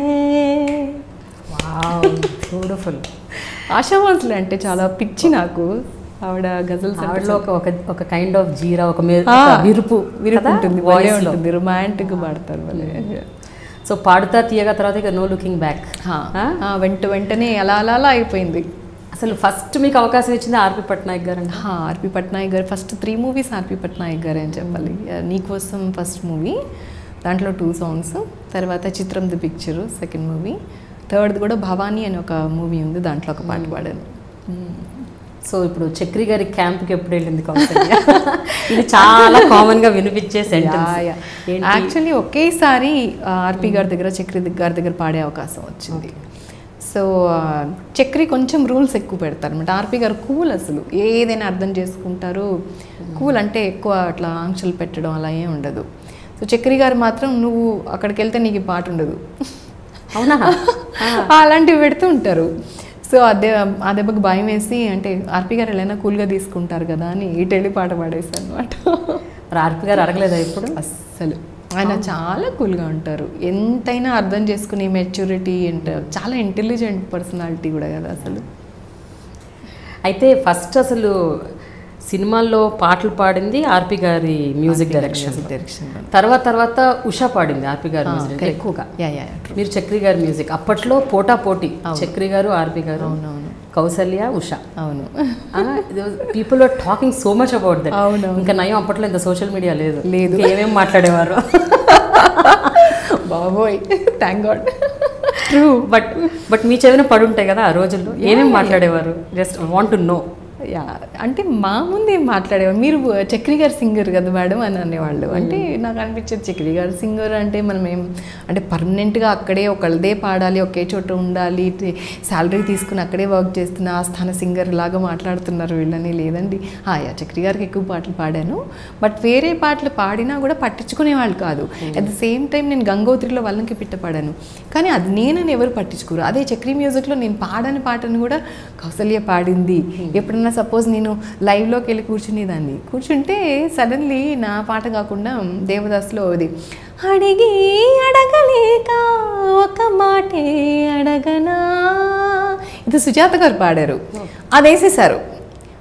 B: బ్యూటిఫుల్
A: ఆశా భోస్లే అంటే చాలా పిచ్చి నాకు ఆవిడ గజల్స్ అంటే
B: ఆవిడలో ఒక ఒక ఒక కైండ్ ఆఫ్ జీరా ఒక మే-
A: ఆ,
B: ఒక విరుపు
A: విరుపు
B: కదా?
A: ఉంటుంది
B: Voice
A: భలే
B: లో.
A: ఉంటుంది రొమాంటిక్ పాడతారు భలే
B: సో పాడుతా తీయగా తర్వాత ఇక నో లుకింగ్ బ్యాక్
A: హా, ఆ, వెంట వెంటనే అలా అలా అలా అయిపోయింది
B: అసలు ఫస్ట్ మీకు అవకాశం ఇచ్చింది ఆర్పి పట్నాయక్ గారు అండి
A: హా, ఆర్పి పట్నాయక్ గారు first three movies R P Patnaik గారు అని చెప్పాలి నీకోసం ఫస్ట్ మూవీ దాంట్లో టూ సాంగ్స్ తర్వాత Chitram the picture second movie third కూడా భవానీ అని ఒక మూవీ ఉంది దాంట్లో ఒక పాట పాడాను
B: సో ఇప్పుడు చక్రి గారి క్యాంప్కి ఎప్పుడు వెళ్ళింది కౌసల్య ఇది చాలా కామన్ గా వినిపించే సెంటెన్స్
A: యాక్చువల్లీ ఒకేసారి ఆర్పి గారి దగ్గర చక్రి గారి దగ్గర పాడే అవకాశం వచ్చింది సో ఆ, చక్రి కొంచెం రూల్స్ ఎక్కువ పెడతారు అనమాట ఆర్పి గారు కూల్ అసలు ఏదైనా అర్థం చేసుకుంటారు కూల్ అంటే ఎక్కువ అట్లా ఆంక్షలు పెట్టడం అలా ఏం ఉండదు సో చక్రి గారు మాత్రం నువ్వు అక్కడికి వెళ్తే నీకు ఈ పాట ఉండదు
B: అవునా
A: అలాంటివి పెడుతూ ఉంటారు సో అదే ఆ దెబ్బకి భయం వేసి అంటే ఆర్పి గారు ఎలా కూల్గా తీసుకుంటారు కదా అని ఇటెళ్ళి పాట పాడేశాను అనమాట
B: మరి ఆర్పి గారు అడగలేదా ఇప్పుడు
A: అస్సలు ఆయన చాలా కూల్గా ఉంటారు ఎంతైనా అర్థం చేసుకునే మెచ్యూరిటీ అండ్ చాలా ఇంటెలిజెంట్ పర్సనాలిటీ కూడా కదా అసలు
B: అయితే ఫస్ట్ అసలు సినిమాల్లో పాటలు పాడింది ఆర్పి గారి మ్యూజిక్ డైరెక్షన్
A: డైరెక్షన్
B: తర్వాత తర్వాత ఉషా పాడింది ఆర్పి గారి మ్యూజిక్ ఎక్కువగా
A: యా యా
B: మీరు చక్రి గారి మ్యూజిక్ అప్పట్లో పోటా పోటీ చక్రి గారు ఆర్పి గారు
A: అవునవును
B: కౌసల్య ఉషా
A: అవును
B: people are talking so much about that
A: అవునవును.
B: ఇంకా నయం అప్పట్లో ఇంత సోషల్ మీడియా లేదు
A: లేదు.
B: ఇంకా ఏమేం మాట్లాడేవారు
A: బాబోయ్ thank god true
B: but but మీ చెవిన పడి ఉంటాయి కదా ఆ రోజుల్లో ఏమేం మాట్లాడేవారు just want to know
A: yeah అంటే మా ముందు ఏం మాట్లాడేవారు మీరు చక్రి గారు సింగర్ కదా మేడం అని అనేవాళ్ళు అంటే నాకు అనిపించేది చక్రి గారు సింగర్ అంటే మనం ఏం అంటే పర్మనెంట్గా అక్కడే ఒకళ్ళదే పాడాలి ఒకే చోట ఉండాలి శాలరీ తీసుకుని అక్కడే వర్క్ చేస్తున్న ఆస్థాన సింగర్ లాగా మాట్లాడుతున్నారు వీళ్ళని లేదండి ఆ, యా చక్రి గారికి ఎక్కువ పాటలు పాడాను బట్ వేరే పాటలు పాడినా కూడా పట్టించుకునేవాళ్ళు కాదు అట్ ద సేమ్ టైం నేను గంగోత్రిలో వాళ్ళకి పిట్ట పాడాను కానీ అది నేనని ఎవరు పట్టించుకోరు అదే చక్రి మ్యూజిక్లో నేను పాడని పాటను కూడా కౌసల్య పాడింది ఎప్పుడన్నా సపోజ్ నేను లైవ్లోకి వెళ్ళి కూర్చునేదాన్ని కూర్చుంటే సడన్లీ నా పాట కాకుండా దేవదాస్లో అది అడిగి అడగలేక ఒక మాటే అడగనా ఇది సుజాత గారు పాడారు అది వేసేసారు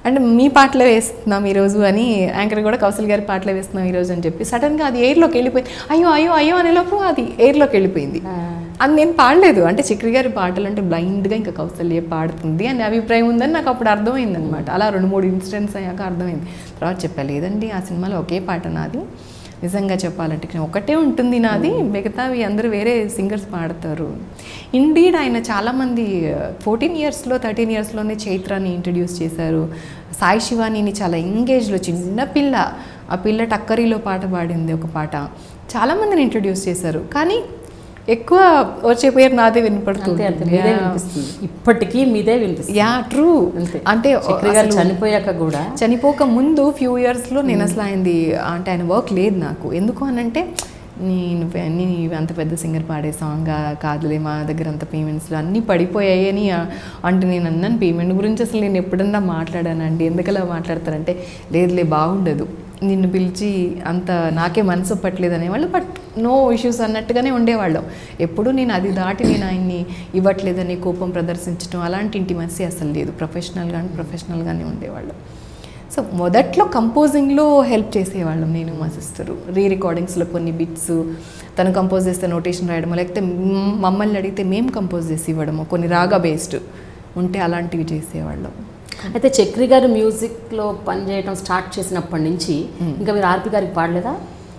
A: అంటే మీ పాటలే వేస్తున్నాం ఈరోజు అని యాంకర్ కూడా కౌశల్ గారి పాటలే వేస్తున్నాం ఈరోజు అని చెప్పి సడన్గా అది ఎయిర్లోకి వెళ్ళిపోయింది అయ్యో అయ్యో అయ్యో అనేలోపు అది ఎయిర్లోకి వెళ్ళిపోయింది అది నేను పాడలేదు అంటే చక్రి గారి పాటలు అంటే బ్లైండ్గా ఇంకా కౌశల్య పాడుతుంది అని అభిప్రాయం ఉందని నాకు అప్పుడు అర్థమైంది అనమాట అలా రెండు మూడు ఇన్సిడెంట్స్ అయ్యాక అర్థమైంది తర్వాత చెప్పా లేదండి ఆ సినిమాలో ఒకే పాట నాది నిజంగా చెప్పాలంటే ఇక్కడ ఒకటే ఉంటుంది నాది మిగతావి అందరూ వేరే సింగర్స్ పాడతారు ఇండీడ్ ఆయన చాలామంది ఫోర్టీన్ ఇయర్స్లో థర్టీన్ ఇయర్స్లోనే చైత్రాని ఇంట్రడ్యూస్ చేశారు సాయి శివానీని చాలా ఎంగేజ్లో చిన్న పిల్ల ఆ పిల్ల టక్కరిలో పాట పాడింది ఒక పాట చాలామందిని ఇంట్రడ్యూస్ చేశారు కానీ ఎక్కువ వచ్చే పేరు నాదే వినపడుతుంది
B: అంతే అంతే మీదే వినిపిస్తుంది ఇప్పటికీ మీదే వినిపిస్తుంది
A: యా ట్రూ
B: అంతే.
A: అంటే
B: చక్రి గారు చనిపోయాక కూడా
A: చనిపోక ముందు ఫ్యూ ఇయర్స్లో నేను అసలు ఆయనది అంటే ఆయన వర్క్ లేదు నాకు ఎందుకు అనంటే నేను నేను అంత పెద్ద సింగర్ పాడే సాంగ్ కాదులే మా దగ్గర అంత పేమెంట్స్లో అన్నీ పడిపోయాయి అని ఆ- అంటే నేను అన్నాను పేమెంట్ గురించి అసలు నేను ఎప్పుడన్నా మాట్లాడానండి ఎందుకలా మాట్లాడతారంటే లేదులే బాగుండదు నిన్ను పిలిచి అంత నాకే మనసు పట్టలేదు అనేవాళ్ళు బట్ నో ఇష్యూస్ అన్నట్టుగానే ఉండేవాళ్ళం ఎప్పుడు నేను అది దాటి నేను ఆయన్ని ఇవ్వట్లేదని కోపం ప్రదర్శించడం అలాంటి ఇంటిమసీ అసలు లేదు ప్రొఫెషనల్గానే ప్రొఫెషనల్గానే ఉండేవాళ్ళం సో మొదట్లో కంపోజింగ్లో హెల్ప్ చేసేవాళ్ళం నేను మా సిస్టరు రీ రికార్డింగ్స్లో కొన్ని బిట్స్ తను కంపోజ్ చేస్తే నోటేషన్ రాయడమో లేకపోతే మ్- మమ్మల్ని అడిగితే మేము కంపోజ్ చేసి ఇవ్వడము కొన్ని రాగా బేస్డ్ ఉంటే అలాంటివి చేసేవాళ్ళం
B: అయితే చక్రి గారు మ్యూజిక్లో పనిచేయడం స్టార్ట్ చేసినప్పటి నుంచి ఇంకా మీరు ఆర్పి గారికి పాడలేదా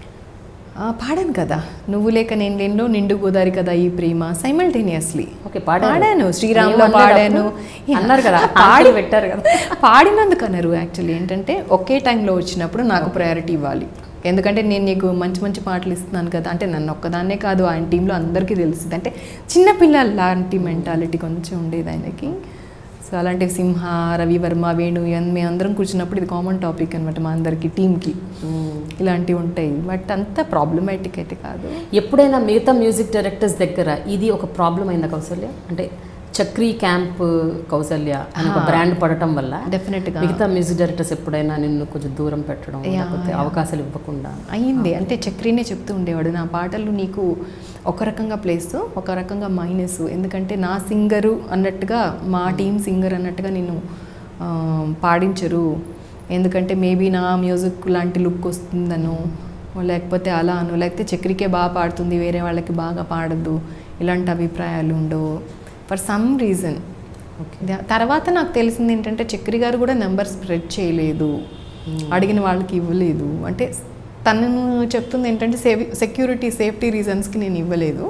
A: ఆ, పాడాను కదా నువ్వు లేక నేను లేను నిండు గోదారి కదా ఈ ప్రేమ సైమల్టేనియస్లీ
B: ఓకే పాడారు
A: పాడాను శ్రీరామ్లో
B: ఏమనలేదు
A: పాడాను
B: అప్పుడు? అన్నారు కదా
A: పాడి
B: పాడి పెట్టారు కదా
A: పాడినందుకు అన్నారు యాక్చువల్లీ ఏంటంటే ఒకే టైంలో వచ్చినప్పుడు నాకు ప్రయారిటీ ఇవ్వాలి ఎందుకంటే నేను నీకు మంచి మంచి పాటలు ఇస్తున్నాను కదా అంటే నన్ను ఒక్కదాన్నే కాదు ఆయన టీంలో అందరికీ తెలుస్తుంది అంటే చిన్నపిల్లల లాంటి మెంటాలిటీ కొంచెం ఉండేది ఆయనకి సో అలాంటి సింహ రవివర్మ వేణు ఇవన్నీ మేము అందరం కూర్చున్నప్పుడు ఇది కామన్ టాపిక్ అనమాట మా అందరికి టీంకి ఇలాంటివి ఉంటాయి బట్ అంత ప్రాబ్లమాటిక్ అయితే కాదు
B: ఎప్పుడైనా మిగతా మ్యూజిక్ డైరెక్టర్స్ దగ్గర ఇది ఒక ప్రాబ్లం అయిందా కౌసల్య అంటే చక్రీ క్యాంప్ కౌసల్య అని ఒక బ్రాండ్ పడటం వల్ల
A: డెఫినెట్గా
B: మిగతా మ్యూజిక్ డైరెక్టర్స్ ఎప్పుడైనా నిన్ను కొంచెం దూరం పెట్టడం లేకపోతే అవకాశాలు ఇవ్వకుండా
A: అయ్యింది అంటే చక్రీనే చెప్తూ ఉండేవాడు నా పాటలు నీకు ఒక రకంగా ప్లేస్ ఒక రకంగా మైనస్ ఎందుకంటే నా సింగరు అన్నట్టుగా మా టీం సింగర్ అన్నట్టుగా నేను ఆ, పాడించరు ఎందుకంటే మేబీ నా మ్యూజిక్ లాంటి లుక్ వస్తుందనో లేకపోతే అలా అను లేకపోతే చక్రికే బాగా పాడుతుంది వేరే వాళ్ళకి బాగా పాడద్దు ఇలాంటి అభిప్రాయాలు ఉండవు ఫర్ సమ్ రీజన్ తర్వాత నాకు తెలిసింది ఏంటంటే చక్రి గారు కూడా నెంబర్ స్ప్రెడ్ చేయలేదు అడిగిన వాళ్ళకి ఇవ్వలేదు అంటే తను చెప్తుంది ఏంటంటే సేవ్ సెక్యూరిటీ సేఫ్టీ రీజన్స్కి నేను ఇవ్వలేదు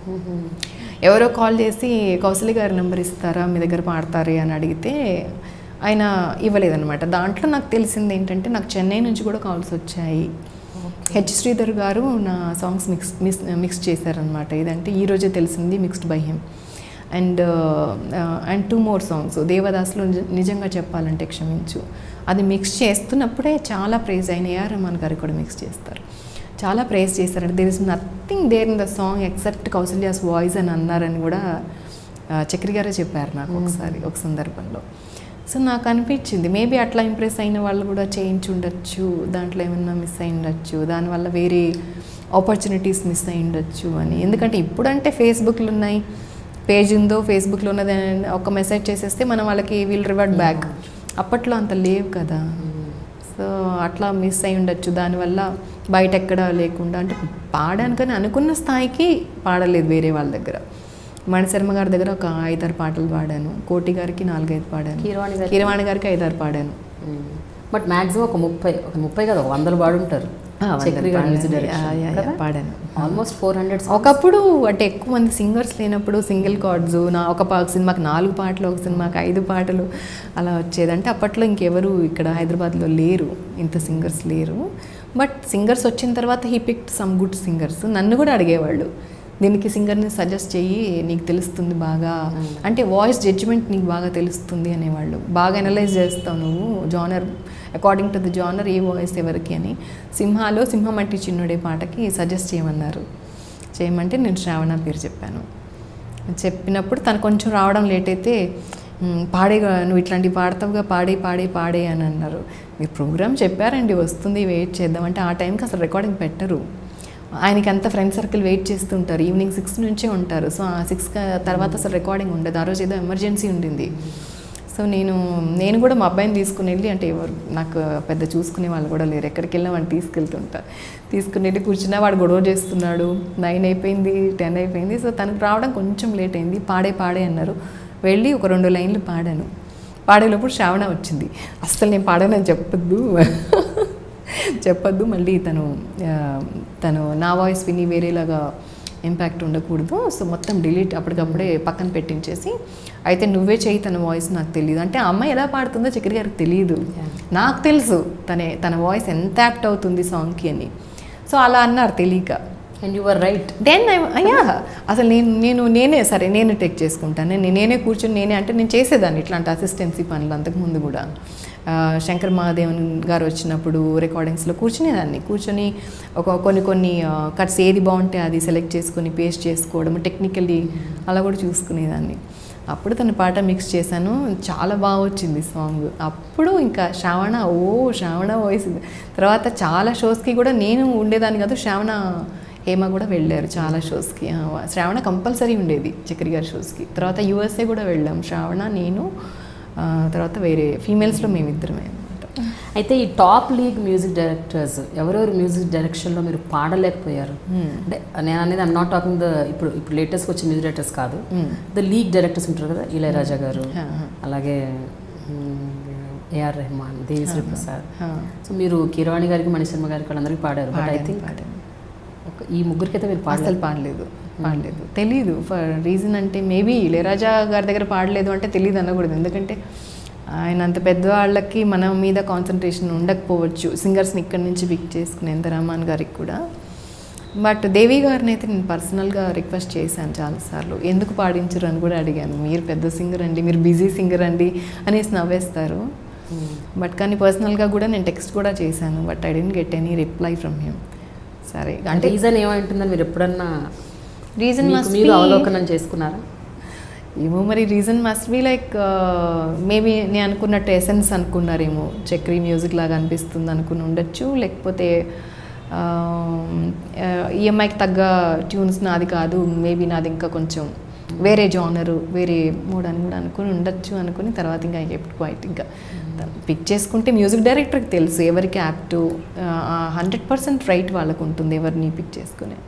A: ఎవరో కాల్ చేసి కౌశలి గారి నెంబర్ ఇస్తారా మీ దగ్గర పాడతారే అని అడిగితే ఆయన ఇవ్వలేదన్నమాట దాంట్లో నాకు తెలిసింది ఏంటంటే నాకు చెన్నై నుంచి కూడా కాల్స్ వచ్చాయి హెచ్ శ్రీధర్ గారు నా సాంగ్స్ మిక్స్ మిక్స్ మిక్స్ చేశారనమాట ఇదంటే ఈరోజే తెలిసింది mixed by him and and two more songs దేవదాస్లో నిజ- నిజంగా చెప్పాలంటే క్షమించు అది మిక్స్ చేస్తున్నప్పుడే చాలా ప్రైజ్ అయిన ఏఆర్ రహమాన్ గారు కూడా మిక్స్ చేస్తారు చాలా ప్రైజ్ చేశారంటే there is nothing there in the song except Kousalya's voice అని అన్నారని కూడా ఆ, చక్రి గారే చెప్పారు నాకు ఒకసారి ఒక సందర్భంలో సో నాకు అనిపించింది మేబీ అట్లా ఇంప్రెస్ అయిన వాళ్ళు కూడా చేయించి ఉండొచ్చు దాంట్లో ఏమన్నా మిస్ అయి ఉండొచ్చు దానివల్ల వేరే ఆపర్చునిటీస్ మిస్ అయి ఉండొచ్చు అని ఎందుకంటే ఇప్పుడంటే ఫేస్బుక్లు ఉన్నాయి పేజ్ ఉందో ఫేస్బుక్లో ఉన్నది అని ఒక మెసేజ్ చేసేస్తే మనం వాళ్ళకి వీల్ రివర్ట్ బ్యాక్ అప్పట్లో అంత లేవు కదా సో అట్లా మిస్ అయి ఉండొచ్చు దానివల్ల బయట ఎక్కడ లేకుండా అంటే పాడాను కానీ అనుకున్న స్థాయికి పాడలేదు వేరే వాళ్ళ దగ్గర మణిశర్మ గారి దగ్గర ఒక ఐదారు పాటలు పాడాను కోటి గారికి నాలుగైదు పాడాను
B: కీరవాణి గారి
A: కీరవాణి గారికి ఐదారు పాడాను
B: బట్ మాక్సిమం ఒక ముప్పై ఒక ముప్పై కదా ఒక వందలు పాడుంటారు
A: ఆ, వందలు
B: చక్రి గారి మ్యూజిక్
A: పాడాను. యా, యా, యా,
B: డైరెక్షన్
A: పాడాను
B: ఆల్మోస్ట్ ఫోర్ హండ్రెడ్
A: ఒకప్పుడు అంటే ఎక్కువ మంది సింగర్స్ లేనప్పుడు సింగిల్ కార్డ్స్ నా ఒక పా సినిమాకి నాలుగు పాటలు ఒక సినిమాకి ఐదు పాటలు అలా వచ్చేది అంటే అప్పట్లో ఇంకెవరు ఇక్కడ హైదరాబాద్లో లేరు ఇంత సింగర్స్ లేరు బట్ సింగర్స్ వచ్చిన తర్వాత he picked some good singers నన్ను కూడా అడిగేవాళ్ళు దీనికి సింగర్ని సజెస్ట్ చెయ్యి నీకు తెలుస్తుంది బాగా అంటే వాయిస్ జడ్జిమెంట్ నీకు బాగా తెలుస్తుంది అనేవాళ్ళు బాగా అనలైజ్ చేస్తావు నువ్వు genre according to the genre ఏ వాయిస్ ఎవరికి అని సింహాలో సింహం అంటే చిన్నుడే పాటకి సజెస్ట్ చేయమన్నారు చేయమంటే నేను శ్రావణ పేరు చెప్పాను చెప్పినప్పుడు తను కొంచెం రావడం లేట్ అయితే "మ్, పాడే నువ్వు ఇట్లాంటివి పాడతావుగా పాడే పాడే పాడే అని అన్నారు మీరు ప్రోగ్రామ్ చెప్పారండి వస్తుంది వెయిట్ చేద్దాం అంటే ఆ టైంకి అసలు రికార్డింగ్ పెట్టరు ఆయనకి అంత ఫ్రెండ్ సర్కిల్ వెయిట్ చేస్తుంటారు ఈవినింగ్ సిక్స్ నుంచే ఉంటారు సో ఆ సిక్స్ తర్వాత అసలు రికార్డింగ్ ఉండదు ఆ రోజు ఏదో ఎమర్జెన్సీ ఉండింది సో సో నేను నేను కూడా మా అబ్బాయిని తీసుకుని వెళ్ళి అంటే ఎవరు నాకు పెద్ద చూసుకునే వాళ్ళు కూడా లేరు ఎక్కడికి వెళ్ళినా వాడిని తీసుకెళ్తుంటా తీసుకుని వెళ్ళి కూర్చున్నా వాడు గొడవ చేస్తున్నాడు నైన్ అయిపోయింది టెన్ అయిపోయింది సో తనకు రావడం కొంచెం లేట్ అయింది పాడే పాడే అన్నారు వెళ్ళి ఒక రెండు లైన్లు పాడాను పాడేటప్పుడు శ్రావణ వచ్చింది అస్సలు నేను పాడానని చెప్పొద్దు చెప్పొద్దు మళ్ళీ తను ఆ, తను నా వాయిస్ విని వేరేలాగా ఇంపాక్ట్ ఉండకూడదు సో మొత్తం డిలీట్ అప్పటికప్పుడే పక్కన పెట్టించేసి అయితే నువ్వే చేయి తన వాయిస్ నాకు తెలియదు అంటే ఆ అమ్మాయి ఎలా పాడుతుందో చక్కెర గారికి తెలియదు నాకు తెలుసు తనే తన వాయిస్ ఎంత యాప్ట్ అవుతుంది సాంగ్కి అని సో అలా అన్నారు తెలియక
B: and you are right
A: then అయ్యా అసలు నేను నేను నేనే సరే నేను టెక్ చేసుకుంటాను నేను నేనే కూర్చొని నేనే అంటే నేను చేసేదాన్ని ఇట్లాంటి అసిస్టెన్సీ పనులు అంతకుముందు కూడా ఆ, శంకర్ మహాదేవన్ గారు వచ్చినప్పుడు రికార్డింగ్స్లో కూర్చునేదాన్ని కూర్చొని ఒక కొన్ని కొన్ని కట్స్ ఏది బాగుంటే అది సెలెక్ట్ చేసుకొని పేస్ట్ చేసుకోవడం టెక్నికల్లీ అలా కూడా చూసుకునేదాన్ని అప్పుడు తన పాట మిక్స్ చేశాను చాలా బాగా వచ్చింది సాంగ్ అప్పుడు ఇంకా శ్రావణ ఓ శ్రావణ వాయిస్ తర్వాత చాలా షోస్కి కూడా నేను ఉండేదాన్ని కాదు శ్రావణ హేమ కూడా వెళ్ళారు చాలా షోస్కి ఆ, శ్రావణ కంపల్సరీ ఉండేది చక్రి గారి షోస్కి తర్వాత యూఎస్ఏ కూడా వెళ్ళాం శ్రావణ నేను ఆ, తర్వాత వేరే ఫీమేల్స్లో మేమిద్దరమే అనమాట
B: అయితే ఈ టాప్ లీగ్ మ్యూజిక్ డైరెక్టర్స్ ఎవరెవరు మ్యూజిక్ డైరెక్షన్లో మీరు పాడలేకపోయారు అంటే నేను అనేది ఐమ్ నాట్ టాకింగ్ ద ఇప్పుడు ఇప్పుడు లేటెస్ట్ వచ్చిన మ్యూజిక్ డైరెక్టర్స్ కాదు ద లీగ్ డైరెక్టర్స్ ఉంటారు కదా ఇళయరాజా గారు అలాగే ఏఆర్ రెహమాన్ దేవిశ్రీ ప్రసాద్ సో మీరు కీరవాణి గారికి మణిశర్మ గారికి వాళ్ళందరికీ పాడారు బట్ ఐ థింక్ ఈ ముగ్గురికైతే మీరు పాడలేదు
A: అసలు పాడలేదు పాడలేదు తెలీదు ఫర్ రీజన్ అంటే మేబీ ఇళయరాజా గారి దగ్గర పాడలేదు అంటే తెలియదు అనకూడదు ఎందుకంటే ఆయన అంత పెద్దవాళ్ళకి మన మీద కాన్సన్ట్రేషన్ ఉండకపోవచ్చు సింగర్స్ని ఇక్కడి నుంచి పిక్ చేసుకునేంత రహమాన్ గారికి కూడా బట్ దేవి గారిని అయితే నేను పర్సనల్గా రిక్వెస్ట్ చేశాను చాలాసార్లు ఎందుకు పాడించరు అని కూడా అడిగాను మీరు పెద్ద సింగర్ అండి మీరు బిజీ సింగర్ అండి అనేసి నవ్వేస్తారు బట్ కానీ పర్సనల్గా కూడా నేను టెక్స్ట్ కూడా చేశాను but I didn't get any reply from him సరే
B: అంటే
A: అంటే
B: రీజన్ ఏమంటుందని మీరు ఎప్పుడన్నా
A: రీజన్
B: మీకు
A: మస్ట్
B: మీరు అవలోకనం చేసుకున్నారా
A: ఏమో మరి reason must be like maybe నేను అనుకున్నట్టు ఎసెన్స్ అనుకున్నారేమో చక్రీ మ్యూజిక్ లాగా అనిపిస్తుంది అనుకుని ఉండొచ్చు లేకపోతే ఈఎంఐకి తగ్గ ట్యూన్స్ నాది కాదు మేబీ నాది ఇంకా కొంచెం వేరే జానరు వేరే మూడ్ అని కూడా అనుకుని ఉండొచ్చు అనుకుని తర్వాత ఇంకా ఎప్పుడు క్వైట్ ఇంకా పిక్ చేసుకుంటే మ్యూజిక్ డైరెక్టర్కి తెలుసు ఎవరికి యాప్ట్ హండ్రెడ్ పర్సెంట్ రైట్ వాళ్ళకు ఉంటుంది ఎవరిని పిక్ చేసుకునే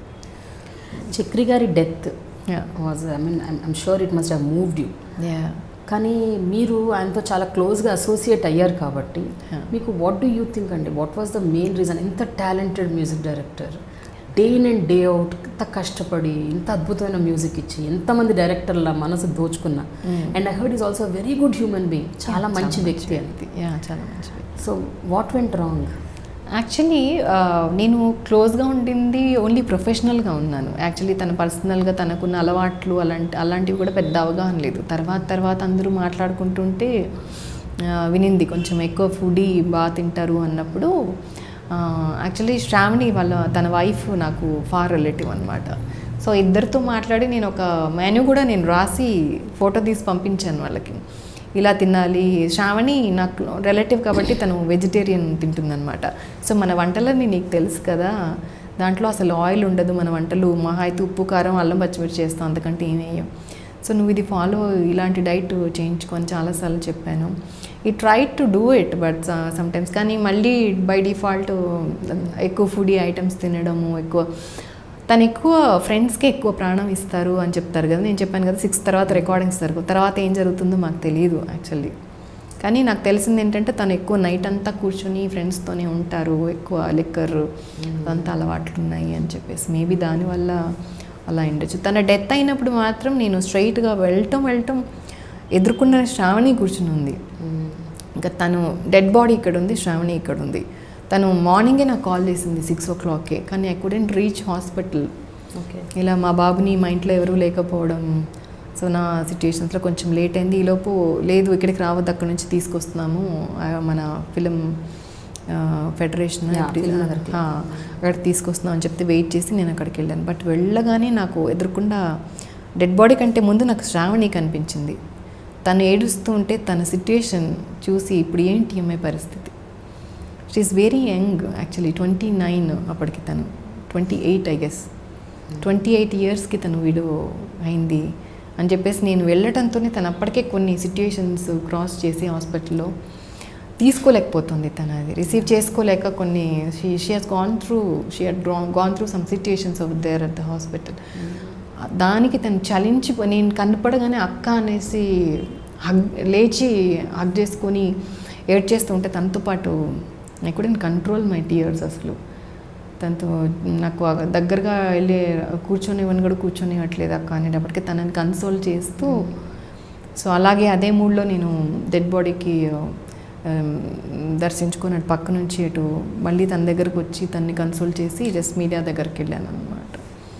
B: చక్రి గారి death
A: yeah
B: was I mean I'm sure it must have moved you
A: yeah
B: కానీ మీరు ఆయనతో చాలా క్లోజ్గా అసోసియేట్ అయ్యారు కాబట్టి
A: Yeah.
B: మీకు వాట్ డూ యూ థింక్ అండి what was the main reason ఇంత talented music director day in and day out ఇంత కష్టపడి ఇంత అద్భుతమైన మ్యూజిక్ ఇచ్చి ఎంతమంది డైరెక్టర్ల మనసు దోచుకున్న and I heard is also very good human being చాలా మంచి వ్యక్తి అని
A: యా చాలా మంచి వ్యక్తి
B: so what went wrong
A: actually నేను క్లోజ్గా ఉండింది ఓన్లీ ప్రొఫెషనల్గా ఉన్నాను యాక్చువల్లీ తన పర్సనల్గా తనకున్న అలవాట్లు అలాంటి అలాంటివి కూడా పెద్ద అవగాహన లేదు తర్వాత తర్వాత అందరూ మాట్లాడుకుంటుంటే ఆ, వినింది కొంచెం ఎక్కువ ఫుడీ బాగా తింటారు అన్నప్పుడు యాక్చువల్లీ శ్రావణి వాళ్ళ తన వైఫ్ నాకు ఫార్ రిలేటివ్ అనమాట సో ఇద్దరితో మాట్లాడి నేను ఒక మెనూ కూడా నేను రాసి ఫోటో తీసి పంపించాను వాళ్ళకి ఇలా తినాలి శ్రావణి నాకు రిలేటివ్ కాబట్టి తను వెజిటేరియన్ తింటుందన్నమాట సో మన వంటలని నీకు తెలుసు కదా దాంట్లో అసలు ఆయిల్ ఉండదు మన వంటలు మహా అయితే ఉప్పు కారం అల్లం పచ్చిమిర్చి చేస్తాం అంతకంటే ఏం వేయం సో నువ్వు ఇది ఫాలో ఇలాంటి డైట్ చేయించుకొని చాలాసార్లు చెప్పాను ఈ try to do it but sometimes కానీ మళ్ళీ బై డిఫాల్ట్ ఎక్కువ ఫుడీ ఐటమ్స్ తినడము ఎక్కువ తను ఎక్కువ ఫ్రెండ్స్కి ఎక్కువ ప్రాణం ఇస్తారు అని చెప్తారు కదా నేను చెప్పాను కదా సిక్స్ తర్వాత రికార్డింగ్స్ జరుగు తర్వాత ఏం జరుగుతుందో మాకు తెలియదు యాక్చువల్లీ కానీ నాకు తెలిసింది ఏంటంటే తను ఎక్కువ నైట్ అంతా కూర్చొని ఫ్రెండ్స్తోనే ఉంటారు ఎక్కువ లిక్కర్ అంతా అలవాట్లు ఉన్నాయి అని చెప్పేసి మేబీ దానివల్ల అలా ఉండొచ్చు తన డెత్ అయినప్పుడు మాత్రం నేను స్ట్రైట్గా వెళ్ళటం వెళ్ళటం ఎదుర్కొన్న శ్రావణి కూర్చుని ఉంది ఇంకా తను డెడ్ బాడీ ఇక్కడ ఉంది శ్రావణి ఇక్కడ ఉంది తను మార్నింగే నాకు కాల్ చేసింది సిక్స్ ఓ క్లాక్కే కానీ I couldn't reach hospital
B: okay
A: ఇలా మా బాబుని మా ఇంట్లో ఎవరూ లేకపోవడం సో నా సిచ్యుయేషన్స్లో కొంచెం లేట్ అయింది ఈలోపు లేదు ఇక్కడికి రావద్దు అక్కడి నుంచి తీసుకొస్తున్నాము ఆ, మన ఫిలిం ఫెడరేషన్
B: Yeah, film నగర్కి.
A: అక్కడ తీసుకొస్తున్నాం అని చెప్తే వెయిట్ చేసి నేను అక్కడికి వెళ్ళాను బట్ వెళ్ళగానే నాకు ఎదురుకుండా డెడ్ బాడీ కంటే ముందు నాకు శ్రావణి కనిపించింది తను ఏడుస్తూ ఉంటే తన సిట్యుయేషన్ చూసి ఇప్పుడు ఏంటి ఈ అమ్మాయి పరిస్థితి she's very young actually twenty nine అప్పటికి తను twenty eight I guess twenty eight ఇయర్స్కి తను విడో అయింది అని చెప్పేసి నేను వెళ్ళటంతోనే తను అప్పటికే కొన్ని సిట్యుయేషన్స్ క్రాస్ చేసి హాస్పిటల్లో తీసుకోలేకపోతుంది తను అది రిసీవ్ చేసుకోలేక కొన్ని she she has gone through she had gone through some situations of there at the hospital దానికి తను చలించి నేను కనపడగానే అక్క అనేసి హగ్ లేచి హగ్ చేసుకొని ఏడ్ చేస్తూ ఉంటే తనతో పాటు I couldn't control my tears అసలు తనతో నాకు ఆ దగ్గరగా వెళ్ళి కూర్చొని ఇవన్నీ కూడా కూర్చొనివ్వట్లేదు అక్క అనేటప్పటికి తనని కన్సోల్ చేస్తూ సో అలాగే అదే మూడ్లో నేను డెడ్ బాడీకి దర్శించుకొని అటు పక్క నుంచి అటు మళ్ళీ తన దగ్గరకు వచ్చి తన్ని కన్సోల్ చేసి జస్ట్ మీడియా దగ్గరికి వెళ్ళాను అనమాట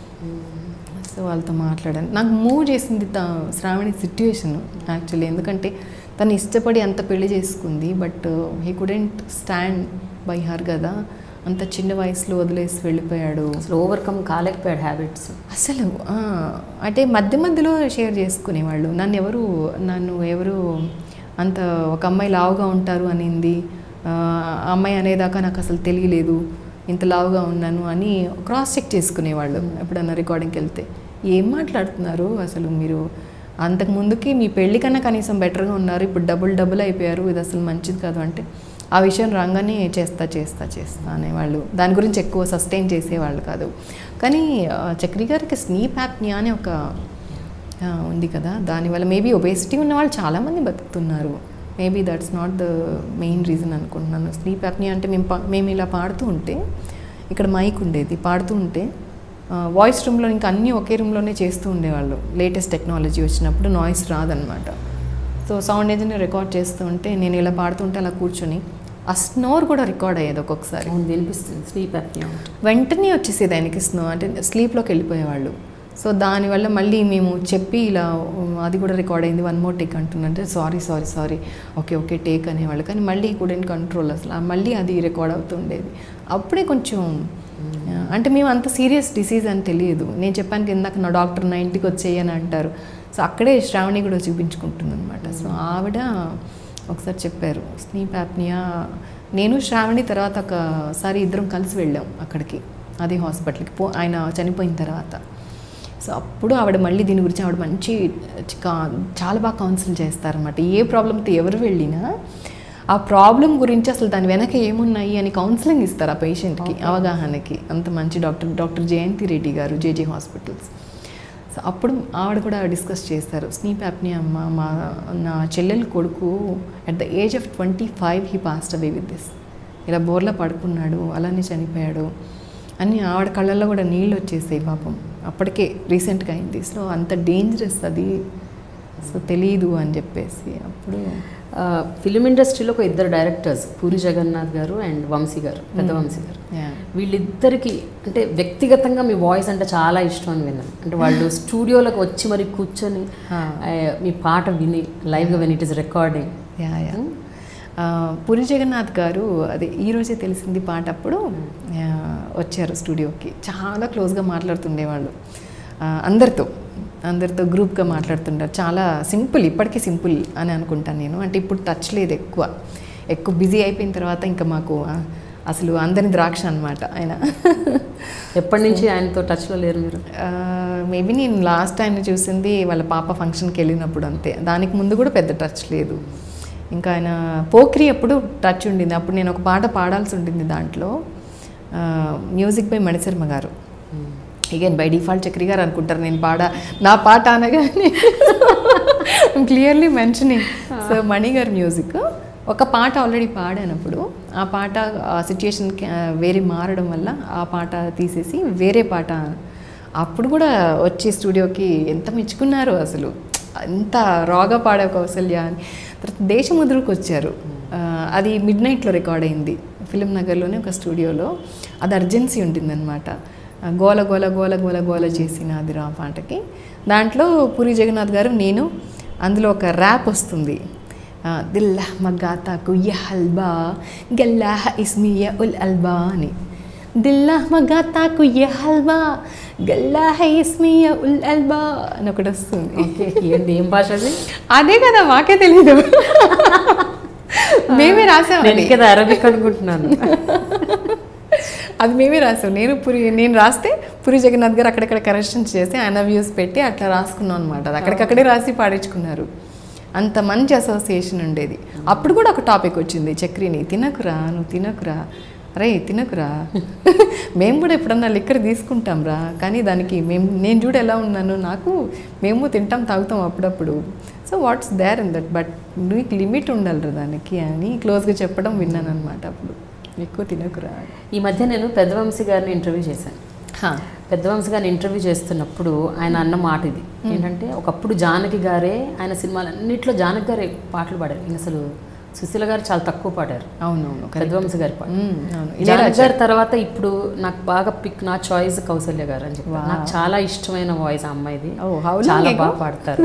A: సో వాళ్ళతో మాట్లాడాను నాకు మూవ్ చేసింది త శ్రావణి సిట్యుయేషన్ యాక్చువల్లీ ఎందుకంటే తను ఇష్టపడి అంత పెళ్లి చేసుకుంది but he couldn't stand by her కదా అంత చిన్న వయసులో వదిలేసి వెళ్ళిపోయాడు
B: అసలు ఓవర్కమ్ కాలేకపోయాడు హ్యాబిట్స్
A: అసలు ఆ, అంటే మధ్య మధ్యలో షేర్ చేసుకునేవాళ్ళు నన్ను ఎవరు నన్ను ఎవరు అంత ఒక అమ్మాయి లావుగా ఉంటారు అనింది ఆ ఆ అమ్మాయి అనేదాకా నాకు అసలు తెలియలేదు ఇంత లావుగా ఉన్నాను అని క్రాస్ చెక్ చేసుకునేవాళ్ళు ఎప్పుడన్నా రికార్డింగ్కి వెళ్తే ఏం మాట్లాడుతున్నారు అసలు మీరు అంతకు ముందుకి మీ పెళ్లి కన్నా కనీసం బెటర్గా ఉన్నారు ఇప్పుడు డబుల్ డబుల్ అయిపోయారు ఇది అసలు మంచిది కాదు అంటే ఆ విషయం రాగానే చేస్తా చేస్తా చేస్తా అనేవాళ్ళు దాని గురించి ఎక్కువ సస్టైన్ చేసేవాళ్ళు కాదు కానీ ఆ, చక్రి గారికి స్లీప్ యాప్నియా అని ఒక ఆ, ఉంది కదా దానివల్ల మేబీ ఒబేసిటీ ఉన్న వాళ్ళు చాలామంది బతుకుతున్నారు maybe that's not the main reason అనుకుంటున్నాను స్లీప్ యాప్నియా అంటే మేము పా- మేము ఇలా పాడుతూ ఉంటే ఇక్కడ మైక్ ఉండేది పాడుతూ ఉంటే వాయిస్ రూమ్లో ఇంకా అన్నీ ఒకే రూమ్లోనే చేస్తూ ఉండేవాళ్ళు లేటెస్ట్ టెక్నాలజీ వచ్చినప్పుడు నాయిస్ రాదనమాట సో సౌండ్ ఇంజనీర్ రికార్డ్ చేస్తూ ఉంటే నేను ఇలా పాడుతుంటే అలా కూర్చొని ఆ స్నోర్ కూడా రికార్డ్ అయ్యేది ఒక్కొక్కసారి
B: అవును వినిపిస్తుంది స్లీప్ యాప్నియా
A: వెంటనే వచ్చేసేది ఆయనకి స్నో అంటే స్లీప్లోకి వెళ్ళిపోయేవాళ్ళు సో దానివల్ల మళ్ళీ మేము చెప్పి ఇలా ఉమ్, అది కూడా రికార్డ్ అయింది వన్ మోర్ టేక్ అంటుందంటే sorry sorry sorry okay okay take అనేవాళ్ళు కానీ మళ్ళీ కుడెంట్ కంట్రోల్ అసలు ఆ మళ్ళీ అది రికార్డ్ అవుతుండేది అప్పుడే కొంచెం ఆ, అంటే మేము అంత సీరియస్ డిసీజ్ అని తెలియదు నేను చెప్పాను కదా, ఇందాక నా డాక్టర్ నా ఇంటికి వచ్చేయి అని అంటారు సో అక్కడే శ్రావణి కూడా చూపించుకుంటుంది అనమాట సో ఆవిడ ఒకసారి చెప్పారు స్లీప్ యాప్నియా నేను శ్రావణి తర్వాత ఒకసారి ఇద్దరం కలిసి వెళ్ళాం అక్కడికి అదే హాస్పిటల్కి పో ఆయన చనిపోయిన తర్వాత సో అప్పుడు ఆవిడ మళ్ళీ దీని గురించి ఆవిడ మంచి కా- చాలా బాగా కౌన్సిల్ చేస్తారనమాట ఏ ప్రాబ్లంతో ఎవరు వెళ్ళినా ఆ ప్రాబ్లం గురించి అసలు దాని వెనక ఏమున్నాయి అని కౌన్సిలింగ్ ఇస్తారు ఆ పేషెంట్కి అవగాహనకి అంత మంచి డాక్టర్ డాక్టర్ జయంతి రెడ్డి గారు జేజే హాస్పిటల్స్ సో అప్పుడు ఆవిడ కూడా డిస్కస్ చేస్తారు స్లీప్ యాప్ని అమ్మ మా నా చెల్లెలు కొడుకు at the age of twenty five he passed away with this ఇలా బోర్లో పడుకున్నాడు అలానే చనిపోయాడు అని ఆవిడ కళ్ళల్లో కూడా నీళ్ళు వచ్చేసాయి పాపం అప్పటికే రీసెంట్గా అయింది సో అంత డేంజరస్ అది సో తెలీదు అని చెప్పేసి అప్పుడు
B: ఫిలిం ఇండస్ట్రీలో ఒక ఇద్దరు డైరెక్టర్స్ పూరి జగన్నాథ్ గారు అండ్ వంశీ గారు పెద్ద వంశీ గారు
A: yeah.
B: వీళ్ళిద్దరికి అంటే వ్యక్తిగతంగా మీ వాయిస్ అంటే చాలా ఇష్టం అని విన్నాను అంటే వాళ్ళు స్టూడియోలోకి వచ్చి మరి కూర్చొని
A: ఆ.
B: ఆ, మీ పాట విని లైవ్గా విని it is recording
A: yeah yeah ఆ, పూరి జగన్నాథ్ గారు అదే ఈ రోజే తెలిసింది పాట అప్పుడు ఆ, వచ్చారు స్టూడియోకి చాలా క్లోజ్గా మాట్లాడుతుండేవాళ్ళు ఆ, అందరితో అందరితో గ్రూప్గా మాట్లాడుతుంటారు చాలా సింపుల్ ఇప్పటికీ సింపుల్ అని అనుకుంటాను నేను అంటే ఇప్పుడు టచ్ లేదు ఎక్కువ ఎక్కువ బిజీ అయిపోయిన తర్వాత ఇంకా మాకు ఆ, అసలు అందరి ద్రాక్ష అనమాట ఆయన
B: ఎప్పటి నుంచి ఆయనతో టచ్లో లేరు మీరు
A: మేబీ నేను లాస్ట్ టైం చూసింది వాళ్ళ పాప ఫంక్షన్కి వెళ్ళినప్పుడు అంతే దానికి ముందు కూడా పెద్ద టచ్ లేదు ఇంకా ఆయన పోక్రి అప్పుడు టచ్ ఉండింది అప్పుడు నేను ఒక పాట పాడాల్సి ఉండింది దాంట్లో మ్యూజిక్ బై మణిశర్మ గారు అగైన్ బై డిఫాల్ట్ చక్రి గారు అనుకుంటారు నేను పాడా నా పాట అనగానే క్లియర్లీ మెన్షనింగ్ సో మణి గారి మ్యూజిక్ ఒక పాట ఆల్రెడీ పాడానప్పుడు ఆ పాట ఆ సిచ్యుయేషన్కి వేరే మారడం వల్ల ఆ పాట తీసేసి వేరే పాట అప్పుడు కూడా వచ్చి స్టూడియోకి ఎంత మెచ్చుకున్నారో అసలు అంత రాగా పాడే కౌసల్య అని తర్వాత దేశముద్రకు వచ్చారు ఆ, అది మిడ్ నైట్లో రికార్డ్ అయింది ఫిలిం నగర్లోనే ఒక స్టూడియోలో అది అర్జెన్సీ ఉంటుందన్నమాట ఆ, గోల గోల గోల గోల గోల చేసిన అది రా పాటకి దాంట్లో పూరి జగన్నాథ్ గారు నేను అందులో ఒక ర్యాప్ వస్తుంది ఆ, దిల్లాహ్ మగాతాకు యహల్బా గల్లాహ ఇస్మియ ఉల్ అల్బా అని దిల్లాహ్ మగాతాకు యహల్బా గల్లాహ ఇస్మియ ఉల్ అల్బా అని ఒకటి వస్తుంది
B: ఓకే ఏంటి ఏం భాష అది
A: అదే కదా మాకే తెలీదు మేమే రాసాం
B: నేను కదా అరబిక్ అనుకుంటున్నాను
A: అది మేమే రాసాం నేను పురి నేను రాస్తే పూరి జగన్నాథ్ గారు అక్కడక్కడ కరెక్షన్స్ చేసి ఆయన వ్యూస్ పెట్టి అట్లా రాసుకున్నాం అనమాట అది అక్కడికక్కడే రాసి పాడించుకున్నారు అంత మంచి అసోసియేషన్ ఉండేది అప్పుడు కూడా ఒక టాపిక్ వచ్చింది చక్రిని తినకురా నువ్వు తినకురా అరే తినకురా మేము కూడా ఎప్పుడన్నా లిక్కర్ తీసుకుంటాం రా కానీ దానికి మేము నేను చూడు ఎలా ఉన్నాను నాకు మేము తింటాం తాగుతాం అప్పుడప్పుడు so what's there in that but నీకు లిమిట్ ఉండాలి దానికి అని క్లోజ్గా చెప్పడం విన్నాను అనమాట అప్పుడు ఎక్కువ తినకురా అని.
B: ఈ మధ్య నేను పెద్దవంశీ గారిని ఇంటర్వ్యూ చేశాను
A: హా.
B: పెద్దవంశీ గారిని ఇంటర్వ్యూ చేస్తున్నప్పుడు ఆయన అన్న మాట ఇది ఏంటంటే ఒకప్పుడు జానకి గారే ఆయన సినిమాలన్నింటిలో జానకి గారే పాటలు పాడారు ఇంక అసలు సుశీల గారు చాలా తక్కువ పాడారు
A: అవునవును correct.
B: పెద్దవంశీ గారి పాట
A: మ్మ్, అవును
B: జానకి
A: ఇళయరాజా.
B: గారి తర్వాత ఇప్పుడు నాకు బాగా పిక్ నా చాయిస్ కౌసల్య గారు అని చెప్పి నాకు చాలా ఇష్టమైన వాయిస్ ఆ అమ్మాయిది
A: Oh, how long
B: చాలా
A: ago?
B: బాగా పాడతారు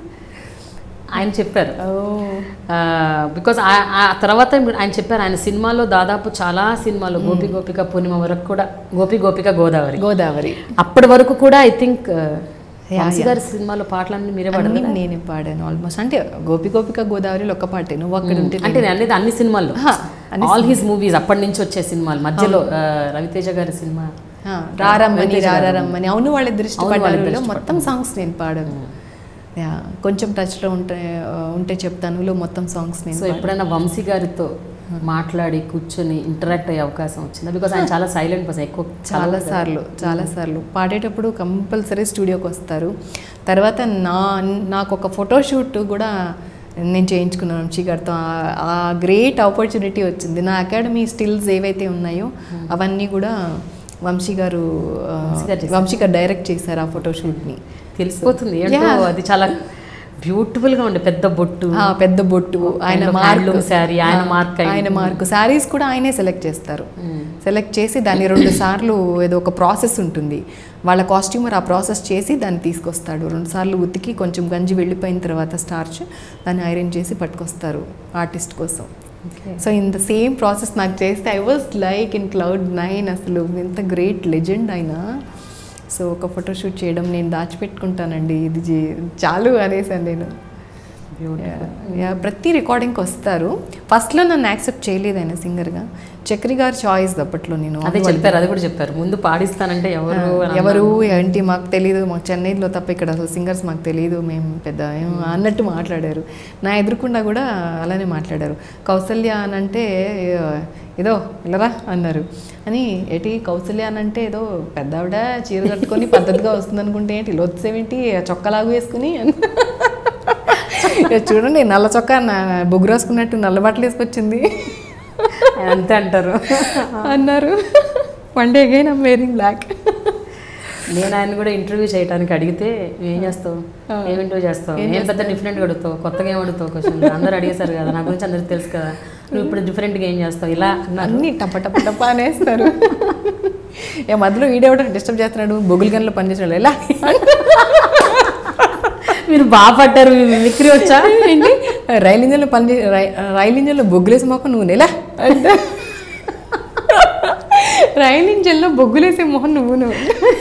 B: ఆయన చెప్పారు
A: Oh.
B: బికాజ్ ఆ తర్వాత ఆయన చెప్పారు ఆయన సినిమాలో దాదాపు చాలా సినిమాలు గోపి గోపిక పూర్ణిమ వరకు కూడా గోపి గోపిక గోదావరి
A: గోదావరి
B: అప్పటి వరకు కూడా ఐ థింక్ వంశీ గారి సినిమాలో పాటలన్నీ మీరే పాడారు
A: అన్ని నేనే పాడాను ఆల్మోస్ట్ అంటే గోపి గోపిక గోదావరిలో ఒక పాటే నువ్వు అక్కడ ఉంటే
B: అంటే నేను అనేది అన్ని సినిమాల్లో
A: హా, అన్ని
B: ఆల్ హిస్ మూవీస్ అప్పటి నుంచి వచ్చే సినిమాలు మధ్యలో ఆ, రవితేజ గారి సినిమా
A: ఆ, రారమ్మని రారమ్మని అవును వాళ్ళ దృష్టి
B: అవును, వాళ్ళ
A: పడ్డారులో
B: దృష్టి
A: మొత్తం సాంగ్స్ నేను పాడాను యా, కొంచెం టచ్లో ఉంటే ఆ, ఉంటే చెప్తానులో మొత్తం సాంగ్స్ నేను
B: సో ఎప్పుడైనా వంశీ గారితో మాట్లాడి కూర్చొని ఇంటరాక్ట్ అయ్యే అవకాశం వచ్చిందా బికాస్ ఆయన చాలా సైలెంట్ పర్సన్ ఎక్కువ
A: చాలా సార్లు చాలా సార్లు పాడేటప్పుడు కంపల్సరీ స్టూడియోకి వస్తారు తర్వాత నా నాకు ఒక ఫోటోషూట్ కూడా నేను చేయించుకున్నాను వంశీ గారితో ఆ- ఆ గ్రేట్ ఆపర్చునిటీ వచ్చింది నా అకాడమీ స్టిల్స్ ఏవైతే ఉన్నాయో అవన్నీ కూడా వంశీ గారు ఆ,
B: వంశీ గారు చేశారు.
A: వంశీ గారు డైరెక్ట్ చేశారు ఆ ఫోటోషూట్ని
B: తెలిసిపోతుంది ఏంటో
A: Yeah.
B: అది చాలా బ్యూటిఫుల్ గా ఉండే పెద్ద బొట్టు
A: ఆ, పెద్ద బొట్టు ఆయన
B: Kind of
A: mark
B: handloom saree, ఆయన
A: ఆ,
B: మార్క్ అయి-
A: ఆయన మార్క్ శారీస్ కూడా ఆయనే సెలెక్ట్ చేస్తారు సెలెక్ట్ చేసి దాన్ని రెండు సార్లు ఏదో ఒక ప్రాసెస్ ఉంటుంది వాళ్ళ కాస్ట్యూమర్ ఆ ప్రాసెస్ చేసి దాన్ని తీసుకొస్తాడు రెండు సార్లు ఉతికి కొంచెం గంజి వెళ్ళిపోయిన తర్వాత స్టార్చ్ దాన్ని ఐరన్ చేసి పట్టుకొస్తారు ఆర్టిస్ట్ కోసం so in the same process నాకు చేస్తే I was like in cloud nine అసలు ఎంత గ్రేట్ లెజెండ్ అయినా సో ఒక ఫోటోషూట్ చేయడం నేను దాచిపెట్టుకుంటానండి ఇది చే- చాలు అనేసాను నేను యా ప్రతి రికార్డింగ్కి వస్తారు ఫస్ట్లో నన్ను యాక్సెప్ట్ చేయలేదు ఆయన సింగర్గా చక్రి గారి చాయిస్ అప్పట్లో నేను
B: అదే చెప్పారు అది కూడా చెప్పారు ముందు పాడిస్తానంటే ఎవరు అని
A: ఎవరు ఏంటి మాకు తెలియదు మాకు చెన్నైలో తప్ప ఇక్కడ అసలు సింగర్స్ మాకు తెలియదు మేము పెద్ద ఏం అన్నట్టు మాట్లాడారు నా ఎదురుకుండా కూడా అలానే మాట్లాడారు కౌసల్య అని అంటే ఏదో ఇల్లరా అన్నారు అని ఏటి కౌసల్య అని అంటే ఏదో పెద్ద ఆవిడ చీర కట్టుకొని పద్ధతిగా వస్తుంది అనుకుంటే ఏంటి లొత్సేమేంటి చొక్కలాగు వేసుకుని అని ఇక చూడండి నల్ల చొక్కా నా బొగ్గు రాసుకున్నట్టు నల్ల బట్టలు వేసుకొచ్చింది
B: ఆయన అంతే అంటారు
A: అన్నారు one day again I'm wearing black
B: నేను ఆయన కూడా ఇంటర్వ్యూ చేయడానికి అడిగితే ఏం చేస్తావు ఏం ఇంటర్వ్యూ చేస్తావు ఏం పెద్ద డిఫరెంట్గా అడుగుతావు కొత్తగా ఏం అడుగుతావు క్వశ్చన్ అందరూ అడిగేశారు కదా నా గురించి అందరికి తెలుసు కదా నువ్వు ఇప్పుడు డిఫరెంట్గా ఏం చేస్తావు ఇలా అన్నారు
A: అన్ని టప టప టప అనేస్తారు ఏ మధ్యలో వీడేవాడు డిస్టర్బ్ చేస్తున్నాడు బొగులు గన్లో పనిచేసాడు ఎలా
B: మీరు బాగా పడ్డారు మీ మిమిక్రీ వచ్చా
A: ఏంటి రైలు ఇంజన్లో పని రై- రైలు ఇంజన్లో బొగ్గులేసి మొక్క నువ్వు నెలా అంటే రైలు ఇంజన్లో బొగ్గులేసే మొహం నువ్వు నువ్వు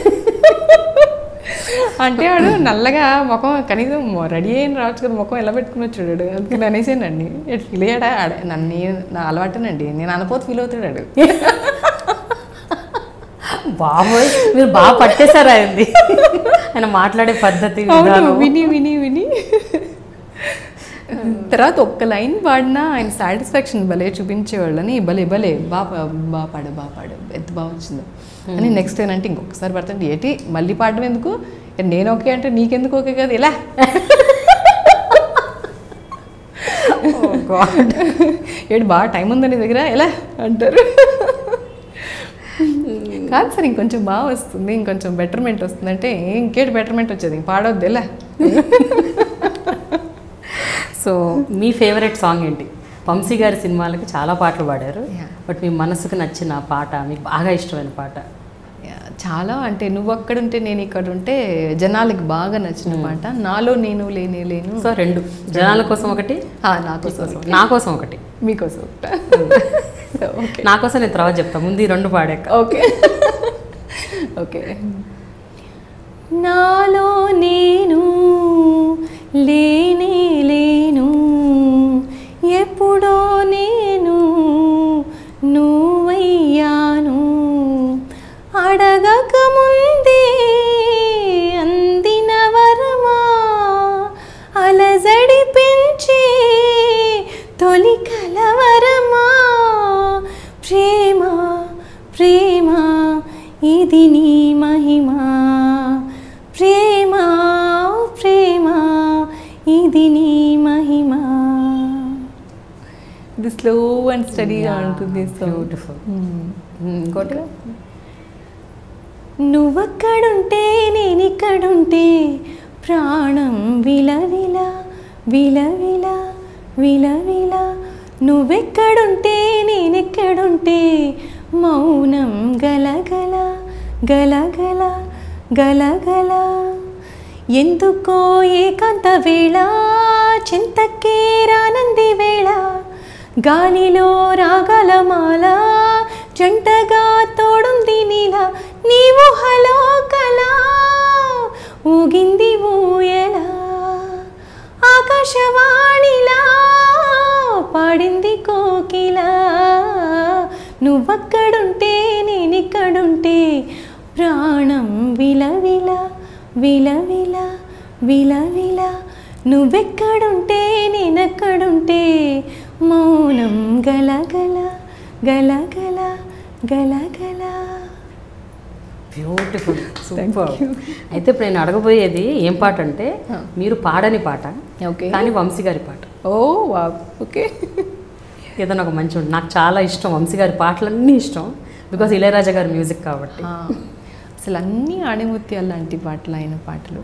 A: అంటే వాడు నల్లగా ముఖం కనీసం రెడీ అయిన రావచ్చు కదా ముఖం ఎలా పెట్టుకుని వచ్చాడు అందుకని అనేసానండి ఫీల్ అయ్యాడా ఆడ నన్ను నా అలవాటేనండి నేను అనపోతే ఫీల్ అవుతాడు
B: బాబోయ్ మీరు బాగా పట్టేశారు ఆయనది ఆయన మాట్లాడే పద్ధతి
A: అవును
B: విధానం
A: విని విని విని తర్వాత ఒక్క లైన్ పాడినా ఆయన సాటిస్ఫాక్షన్ భలే చూపించేవాళ్ళని భలే భలే బాగా బాగా పాడు బాగా పాడు ఎంత బాగా వచ్చిందో అని నెక్స్ట్ ఏంటంటే ఇంకొకసారి పడుతుంది ఏంటి మళ్ళీ పాడడం ఎందుకు ఏ, నేను ఓకే అంటే నీకెందుకు ఓకే కదా ఇలా
B: Oh God.
A: ఏంటి బాగా టైం ఉందా నీ దగ్గర ఎలా అంటారు కాదు సార్ ఇంకొంచెం బాగా వస్తుంది ఇంకొంచెం బెటర్మెంట్ వస్తుంది అంటే ఇంకేటి బెటర్మెంట్ వచ్చేది ఇంక పాడొద్దు ఎలా
B: సో మీ ఫేవరెట్ సాంగ్ ఏంటి వంశీ గారి సినిమాలకి చాలా పాటలు పాడారు
A: Yeah.
B: బట్ మీ మనసుకు నచ్చిన పాట మీకు బాగా ఇష్టమైన పాట
A: యా, చాలా అంటే నువ్వు అక్కడ ఉంటే నేను ఇక్కడ ఉంటే జనాలకి బాగా నచ్చిన మాట నాలో నేను లేనే లేను
B: సో రెండు జనాల కోసం ఒకటి
A: ఆ, నా కోసం ఒకటి.
B: నా కోసం ఒకటి
A: మీకోసం ఒకట. ఓకే
B: నా కోసం నేను తర్వాత చెప్తాను ముందు ఈ రెండు పాడాక
A: ఓకే ఓకే నాలో నేను లేనే లేను ఎప్పుడో నేను నువ్వయ్యాను అడగక ముందే స్లో అండ్ స్టడీగా ఉంటుంది సో
B: బ్యూటిఫుల్ ఇంకోటి
A: నువ్వక్కడుంటే నేనిక్కడుంటే ప్రాణం విలవిల విలవిల విలవిల నువ్వెక్కడుంటే నేనెక్కడుంటే మౌనం గలగల గలగల గలగల ఎందుకో ఏకాంత వేళ చింతకే రానంది వేళ గాలిలో రాగల మాల జంటగా తోడుంది నీల నీవు హలో కలా ఊగింది ఊయలా ఆకాశవాణిలా పాడింది కోకిలా నువ్వక్కడుంటే నేనిక్కడుంటే ప్రాణం విలవిల విలవిల విలవిల నువ్వెక్కడుంటే నేనెక్కడుంటే మౌనం గలగల గలగల గలగల
B: బ్యూటిఫుల్ సూపర్ అయితే ఇప్పుడు నేను అడగబోయేది ఏం పాట అంటే మీరు పాడని పాట
A: ఓకే
B: కానీ వంశీ గారి పాట
A: ఓ వా ఓకే
B: ఏదైనా ఒక మంచి ఉంటుంది నాకు చాలా ఇష్టం వంశీ గారి పాటలన్నీ ఇష్టం బికాజ్ ఇళయరాజా గారి మ్యూజిక్ కాబట్టి
A: అసలు అన్నీ ఆణిముత్యాలు లాంటి పాటలు అయిన పాటలు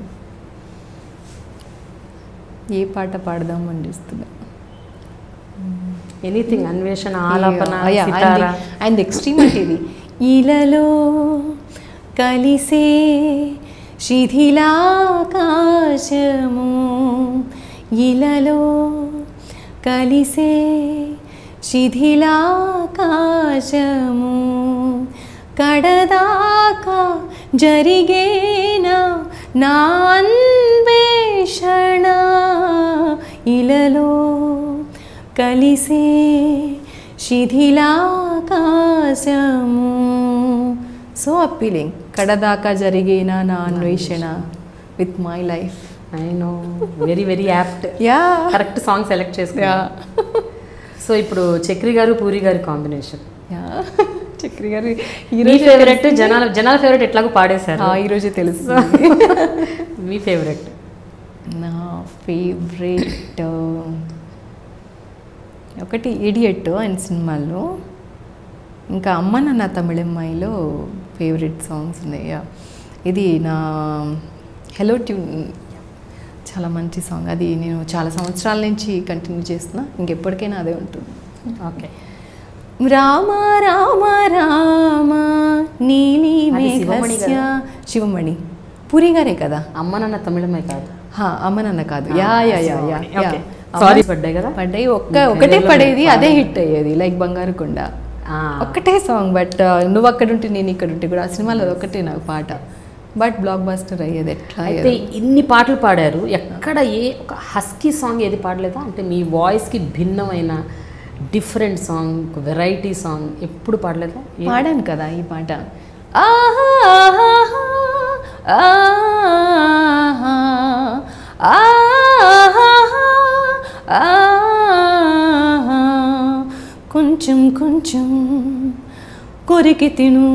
A: ఏ పాట పాడదాం అనిపిస్తున్నా
B: ఎనీథింగ్ అన్వేషణ ఆలాపన
A: Yeah, yeah,
B: Sitara
A: and the- and the extreme అంటే ఇది ఇలలో కలిసే శిథిలాకాశము ఇలలో కలిసే శిథిలాకాశము కడదాకా జరిగేనా నా అన్వేషణ ఇలలో కలిసే శిథిలాకాశము సో అప్పీలింగ్ కడదాకా జరిగేనా నా అన్వేషణ with my life
B: I know very very apt
A: yeah
B: correct song select చేసుకున్నా
A: యా
B: సో ఇప్పుడు చక్రి గారు పూరి గారి కాంబినేషన్
A: యా చక్రి గారు
B: మీ
A: ఈరోజు
B: ఫేవరెట్ జనాల జనాల ఫేవరెట్ ఎట్లాగో పాడేశారు
A: ఈరోజే తెలుసు
B: మీ ఫేవరెట్
A: నా ఫేవరెట్ ఒకటి ఇడియట్ ఆయన సినిమాల్లో ఇంకా అమ్మ నాన్న తమిళమ్మాయిలో ఫేవరెట్ సాంగ్స్ ఉన్నాయి Yeah. ఇది నా హెలో ట్యూన్ చాలా మంచి సాంగ్ అది నేను చాలా సంవత్సరాల నుంచి కంటిన్యూ చేస్తున్నా ఇంకెప్పటికైనా అదే ఉంటుంది
B: ఓకే
A: రామ రామ రామ నీలి
B: అది శివమణి
A: మేఘస్య శివమణి పూరి గారే కదా
B: అమ్మ నాన్న తమిళమే కాదు
A: హా, అమ్మ నాన్న కాదు yeah yeah yeah yeah yeah.
B: Okay
A: అమ్మ-
B: సారీ పడ్డాయి కదా
A: పడ్డాయి ఒక్క
B: ఇంకా
A: ఒకటే
B: ఏదో
A: పడేది అదే
B: పాడాలి.
A: హిట్ అయ్యేది లైక్ బంగారు కొండ
B: ఆ,
A: ఒక్కటే సాంగ్ బట్ నువ్వు అక్కడుంటే నేను ఇక్కడుంటే కూడా ఆ సినిమాలో అది ఒకటే నాకు పాట బట్ బ్లాక్ బాస్టర్ అయ్యేది ఎట్లా
B: అయితే
A: అయ్యేది?
B: ఇన్ని పాటలు పాడారు ఎక్కడ ఏ ఒక హస్కీ సాంగ్ ఏది పాడలేదా అంటే మీ వాయిస్కి భిన్నమైన డిఫరెంట్ సాంగ్ వెరైటీ సాంగ్ ఎప్పుడు పాడలేదా ఏ-
A: పాడాను కదా ఈ పాట ఆహా, ఆహా, ఆహా, ఆహా, ఆహా. కొంచెం కొంచెం కొరికి తిను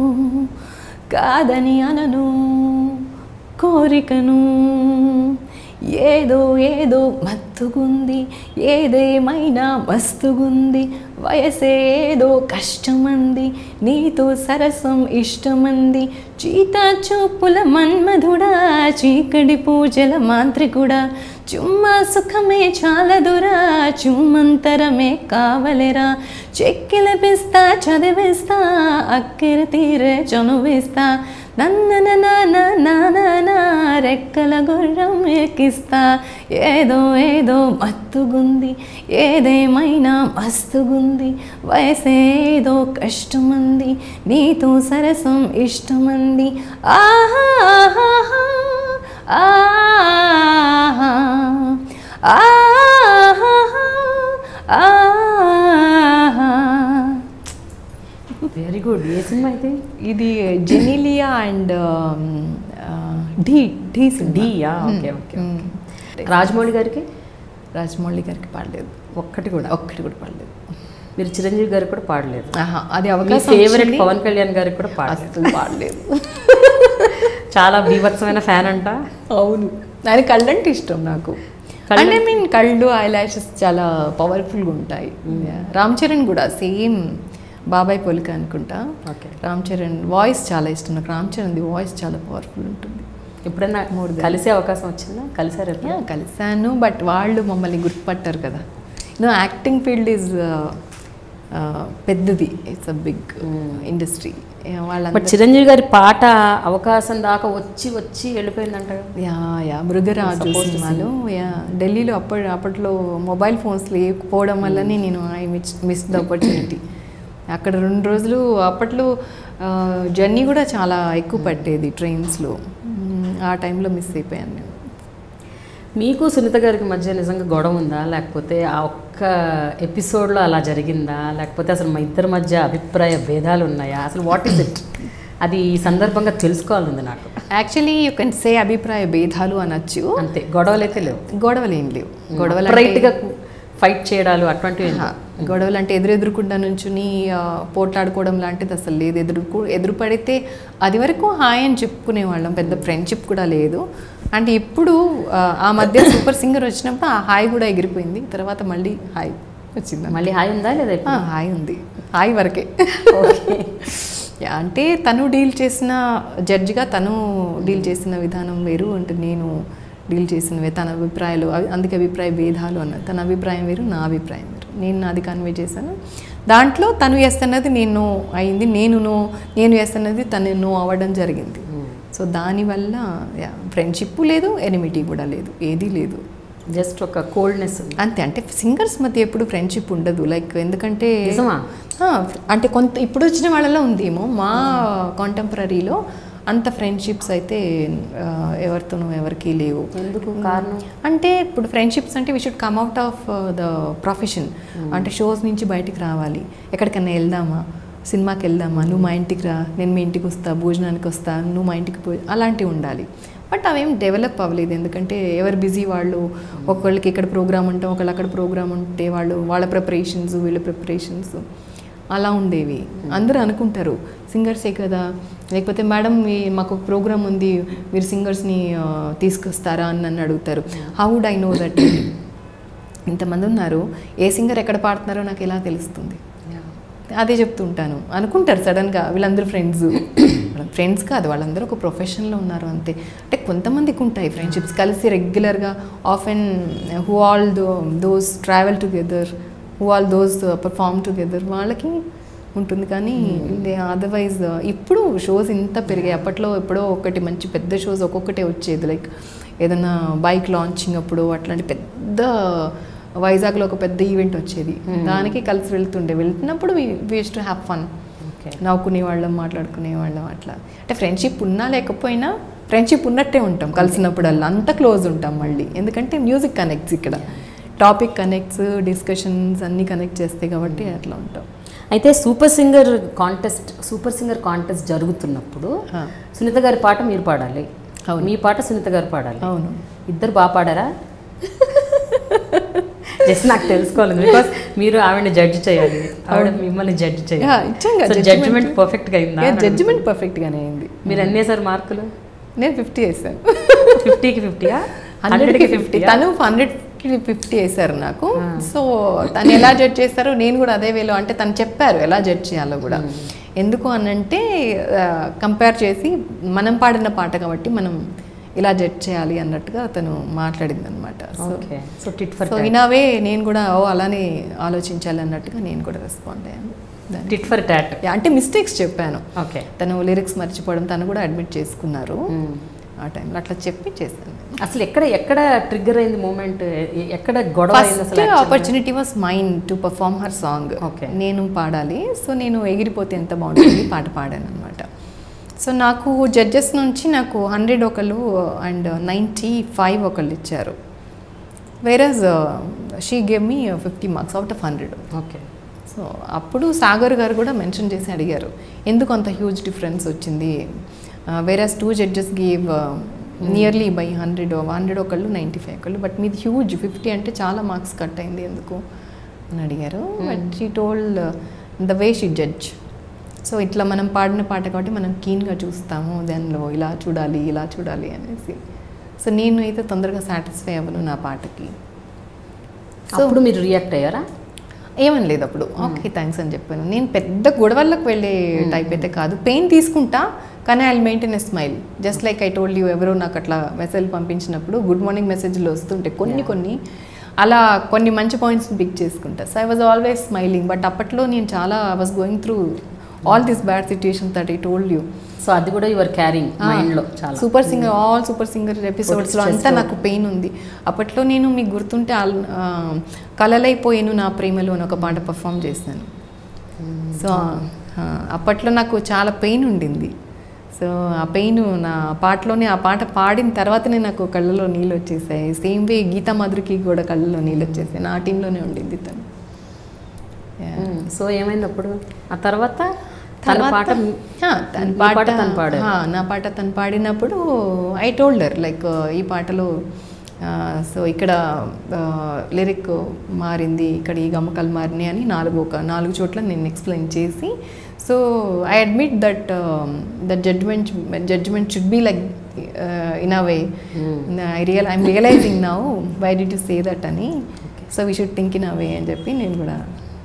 A: కాదని అనను కోరికను ఏదో ఏదో మత్తుగుంది ఏదేమైనా మస్తుగుంది వయసే ఏదో కష్టమంది నీతో సరసం ఇష్టమంది చీత చూపుల మన్మధుడా చీకటి పూజల మాంత్రికుడా చుమ్మా సుఖమే చాలదురా చుమ్మంతరమే కావలెరా చెక్కిల పిస్తా చదివిస్తా అక్కిరి తీరే చనువిస్తా నన్న నా రెక్కల గుర్రం ఎక్కిస్తా ఏదో ఏదో మత్తుగుంది ఏదేమైనా మస్తుగుంది వయసేదో కష్టమంది నీతో సరసం ఇష్టమంది ఆహా ఆహా ఆహా ఆహా ఆహా
B: వెరీ గుడ్ ఏ సినిమా అయితే
A: ఇది Genelia and Dhee Dhee
B: D yeah okay okay Rajamouli గారికి
A: రాజమౌళి గారికి పాడలేదు
B: ఒక్కటి కూడా
A: ఒక్కటి కూడా పాడలేదు
B: మీరు చిరంజీవి గారికి కూడా పాడలేదు
A: ఆహా, అది
B: మీ
A: అవకాశం
B: ఫేవరెట్
A: వచ్చింది.
B: పవన్ కళ్యాణ్ గారికి కూడా పాడలేదు
A: అసలు పాడలేదు
B: చాలా బీభత్సమైన ఫ్యాన్ అంట
A: అవును ఆయన కళ్ళంటే ఇష్టం నాకు అంటే ఐ మీన్ కళ్ళు ఐ లాషెస్ చాలా పవర్ఫుల్గా ఉంటాయి Yeah. రామ్ చరణ్ కూడా సేమ్ బాబాయ్ పోలిక అనుకుంటా
B: ఓకే
A: రామ్ చరణ్ వాయిస్ చాలా ఇష్టం నాకు రామ్ చరణ్ది వాయిస్ చాలా పవర్ఫుల్ ఉంటుంది
B: ఎప్పుడైనా కలిసే అవకాశం వచ్చిందా కలిసారు ఎప్పుడు
A: Yeah, కలిసాను బట్ వాళ్ళు మమ్మల్ని గుర్తుపట్టారు కదా నో యాక్టింగ్ ఫీల్డ్ ఈజ్ పెద్దది ఇట్స్ అ బిగ్ ఇండస్ట్రీ వాళ్ళ
B: బట్ చిరంజీవి గారి పాట అవకాశం దాకా వచ్చి వచ్చి వెళ్ళిపోయిందంట కదా?
A: యా యా మృగరాజు
B: Supposed to
A: సినిమాలో యా ఢిల్లీలో అప్పటి అప్పట్లో మొబైల్ ఫోన్స్ లేకపోవడం వల్లనే నేను I miss miss the opportunity అక్కడ రెండు రోజులు అప్పట్లో జర్నీ కూడా చాలా ఎక్కువ పట్టేది ట్రైన్స్లో ఆ టైంలో మిస్ అయిపోయాను నేను
B: మీకు సునీత గారికి మధ్య నిజంగా గొడవ ఉందా లేకపోతే ఆ ఒక్క ఎపిసోడ్లో అలా జరిగిందా లేకపోతే అసలు మా ఇద్దరి మధ్య అభిప్రాయ భేదాలు ఉన్నాయా అసలు వాట్ ఈస్ ఇట్ అది ఈ సందర్భంగా తెలుసుకోవాలంది నాకు
A: యాక్చువల్లీ యూ కెన్ సే అభిప్రాయ భేదాలు అనొచ్చు
B: అంతే గొడవలు అయితే లేవు
A: గొడవలు ఏం లేవు గొడవలు
B: రైట్గా ఫైట్ చేయడాలు అటువంటివి ఏం లేవు.
A: గొడవలు అంటే ఎదురెదురుకుండా నుంచుని ఆ, పోట్లాడుకోవడం లాంటిది అసలు లేదు ఎదురు ఎదురు పడితే అది వరకు హాయ్ అని చెప్పుకునే వాళ్ళం పెద్ద ఫ్రెండ్షిప్ కూడా లేదు అంటే ఇప్పుడు ఆ, ఆ మధ్య సూపర్ సింగర్ వచ్చినప్పుడు ఆ హాయ్ కూడా ఎగిరిపోయింది తర్వాత మళ్ళీ హాయ్ వచ్చింది
B: మళ్ళీ హాయ్ ఉందా లేదా ఇప్పుడు?
A: ఆ, హాయ్ ఉంది హాయ్ వరకే యా, అంటే తను డీల్ చేసిన జడ్జిగా తను డీల్ చేసిన విధానం వేరు అంటే నేను డీల్ చేసినవే తన అభిప్రాయాలు అవి- అందుకే అభిప్రాయ భేదాలు అన్నది తన అభిప్రాయం వేరు నా అభిప్రాయం వేరు నేను నాది కన్వే చేశాను దాంట్లో తను ఎస్ అన్నది నేను అయింది నేను నో నేను ఎస్ అన్నది తను నో అవ్వడం జరిగింది సో దానివల్ల ఫ్రెండ్షిప్ లేదు ఎనిమిటీ కూడా లేదు ఏదీ లేదు
B: జస్ట్ ఒక కోల్డ్నెస్ ఉంది
A: అంతే అంటే సింగర్స్ మధ్య ఎప్పుడు ఫ్రెండ్షిప్ ఉండదు లైక్ ఎందుకంటే
B: నిజమా?
A: ఆ, అంటే కొంత ఇప్పుడు వచ్చిన వాళ్ళలో ఉందేమో మా కాంటెంపరీలో అంత ఫ్రెండ్షిప్స్ అయితే ఆ, ఎవరితోనూ ఎవరికి లేవు
B: ఎందుకు కారణం
A: అంటే ఇప్పుడు ఫ్రెండ్షిప్స్ అంటే we should come out of the profession అంటే షోస్ నుంచి బయటికి రావాలి ఎక్కడికైనా వెళ్దామా సినిమాకి వెళ్దామా నువ్వు మా ఇంటికి రా నేను మీ ఇంటికి వస్తా భోజనానికి వస్తా నువ్వు మా ఇంటికి పోయి అలాంటివి ఉండాలి బట్ అవేం డెవలప్ అవ్వలేదు ఎందుకంటే ఎవరు బిజీ వాళ్ళు ఒకళ్ళకి ఇక్కడ ప్రోగ్రామ్ ఉంటాం ఒకళ్ళు అక్కడ ప్రోగ్రామ్ ఉంటే వాళ్ళు వాళ్ళ ప్రిపరేషన్స్ వీళ్ళ ప్రిపరేషన్స్ అలా ఉండేవి అందరూ అనుకుంటారు సింగర్సే కదా లేకపోతే మేడం మీ మాకు ప్రోగ్రామ్ ఉంది మీరు సింగర్స్ని తీసుకొస్తారా అని నన్ను అడుగుతారు how would I know that ఇంతమంది ఉన్నారు ఏ సింగర్ ఎక్కడ పాడుతున్నారో నాకు ఎలా తెలుస్తుంది అదే చెప్తుంటాను అనుకుంటారు సడన్గా వీళ్ళందరూ ఫ్రెండ్స్ ఫ్రెండ్స్ కాదు వాళ్ళందరూ ఒక ప్రొఫెషన్లో ఉన్నారు అంతే అంటే కొంతమందికి ఉంటాయి ఫ్రెండ్షిప్స్ కలిసి రెగ్యులర్గా of and who all tho those travel together who all those perform together వాళ్ళకి ఉంటుంది కానీ అదర్వైజ్ ఇప్పుడు షోస్ ఇంత పెరిగాయి అప్పట్లో ఎప్పుడో ఒకటి మంచి పెద్ద షోస్ ఒక్కొక్కటే వచ్చేది లైక్ ఏదైనా బైక్ లాంచింగ్ అప్పుడు అట్లాంటి పెద్ద వైజాగ్లో ఒక పెద్ద ఈవెంట్ వచ్చేది దానికి కలిసి వెళ్తుండే వెళ్తున్నప్పుడు we's to have fun
B: okay
A: నవ్వుకునే వాళ్ళం మాట్లాడుకునే వాళ్ళం అట్లా అంటే ఫ్రెండ్షిప్ ఉన్నా లేకపోయినా ఫ్రెండ్షిప్ ఉన్నట్టే ఉంటాం కలిసినప్పుడల్లా అంత క్లోజ్ ఉంటాం మళ్ళీ ఎందుకంటే మ్యూజిక్ కనెక్ట్స్ ఇక్కడ టాపిక్ కనెక్ట్స్ డిస్కషన్స్ అన్నీ కనెక్ట్ చేస్తాయి కాబట్టి అట్లా ఉంటాం
B: అయితే super singer contest super singer contest జరుగుతున్నప్పుడు
A: ఆ,
B: సునీత గారి పాట మీరు పాడాలి
A: అవును.
B: మీ పాట సునీత గారు పాడాలి
A: అవును
B: ఇద్దరు బాగా పాడారా జస్ట్ నాకు తెలుసుకోవాలి బికాస్ మీరు ఆవిడని జడ్జ్ చేయాలి ఆవిడ మిమ్మల్ని జడ్జ్
A: Yeah,
B: చేయాలి
A: ఇచ్చాం కదా
B: జడ్జిమెంట్
A: judgment.
B: పర్ఫెక్ట్గా అయిందా
A: జడ్జిమెంట్ పర్ఫెక్ట్గానే అయింది
B: మీరు ఎన్ని వేసారు మార్కులు
A: నేను ఫిఫ్టీ వేసాను
B: ఫిఫ్టీకి ఫిఫ్టీయా
A: హండ్రెడ్కి ఫిఫ్టీ తను హండ్రెడ్కి ఫిఫ్టీ వేశారు నాకు సో తను ఎలా జడ్జ్ చేస్తారో నేను కూడా అదే వేలో అంటే తను చెప్పారు ఎలా జడ్జ్ చేయాలో కూడా ఎందుకు అనంటే కంపేర్ చేసి మనం పాడిన పాట కాబట్టి మనం ఇలా జడ్జ్ చేయాలి అన్నట్టుగా తను మాట్లాడింది అనమాట so
B: okay so tit for
A: so in a way నేను కూడా ఓ అలానే ఆలోచించాలి అన్నట్టుగా నేను కూడా రెస్పాండ్ అయ్యాను దానికి.
B: టిట్ ఫర్ టాట్
A: Yeah, అంటే మిస్టేక్స్ చెప్పాను
B: ఓకే
A: తను లిరిక్స్ మర్చిపోవడం తను కూడా అడ్మిట్ చేసుకున్నారు ఆ టైంలో అట్లా చెప్పి చేశాను
B: అసలు ఎక్కడ ఎక్కడ ట్రిగ్గర్ అయింది మూమెంట్ ఎక్కడ గొడవ అయింది
A: ఫస్ట్
B: అసలు actually?
A: Opportunity was mine to perform her song
B: Okay.
A: నేను పాడాలి సో నేను ఎగిరిపోతే ఎంత బాగుంటుంది పాట పాడాను అనమాట సో నాకు జడ్జెస్ నుంచి నాకు హండ్రెడ్ ఒకళ్ళు అండ్ నైంటీ ఫైవ్ ఒకళ్ళు ఇచ్చారు whereas she gave me fifty marks out of hundred
B: okay
A: so అప్పుడు సాగర్ గారు కూడా మెన్షన్ చేసి అడిగారు ఎందుకు అంత హ్యూజ్ డిఫరెన్స్ వచ్చింది whereas two judges gave nearly by hundred hundred ఒకళ్ళు నైంటీ ఫైవ్ ఒకళ్ళు బట్ మీది హ్యూజ్ ఫిఫ్టీ అంటే చాలా మార్క్స్ కట్ అయింది ఎందుకు అని అడిగారు but she told the way she judge so ఇట్లా మనం పాడిన పాట కాబట్టి మనం కీన్గా చూస్తాము దానిలో ఇలా చూడాలి ఇలా చూడాలి అనేసి సో నేను అయితే తొందరగా సాటిస్ఫై అవ్వను నా పాటకి సో
B: అప్పుడు మీరు రియాక్ట్ అయ్యారా
A: ఏమని లేదు అప్పుడు ఓకే థ్యాంక్స్ అని చెప్పాను నేను పెద్ద గొడవలకు వెళ్ళే టైప్ అయితే కాదు పెయిన్ తీసుకుంటా కానీ I maintain a smile just like I told you ఎవరో నాకు అట్లా మెసేజ్ పంపించినప్పుడు గుడ్ మార్నింగ్ మెసేజ్లు వస్తుంటే కొన్ని కొన్ని అలా కొన్ని మంచి పాయింట్స్ పిక్ చేసుకుంటా so I was always smiling but అప్పట్లో నేను చాలా I was going through all this bad situation that I told you
B: so అది కూడా యువర్ క్యారింగ్ మైండ్లో చాలా
A: super singer all super singer ఎపిసోడ్స్లో అంతా నాకు పెయిన్ ఉంది అప్పట్లో నేను మీకు గుర్తుంటే ఆల్- ఆ, కలలైపోయాను నా ప్రేమలో అని ఒక పాట పర్ఫామ్ చేశాను సో ఆ, అప్పట్లో నాకు చాలా పెయిన్ ఉండింది సో ఆ పెయిన్ నా పాటలోనే ఆ పాట పాడిన తర్వాతనే నాకు కళ్ళలో నీళ్ళు వచ్చేసాయి సేమ్ వే గీతా మాధురికి కూడా కళ్ళలో నీళ్ళు వచ్చేసాయి నా టీంలోనే ఉండింది తను Yeah.
B: సో ఏమైంది అప్పుడు ఆ తర్వాత తన పాట
A: హా, తన
B: మీ
A: పాట
B: పాట తను పాడారు.
A: హా, నా పాట తను పాడినప్పుడు ఐ టోల్డర్ లైక్ ఈ పాటలో సో ఇక్కడ లిరిక్ మారింది ఇక్కడ ఈ గమ్మకాలు మారినాయి అని నాలుగు ఒక నాలుగు చోట్ల నేను ఎక్స్ప్లెయిన్ చేసి so I admit that that judgement judgement should be like in a way I real I'm realising now why did to say that అని so we should think in a way అని చెప్పి నేను కూడా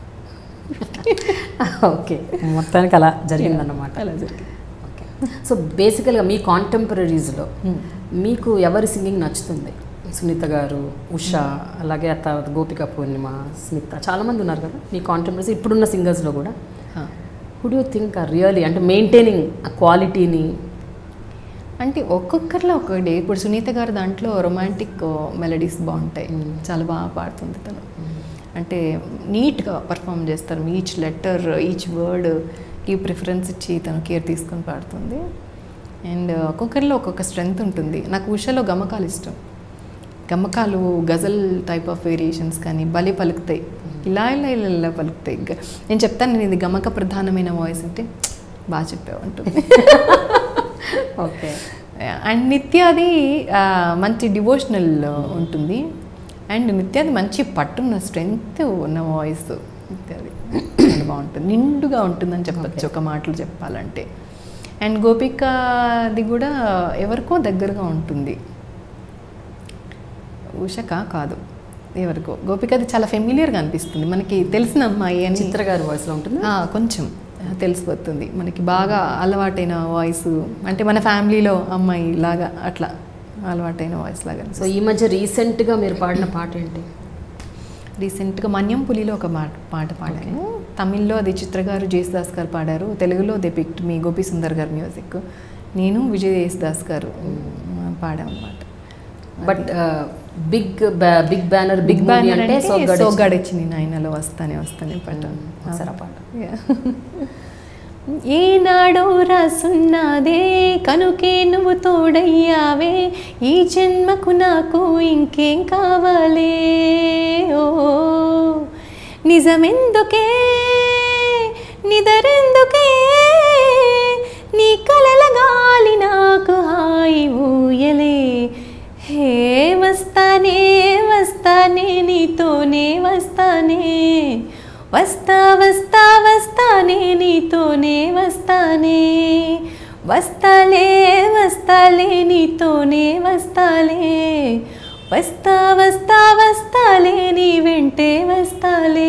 B: okay మొత్తానికి అలా జరిగిందన్నమాట
A: అలా జరిగింది
B: ఓకే సో బేసికల్గా మీ కాంటెంపరీస్లో మీకు ఎవరి సింగింగ్ నచ్చుతుంది సునీత గారు ఉషా అలాగే ఆ తర్వాత గోపిక పూర్ణిమ స్మిత చాలామంది ఉన్నారు కదా మీ కాంటెంపరీస్ ఇప్పుడున్న సింగర్స్లో కూడా
A: హా.
B: Who'd you think are really అంటే మెయింటైనింగ్ ఆ క్వాలిటీని
A: అంటే ఒక్కొక్కరిలో ఒక్కొక్కటి ఇప్పుడు సునీత గారు దాంట్లో రొమాంటిక్ మెలడీస్ బాగుంటాయి చాలా బాగా పాడుతుంది తను అంటే నీట్గా పర్ఫామ్ చేస్తారు ఈచ్ లెటర్ ఈచ్ వర్డ్ ఈ ప్రిఫరెన్స్ ఇచ్చి తను కేర్ తీసుకొని పాడుతుంది అండ్ ఒక్కొక్కరిలో ఒక్కొక్క స్ట్రెంగ్త్ ఉంటుంది నాకు ఉషలో గమకాలు ఇష్టం గమకాలు గజల్ టైప్ ఆఫ్ వేరియేషన్స్ కానీ భలే పలుకుతాయి ఇలా ఇలా ఇలా ఇలా పలుకుతాయి గ- నేను చెప్తాను నేను ఇది గమక ప్రధానమైన వాయిస్ అంటే బాగా చెప్పావు అంటుంది
B: ఓకే
A: అండ్ నిత్యాది ఆ, మంచి డివోషనల్ ఉంటుంది అండ్ నిత్యాది మంచి పట్టున్న స్ట్రెంగ్త్ ఉన్న వాయిస్ నిత్యాది చాలా బాగుంటుంది నిండుగా ఉంటుందని చెప్పచ్చు ఒక మాటలు చెప్పాలంటే అండ్ గోపికది కూడా ఎవరికో దగ్గరగా ఉంటుంది ఉషక కాదు ఎవరికో గోపికది చాలా ఫెమిలియర్గా అనిపిస్తుంది మనకి తెలిసిన అమ్మాయి అని
B: చిత్ర గారి వాయిస్లో ఉంటుంది
A: ఆ, కొంచెం తెలిసిపోతుంది మనకి బాగా అలవాటైన వాయిస్ అంటే మన ఫ్యామిలీలో అమ్మాయి లాగా అట్లా అలవాటైన వాయిస్ లాగా
B: సో ఈ మధ్య రీసెంట్గా మీరు పాడిన పాట ఏంటి
A: రీసెంట్గా మన్యం పులిలో ఒక మాట పాట పాడాను తమిళ్లో అది చిత్ర గారు జేసుదాస్ గారు పాడారు తెలుగులో they picked me Gopi Sundar గారు మ్యూజిక్ నేను విజయ్ యేసుదాస్ గారు పాడాం అనమాట
B: but big big banner big
A: big
B: banner
A: banner
B: అంటే
A: అంటే
B: సోగ్గాడే
A: సోగ్గాడొచ్చి నేను ఆయనలో వస్తానే వస్తానే పాట
B: ఒకసారి ఆ పాట
A: ఏనాడో రాసున్నదే కనుకే నువ్వు తోడయ్యావే ఈ జన్మకు నాకు ఇంకేం కావాలే ఓ నిజమెందుకే నిదరెందుకే నీ కలల గాలి నాకు హాయి ఊయలే హే వస్తానే వస్తానే నీతోనే వస్తానే వస్తా వస్తా వస్తానే నీతోనే వస్తానే వస్తాలే వస్తాలే నీతోనే వస్తాలే వస్తా వస్తా వస్తాలే నీ వెంటే వస్తాలే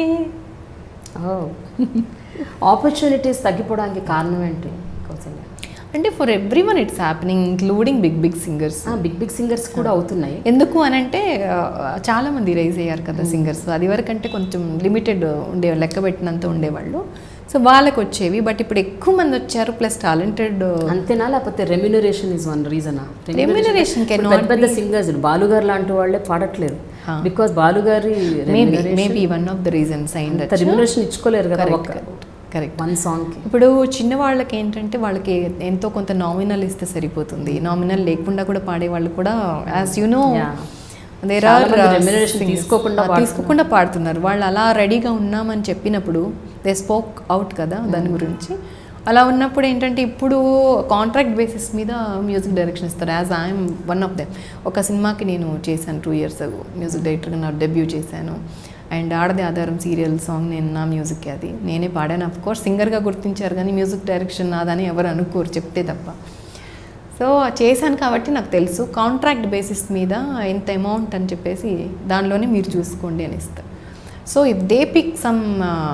B: ఆపర్చునిటీస్ తగ్గిపోవడానికి కారణం ఏంటి కౌసల్య
A: అంటే for every one it's happening including big big singers
B: big big singers కూడా అవుతున్నాయి
A: ఎందుకు అని అంటే ఆ, చాలా మంది రైజ్ అయ్యారు కదా సింగర్స్ అది వరకంటే కొంచెం లిమిటెడ్ ఉండే లెక్క పెట్టినంత ఉండేవాళ్ళు సో వాళ్ళకి వచ్చేవి బట్ ఇప్పుడు ఎక్కువ మంది వచ్చారు ప్లస్ టాలెంటెడ్
B: అంతేనా లేకపోతే రెమ్యునరేషన్ ఇస్ వన్ రీజనా
A: Remuneration cannot
B: పెద్ద పెద్ద సింగర్స్ బాలుగారు లాంటి వాళ్ళే పాడట్లేదు
A: Huh.
B: బికాస్ బాలుగారి
A: maybe maybe one of the reasons అయింది
B: రెమ్యునరేషన్ ఇచ్చుకోలేరు కదా
A: కరెక్ట్
B: ఒక
A: కరెక్ట్
B: వన్ సాంగ్కి
A: ఇప్పుడు చిన్న వాళ్ళకి ఏంటంటే వాళ్ళకి ఎంతో కొంత నామినల్ ఇస్తే సరిపోతుంది నామినల్ లేకుండా కూడా పాడే వాళ్ళు కూడా as you know
B: Yeah.
A: There
B: చాలా
A: ఆర్
B: మంది remuneration తీసుకోకుండా పాడుతున్నారు.
A: తీసుకోకుండా పాడుతున్నారు వాళ్ళు అలా రెడీగా ఉన్నామని చెప్పినప్పుడు దే స్పోక్ అవుట్ కదా దాని గురించి అలా ఉన్నప్పుడు ఏంటంటే ఇప్పుడు కాంట్రాక్ట్ బేసిస్ మీద మ్యూజిక్ డైరెక్షన్ ఇస్తారు as I'm one of them ఒక సినిమాకి నేను చేశాను టూ ఇయర్స్ మ్యూజిక్ డైరెక్టర్గా నా డెబ్యూ చేశాను అండ్ ఆడది ఆధారం సీరియల్ సాంగ్ నేను నా మ్యూజిక్ అది నేనే పాడాను అఫ్ కోర్స్ సింగర్గా గుర్తించారు కానీ మ్యూజిక్ డైరెక్షన్ నాదని ఎవరు అనుకోరు చెప్తే తప్ప సో సో చేశాను కాబట్టి నాకు తెలుసు కాంట్రాక్ట్ బేసిస్ మీద ఇంత అమౌంట్ అని చెప్పేసి దానిలోనే మీరు చూసుకోండి అని ఇస్తారు so if they pick some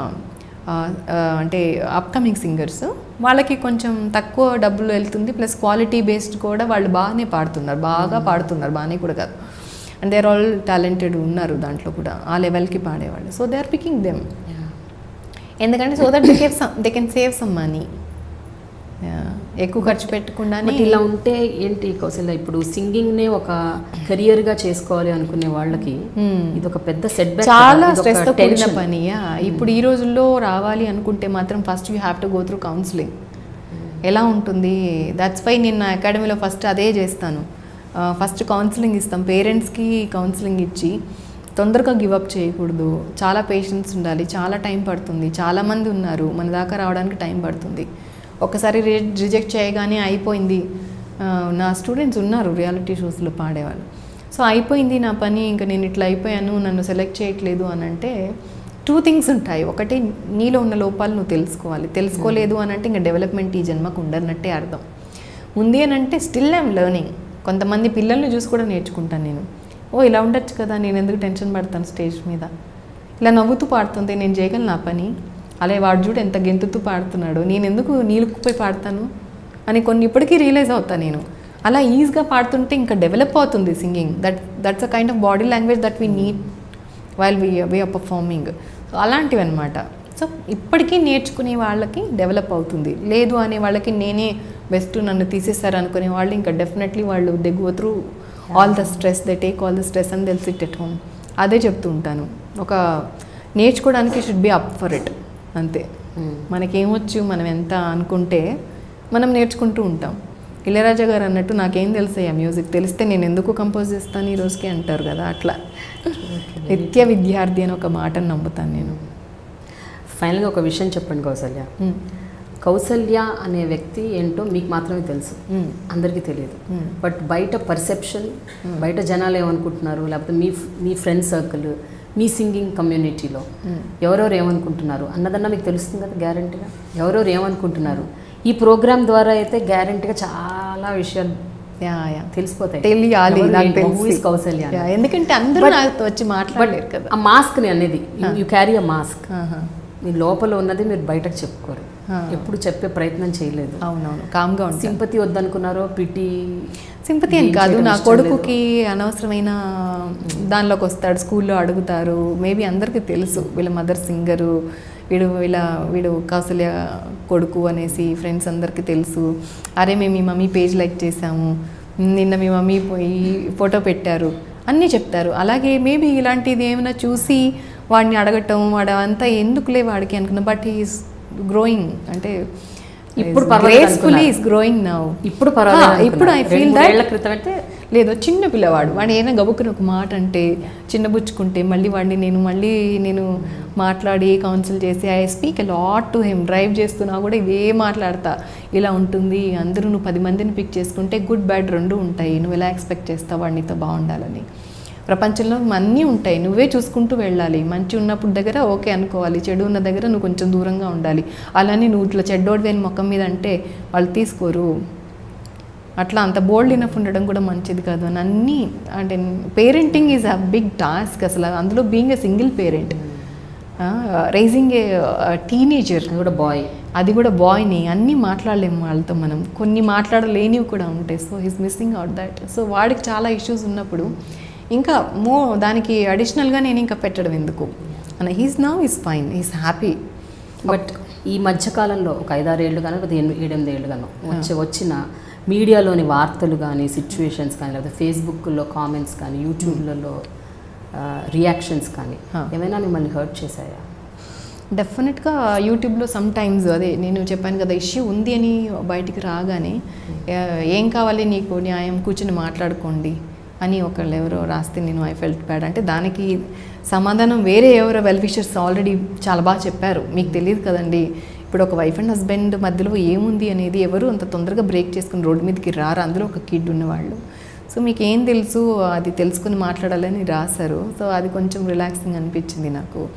A: అంటే అప్కమింగ్ సింగర్స్ వాళ్ళకి కొంచెం తక్కువ డబ్బులు వెళ్తుంది ప్లస్ క్వాలిటీ బేస్డ్ కూడా వాళ్ళు బాగానే పాడుతున్నారు బాగా పాడుతున్నారు బాగానే కూడా కాదు and they are all talented ఉన్నారు దాంట్లో కూడా ఆ లెవెల్కి పాడేవాళ్ళు so they are picking them ఎందుకంటే so that they cave some they can save some money ఎక్కువ ఖర్చు పెట్టకుండానే
B: బట్ ఇలా ఉంటే ఏంటి కౌశల్య ఇప్పుడు సింగింగ్నే ఒక కెరియర్గా చేసుకోవాలి అనుకునే వాళ్ళకి ఇది ఒక పెద్ద సెట్ బ్యాక్
A: చాలా స్ట్రెస్తో కూడిన పని యా. ఇప్పుడు ఈ రోజుల్లో రావాలి అనుకుంటే మాత్రం first you have to go through counselling ఎలా ఉంటుంది దట్స్ వై నేను నా అకాడమీలో ఫస్ట్ అదే చేస్తాను ఫస్ట్ కౌన్సిలింగ్ ఇస్తాం పేరెంట్స్కి కౌన్సిలింగ్ ఇచ్చి తొందరగా గివ్ అప్ చేయకూడదు చాలా పేషెన్స్ ఉండాలి చాలా టైం పడుతుంది చాలామంది ఉన్నారు మన దాకా రావడానికి టైం పడుతుంది ఒకసారి రిజెక్ట్ చేయగానే అయిపోయింది ఆ, నా స్టూడెంట్స్ ఉన్నారు రియాలిటీ షోస్లో పాడేవాళ్ళు సో అయిపోయింది నా పని ఇంకా నేను ఇట్లా అయిపోయాను నన్ను సెలెక్ట్ చేయట్లేదు అని అంటే టూ థింగ్స్ ఉంటాయి ఒకటి నీలో ఉన్న లోపాలు నువ్వు తెలుసుకోవాలి తెలుసుకోలేదు అని అంటే ఇంకా డెవలప్మెంట్ ఈ జన్మకు ఉండనట్టే అర్థం ఉంది అని అంటే స్టిల్ ఐమ్ లెర్నింగ్ కొంతమంది పిల్లల్ని చూసి కూడా నేర్చుకుంటాను నేను ఓ ఇలా ఉండొచ్చు కదా నేను ఎందుకు టెన్షన్ పడతాను స్టేజ్ మీద ఇలా నవ్వుతూ పాడుతుంది నేను చేయగలను నా పని అలాగే వాడు చూడు ఎంత గెంతుతూ పాడుతున్నాడు నేను ఎందుకు నీళ్ళకుపోయి పాడతాను అని కొన్ని ఇప్పటికీ రియలైజ్ అవుతాను నేను అలా ఈజీగా పాడుతుంటే ఇంకా డెవలప్ అవుతుంది singing that that's a kind of body language that we need while we we are performing so అలాంటివి అనమాట సో ఇప్పటికీ నేర్చుకునే వాళ్ళకి డెవలప్ అవుతుంది లేదు అనే వాళ్ళకి నేనే బెస్ట్ నన్ను తీసేస్తారు అనుకునే వాళ్ళు ఇంకా డెఫినెట్లీ వాళ్ళు they go through all the stress they take all the stress అని తెలిసి ఎట్ హోమ్ అదే చెప్తూ ఉంటాను ఒక నేర్చుకోవడానికి should be up for it అంతే మనకేమొచ్చు మనం ఎంత అనుకుంటే మనం నేర్చుకుంటూ ఉంటాం ఇళయరాజా గారు అన్నట్టు నాకేం తెలుసయ్యా మ్యూజిక్ తెలిస్తే నేను ఎందుకు కంపోజ్ చేస్తాను ఈ రోజుకి అంటారు కదా అట్లా నిత్య విద్యార్థి అని ఒక మాటను నమ్ముతాను నేను
B: ఫైనల్గా ఒక విషయం చెప్పండి కౌసల్య కౌసల్య అనే వ్యక్తి ఏంటో మీకు మాత్రమే తెలుసు
A: మ్మ్.
B: అందరికీ తెలియదు
A: మ్మ్.
B: బట్ బయట పర్సెప్షన్ బయట జనాలు ఏమనుకుంటున్నారు లేకపోతే మీ మీ ఫ్రెండ్ సర్కిల్ మీ సింగింగ్ కమ్యూనిటీలో ఎవరెవరు ఏమనుకుంటున్నారు అన్నదన్నా మీకు తెలుస్తుంది కదా గ్యారంటీగా ఎవరెవరు ఏమనుకుంటున్నారు ఈ ప్రోగ్రామ్ ద్వారా అయితే గ్యారంటీగా చాలా విషయాలు
A: యా యా
B: తెలిసిపోతాయి
A: తెలియాలి
B: ఎవరు
A: నాకు
B: ఏంటి, who is
A: తెలిసి
B: కౌసల్య అని.
A: యా, ఎందుకంటే అందరూ
B: But-
A: నాతో వచ్చి మాట్లాడలేరు కదా
B: ఆ మాస్క్ని అనేది యూ క్యారీ అ మాస్క్
A: ఆహా.
B: మీ లోపల ఉన్నది మీరు బయటకు చెప్పుకోరు
A: ఆ.
B: ఎప్పుడు చెప్పే ప్రయత్నం చేయలేదు
A: అవునవును కామ్గా ఉంటాను
B: సింపతి వద్దనుకున్నారో పిటి
A: సింపతి అని
B: ఏం
A: కాదు
B: చేయడం
A: నా
B: ఇష్టం
A: కొడుకుకి అనవసరమైన దానిలోకి వస్తాడు స్కూల్లో అడుగుతారు మేబీ అందరికీ తెలుసు వీళ్ళ మదర్ సింగరు వీడు వీళ్ళ వీడు కౌసల్య కొడుకు అనేసి ఫ్రెండ్స్ అందరికీ తెలుసు అరే మేము మీ మమ్మీ పేజ్ లైక్ చేసాము నిన్న మీ మమ్మీ పోయి ఫోటో పెట్టారు అన్నీ చెప్తారు అలాగే మేబీ ఇలాంటిది ఏమైనా చూసి వాడిని అడగటం వాడు అంతా ఎందుకులే వాడికి అనుకున్నా బట్ ఈస్ గ్రోయింగ్ అంటే
B: ఇప్పుడు పర్వాలేదు
A: గ్రేస్ఫుల్లీ
B: అనుకున్నారు.
A: ఈస్ గ్రోయింగ్ నౌ
B: ఇప్పుడు పర్వాలేదు
A: ఆ, ఇప్పుడు ఐ
B: అనుకున్నారు.
A: ఫీల్
B: రెండు
A: దట్
B: మూడేళ్ల క్రితం అయితే
A: లేదు చిన్న పిల్లవాడు వాడు ఏదైనా గబుక్కుని ఒక మాట అంటే చిన్నబుచ్చుకుంటే మళ్ళీ వాడిని నేను మళ్ళీ నేను మాట్లాడి కౌన్సిల్ చేసి I speak lot to him drive చేస్తున్నా కూడా ఇవే మాట్లాడతా ఇలా ఉంటుంది అందరూ నువ్వు పది మందిని పిక్ చేసుకుంటే గుడ్ బ్యాడ్ రెండు ఉంటాయి నువ్వు ఎలా ఎక్స్పెక్ట్ చేస్తావు వాడినితో బాగుండాలని ప్రపంచంలో అన్నీ ఉంటాయి నువ్వే చూసుకుంటూ వెళ్ళాలి మంచి ఉన్నప్పుడు దగ్గర ఓకే అనుకోవాలి చెడు ఉన్న దగ్గర నువ్వు కొంచెం దూరంగా ఉండాలి అలానే నువ్వు ఇట్లా చెడ్డోడివేని ముఖం మీద అంటే వాళ్ళు తీసుకోరు అట్లా అంత బోల్డ్ ఇనఫ్ ఉండడం కూడా మంచిది కాదు అని అన్నీ అంటే parenting is a big task అసలు అందులో being a single parent raising a teenager
B: అది కూడా బాయ్
A: అది కూడా బాయ్ని అన్నీ మాట్లాడలేము వాళ్ళతో మనం కొన్ని మాట్లాడలేనివి కూడా ఉంటాయి so he's missing out that so వాడికి చాలా ఇష్యూస్ ఉన్నప్పుడు ఇంకా మో దానికి అడిషనల్గా నేను ఇంకా పెట్టడం ఎందుకు అన్న he's now is fine is happy
B: but ఈ మధ్యకాలంలో ఒక ఐదారేళ్ళు కానీ లేకపోతే ఎనిమిది ఏడెనిమిది ఏళ్ళు గాను వచ్చి వచ్చిన మీడియాలోని వార్తలు కానీ సిచ్యువేషన్స్ కానీ లేకపోతే ఫేస్బుక్లో కామెంట్స్ కానీ యూట్యూబ్లలో రియాక్షన్స్ కానీ
A: Huh.
B: ఏమైనా మిమ్మల్ని హర్ట్ చేశాయా
A: డెఫినెట్గా యూట్యూబ్లో సమ్ టైమ్స్ అదే నేను చెప్పాను కదా ఇష్యూ ఉంది అని బయటికి రాగానే "ఏ- ఏం కావాలి నీకు న్యాయం కూర్చుని మాట్లాడుకోండి అని ఒకళ్ళు ఎవరో రాస్తే నేను ఐ ఫెల్ట్ బ్యాడ్ అంటే దానికి సమాధానం వేరే ఎవరో వెల్ విషర్స్ ఆల్రెడీ చాలా బాగా చెప్పారు మీకు తెలియదు కదండి ఇప్పుడు ఒక వైఫ్ అండ్ హస్బెండ్ మధ్యలో ఏముంది అనేది ఎవరు అంత తొందరగా బ్రేక్ చేసుకుని రోడ్డు మీదకి రారు అందులో ఒక కిడ్ ఉన్నవాళ్ళు సో మీకు ఏం తెలుసు అది తెలుసుకుని మాట్లాడాలని రాశారు సో అది కొంచెం రిలాక్సింగ్ అనిపించింది నాకు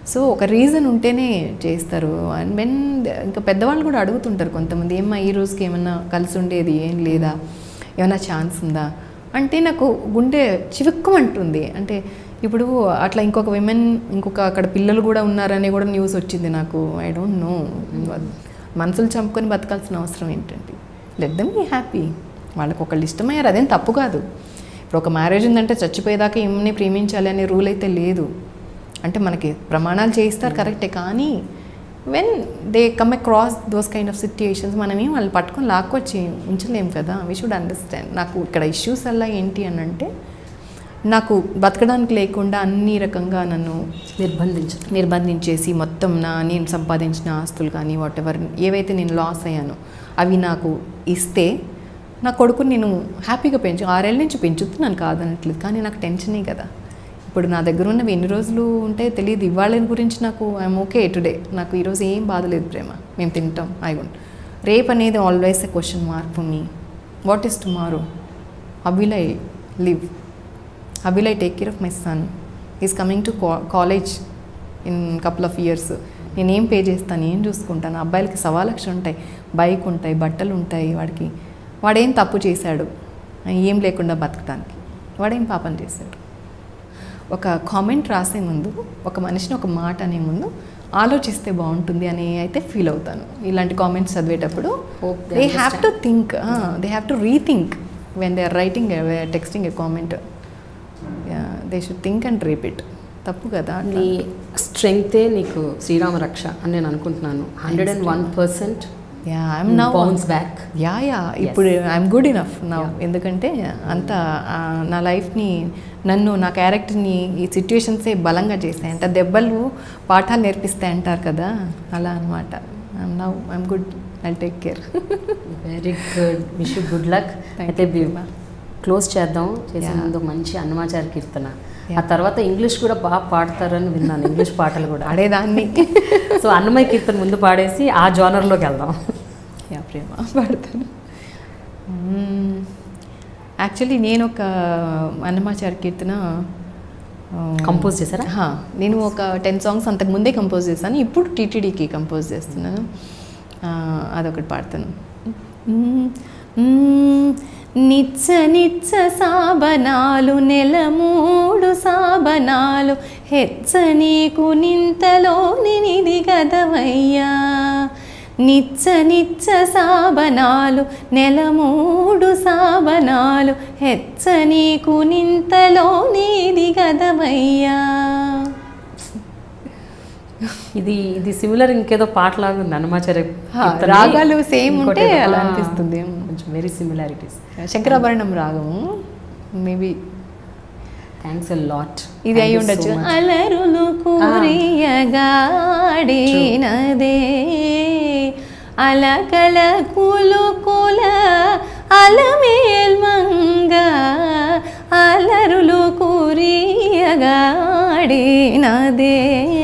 A: సో ఒక రీజన్ ఉంటేనే చేస్తారు అండ్ మెన్ ఇంకా పెద్దవాళ్ళు కూడా అడుగుతుంటారు కొంతమంది ఏమ్మా ఈ రోజుకి ఏమన్నా కలిసి ఉండేది ఏం లేదా ఏమైనా ఛాన్స్ ఉందా అంటే నాకు గుండె చివుక్కమంటుంది అంటే ఇప్పుడు అట్లా ఇంకొక విమెన్ ఇంకొక అక్కడ పిల్లలు కూడా ఉన్నారని కూడా న్యూస్ వచ్చింది నాకు ఐ డోంట్ నో మనసులు చంపుకొని బతకాల్సిన అవసరం ఏంటండి లెట్ దమ్ బీ హ్యాపీ వాళ్ళకి ఒకళ్ళు ఇష్టమయ్యారు అదేం తప్పు కాదు ఇప్పుడు ఒక మ్యారేజ్ ఉందంటే చచ్చిపోయేదాకా ఏమని ప్రేమించాలి అనే రూల్ అయితే లేదు అంటే మనకి ప్రమాణాలు చేయిస్తారు కరెక్టే కానీ when they come across those kind of situations మనమేం వాళ్ళు పట్టుకొని లాక్కొచ్చి ఉంచలేం కదా వీ షుడ్ అండర్స్టాండ్ నాకు ఇక్కడ ఇష్యూస్ అలా ఏంటి అని అంటే నాకు బతకడానికి లేకుండా అన్ని రకంగా నన్ను
B: నిర్బంధించడం
A: నిర్బంధించేసి మొత్తం నా నేను సంపాదించిన ఆస్తులు కానీ వాట్ ఎవర్ ఏవైతే నేను లాస్ అయ్యానో అవి నాకు ఇస్తే నా కొడుకుని నేను హ్యాపీగా పెంచు ఆరేళ్ళ నుంచి పెంచుతున్నాను కాదనట్లేదు కానీ నాకు టెన్షనే కదా ఇప్పుడు నా దగ్గర ఉన్నవి ఎన్ని రోజులు ఉంటే తెలియదు ఇవాళ గురించి నాకు ఐఎమ్ ఓకే టుడే నాకు ఈరోజు ఏం బాధ లేదు ప్రేమ మేము తింటాం ఐ వన్ రేప్ అనేది always a question mark for me what is tomorrow how will I live how will I take care of my son is coming to college in couple of years నేనేం pay చేస్తాను ఏం చూసుకుంటాను అబ్బాయిలకి సవా లక్ష ఉంటాయి bike ఉంటాయి బట్టలు ఉంటాయి వాడికి వాడేం తప్పు చేశాడు ఏం లేకుండా బతకడానికి వాడేం పాపం చేశాడు ఒక కామెంట్ రాసే ముందు ఒక మనిషిని ఒక మాట అనే ముందు ఆలోచిస్తే బాగుంటుంది అని అయితే ఫీల్ అవుతాను ఇలాంటి కామెంట్స్ చదివేటప్పుడు
B: Hope they
A: they have to
B: understand.
A: Think they have to rethink when they are writing texting a comment they should think and repeat తప్పు కదా అట్లా.
B: నీ స్ట్రెంగ్తే నీకు శ్రీరామ రక్ష అని నేను అనుకుంటున్నాను hundred and one percent
A: yeah I'm now
B: bounce back
A: yeah yeah ఇప్పుడు ఐఎమ్ గుడ్ ఇనఫ్ నా ఎందుకంటే అంత ఆ, నా లైఫ్ని నన్ను నా క్యారెక్టర్ని ఈ సిచ్యుయేషన్సే బలంగా చేస్తాయి అంటే దెబ్బలు పాఠాలు నేర్పిస్తాయి అంటారు కదా అలా అనమాట I'm now I'm good I take care
B: very good wish good luck
A: Thank
B: అయితే
A: you, Prima.
B: క్లోజ్ చేద్దాం చేసే
A: Yeah.
B: ముందు ఒక మంచి అన్నమాచార కీర్తన
A: Yeah.
B: ఆ తర్వాత ఇంగ్లీష్ కూడా బాగా పాడతారని విన్నాను ఇంగ్లీష్ పాటలు కూడా
A: ఆడేదాన్ని
B: సో అన్నమయ్య కీర్తన ముందు పాడేసి ఆ జానర్లోకి వెళ్దాం
A: యా ప్రేమ పాడతాను యాక్చువల్లీ నేను ఒక అన్నమాచార కీర్తన ఆ,
B: కంపోజ్ చేశారా
A: హా, నేను ఒక టెన్ సాంగ్స్ అంతకు ముందే కంపోజ్ చేశాను ఇప్పుడు టీటీడీకి కంపోజ్ చేస్తున్నాను ఆ, అదొకటి పాడతాను మ్మ్, మ్మ్, నిచ్చ నిచ్చ సాబనాలు నెల మూడు సాబనాలు హెచ్చ నీకు నింతలోని నిధి గదవయ్యా నిచ్చ నిచ్చ సాబనాలు నెల మూడు సాబనాలు హెచ్చ నీకు నింతలో నీది గదవయ్యా
B: ఇది ఇది సిమిలర్ ఇంకేదో పాటలాగా ఉంది అన్నమాచార్య
A: హా,
B: కీర్తనని
A: రాగాలు same
B: ఇంకోటి
A: ఉంటే
B: ఏదో,
A: అలా
B: ఆ,
A: అనిపిస్తుంది.
B: కొంచెం వెరీ సిమిలారిటీస్
A: శంకరాభరణం రాగము మేబీ
B: థ్యాంక్స్ ఎ లాట్
A: ఇది అయి ఉండొచ్చు అలరులు కూరియగాడినదే అలకల కులు కుల అలమేల్ మంగ అలరులు కూరియగాడినదే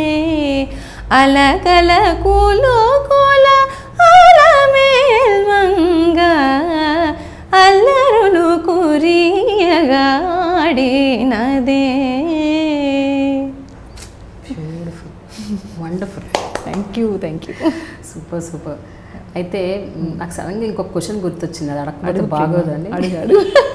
A: అలకల కులు కుల అలమేల్ మంగ అల్లరులు కురియగాడినదే
B: beautiful wonderful
A: thank you thank you
B: super super అయితే మ్, నాకు సడన్గా ఇంకొక క్వశ్చన్ గుర్తొచ్చింది అది అడగకపోతే
A: అడుగు
B: బాగోదండి
A: అడిగాడు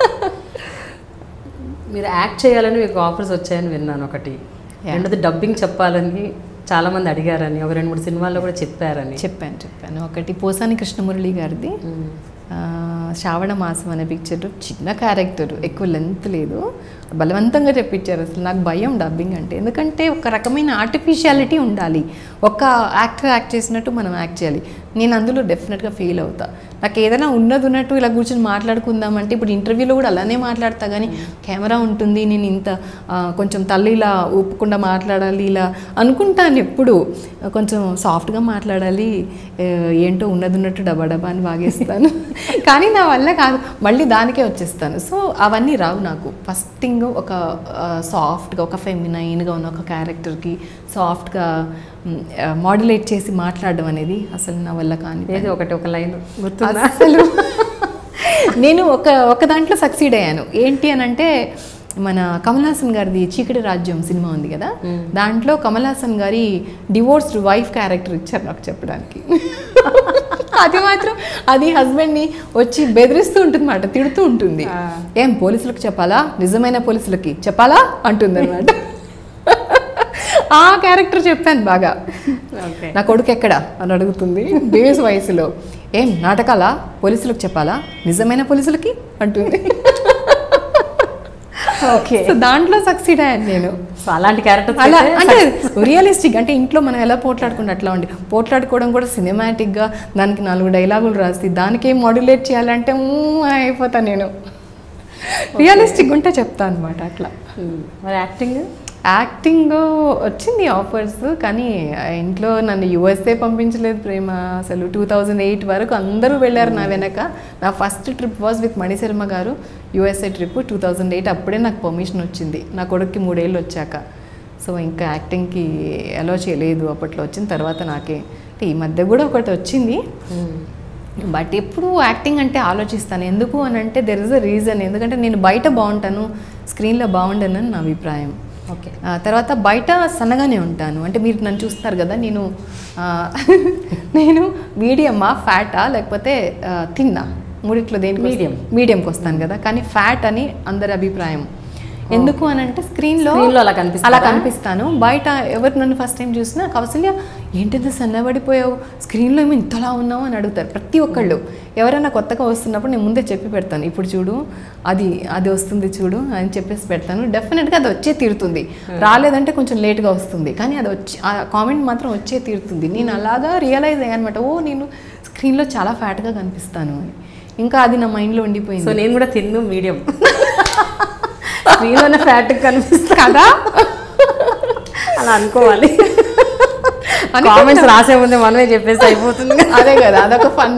B: మీరు యాక్ట్ చేయాలని మీకు ఆఫర్స్ వచ్చాయని విన్నాను ఒకటి
A: Yeah.
B: రెండోది డబ్బింగ్ చెప్పాలని చాలా మంది అడిగారని ఒక రెండు మూడు సినిమాల్లో కూడా చెప్పారని
A: చెప్పాను చెప్పాను ఒకటి పోసాని కృష్ణమురళి గారిది
B: మ్,
A: ఆ, శ్రావణ మాసం అనే పిక్చర్ చిన్న క్యారెక్టర్ ఎక్కువ లెంత్ లేదు బలవంతంగా చెప్పించారు అసలు నాకు భయం డబ్బింగ్ అంటే ఎందుకంటే ఒక రకమైన ఆర్టిఫిషియాలిటీ ఉండాలి ఒక యాక్టర్ యాక్ట్ చేసినట్టు మనం యాక్ట్ చేయాలి నేను అందులో డెఫినెట్గా ఫెయిల్ అవుతా నాకు ఏదైనా ఉన్నది ఉన్నట్టు ఇలా కూర్చొని మాట్లాడుకుందాం అంటే ఇప్పుడు ఇంటర్వ్యూలో కూడా అలానే మాట్లాడతా కానీ కెమెరా ఉంటుంది నేను ఇంత ఆ, కొంచెం తల్లి ఇలా ఊపకుండా మాట్లాడాలి ఇలా అనుకుంటాను ఎప్పుడు కొంచెం సాఫ్ట్గా మాట్లాడాలి ఏ, ఏంటో ఉన్నది ఉన్నట్టు డబా డబా అని వాగేస్తాను కానీ నా వల్ల కాదు మళ్ళీ దానికే వచ్చేస్తాను సో అవన్నీ రావు నాకు ఫస్ట్ థింగ్ ఒక సాఫ్ట్గా ఒక ఫెమినైన్గా ఉన్న ఒక క్యారెక్టర్కి సాఫ్ట్గా మాడ్యులేట్ చేసి మాట్లాడడం అనేది అసలు నా వల్ల కాని పని.
B: ఏది ఒకటి ఒక లైన్ గుర్తుందా
A: అసలు నేను ఒక ఒక దాంట్లో సక్సీడ్ అయ్యాను ఏంటి అని అంటే మన కమల్ హాసన్ గారిది చీకటి రాజ్యం సినిమా ఉంది కదా దాంట్లో కమల్ హాసన్ గారి డివోర్స్డ్ వైఫ్ క్యారెక్టర్ ఇచ్చారు నాకు చెప్పడానికి అది మాత్రం అది హస్బెండ్ని వచ్చి బెదిరిస్తూ ఉంటుంది మాట తిడుతూ ఉంటుంది
B: ఆ.
A: ఏం పోలీసులకు చెప్పాలా నిజమైన పోలీసులకి చెప్పాలా అంటుంది అనమాట ఆ క్యారెక్టర్ చెప్పాను బాగా
B: ఓకే
A: నా కొడుకు ఎక్కడ అని అడుగుతుంది బేస్ వయసులో ఏం నాటకాలా పోలీసులకు చెప్పాలా నిజమైన పోలీసులకి అంటుంది
B: ఓకే
A: సో దాంట్లో సక్సీడ్ అయ్యాను నేను
B: సో అలాంటి క్యారెక్టర్
A: అలా అంటే రియలిస్టిక్ అంటే ఇంట్లో మనం ఎలా పోట్లాడుకుంటే అట్లా ఉండి పోట్లాడుకోవడం కూడా సినిమాటిక్గా దానికి నాలుగు డైలాగులు రాసి దానికి ఏం మాడ్యులేట్ చేయాలంటే ఊ అయిపోతా నేను రియలిస్టిక్ ఉంటే చెప్తా అనమాట అట్లా
B: మరి యాక్టింగ్
A: యాక్టింగ్ వచ్చింది ఆఫర్స్ కానీ ఇంట్లో నన్ను యుఎస్ఏ పంపించలేదు ప్రేమ అసలు టూ థౌజండ్ ఎయిట్ వరకు అందరూ వెళ్ళారు నా వెనక నా first trip was with Mani Sharma గారు USA trip two thousand eight అప్పుడే నాకు పర్మిషన్ వచ్చింది నా కొడుక్కి మూడేళ్ళు వచ్చాక సో ఇంకా యాక్టింగ్కి అలో చేయలేదు అప్పట్లో వచ్చిన తర్వాత నాకే అంటే ఈ మధ్య కూడా ఒకటి వచ్చింది బట్ ఎప్పుడు యాక్టింగ్ అంటే ఆలోచిస్తాను ఎందుకు అని అంటే దెర్ ఇస్ అ రీజన్ ఎందుకంటే నేను బయట బాగుంటాను స్క్రీన్లో బాగుండనని నా అభిప్రాయం
B: ఓకే
A: ఆ, తర్వాత బయట సన్నగానే ఉంటాను అంటే మీరు నన్ను చూస్తున్నారు కదా నేను ఆ, నేను మీడియమా ఫ్యాటా లేకపోతే ఆ, తిన్నా మూడిట్లో దేనికి
B: Medium.
A: మీడియంకి వస్తాను కదా కానీ ఫ్యాట్ అని అందరి అభిప్రాయం ఎందుకు అని అంటే స్క్రీన్లో
B: Screen లో అలా కనిపిస్తారా?
A: అలా కనిపిస్తాను బయట ఎవరు నన్ను ఫస్ట్ టైం చూసినా కౌసల్య ఏంటిది సన్నబడిపోయావు స్క్రీన్లో ఏమి ఇంతలా ఉన్నావు అని అడుగుతారు ప్రతి ఒక్కళ్ళు ఎవరైనా కొత్తగా వస్తున్నప్పుడు నేను ముందే చెప్పి పెడతాను ఇప్పుడు చూడు అది అది వస్తుంది చూడు అని చెప్పేసి పెడతాను డెఫినెట్గా అది వచ్చే తీరుతుంది రాలేదంటే కొంచెం లేట్గా వస్తుంది కానీ అది వచ్చి ఆ కామెంట్ మాత్రం వచ్చే తీరుతుంది నేను అలాగా రియలైజ్ అయ్యాను అనమాట ఓ నేను స్క్రీన్లో చాలా ఫ్యాట్గా కనిపిస్తాను అని ఇంకా అది నా మైండ్లో
B: సో
A: ఉండిపోయింది
B: నేను కూడా తిన్ను మీడియం స్క్రీన్లోనే ఫ్యాట్ కనిపిస్తా
A: కదా
B: అలా అనుకోవాలి
A: అనుకుంటా.
B: కామెంట్స్ రాసే ముందే మనమే చెప్పేసి అయిపోతుంది
A: అదే కదా అదొక ఫన్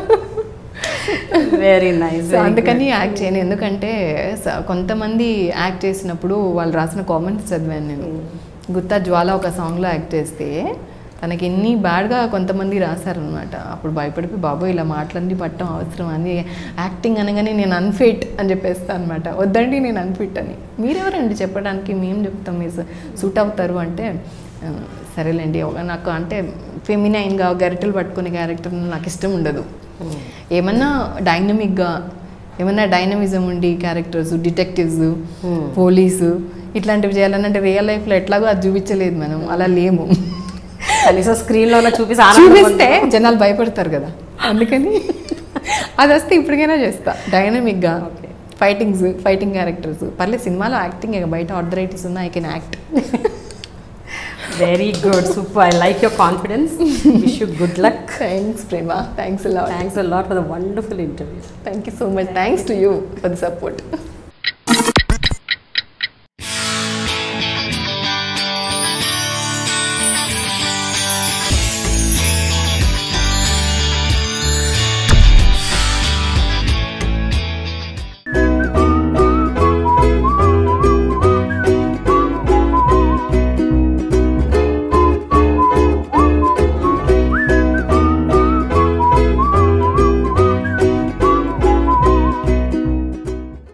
B: వెరీ నైస్
A: సో అందుకని యాక్ట్ చేయను ఎందుకంటే స- కొంతమంది యాక్ట్ చేసినప్పుడు వాళ్ళు రాసిన కామెంట్స్ చదివాను నేను గుత్తా జ్వాల ఒక సాంగ్లో యాక్ట్ చేస్తే తనకి ఎన్ని బ్యాడ్గా కొంతమంది రాశారనమాట అప్పుడు భయపడిపోయి బాబు ఇలా మాటలన్నీ పట్టడం అవసరం అని యాక్టింగ్ అనగానే నేను అన్ఫిట్ అని చెప్పేస్తాను అనమాట వద్దండి నేను అన్ఫిట్ అని మీరెవరండి చెప్పడానికి మేము చెప్తాం మీరు సూట్ అవుతారు అంటే "ఆ, సరేలేండి ఒక- నాకు అంటే ఫెమినైన్గా గరిటెలు పట్టుకునే క్యారెక్టర్ నాకు ఇష్టం ఉండదు ఏమన్నా డైనమిక్గా ఏమన్నా డైనమిజం ఉండి క్యారెక్టర్స్ డిటెక్టివ్స్ పోలీసు ఇట్లాంటివి చేయాలని అంటే రియల్ లైఫ్లో ఎట్లాగో అది చూపించలేదు మనం అలా లేము
B: కనీసం స్క్రీన్ లో చూపిస్తే ఆనందం
A: చూపిస్తే జనాలు భయపడతారు కదా అందుకని అది వస్తే ఇప్పటికైనా చేస్తా డైనమిక్గా
B: Okay.
A: ఫైటింగ్స్ ఫైటింగ్ క్యారెక్టర్స్ పర్లేదు సినిమాలో యాక్టింగ్ బయట ఆర్థరైటిస్ ఉన్నా I can act
B: very good super I like your confidence wish you good luck
A: thanks Prema thanks lot
B: thanks a lot for the wonderful interview
A: thank you so much thanks to you for the support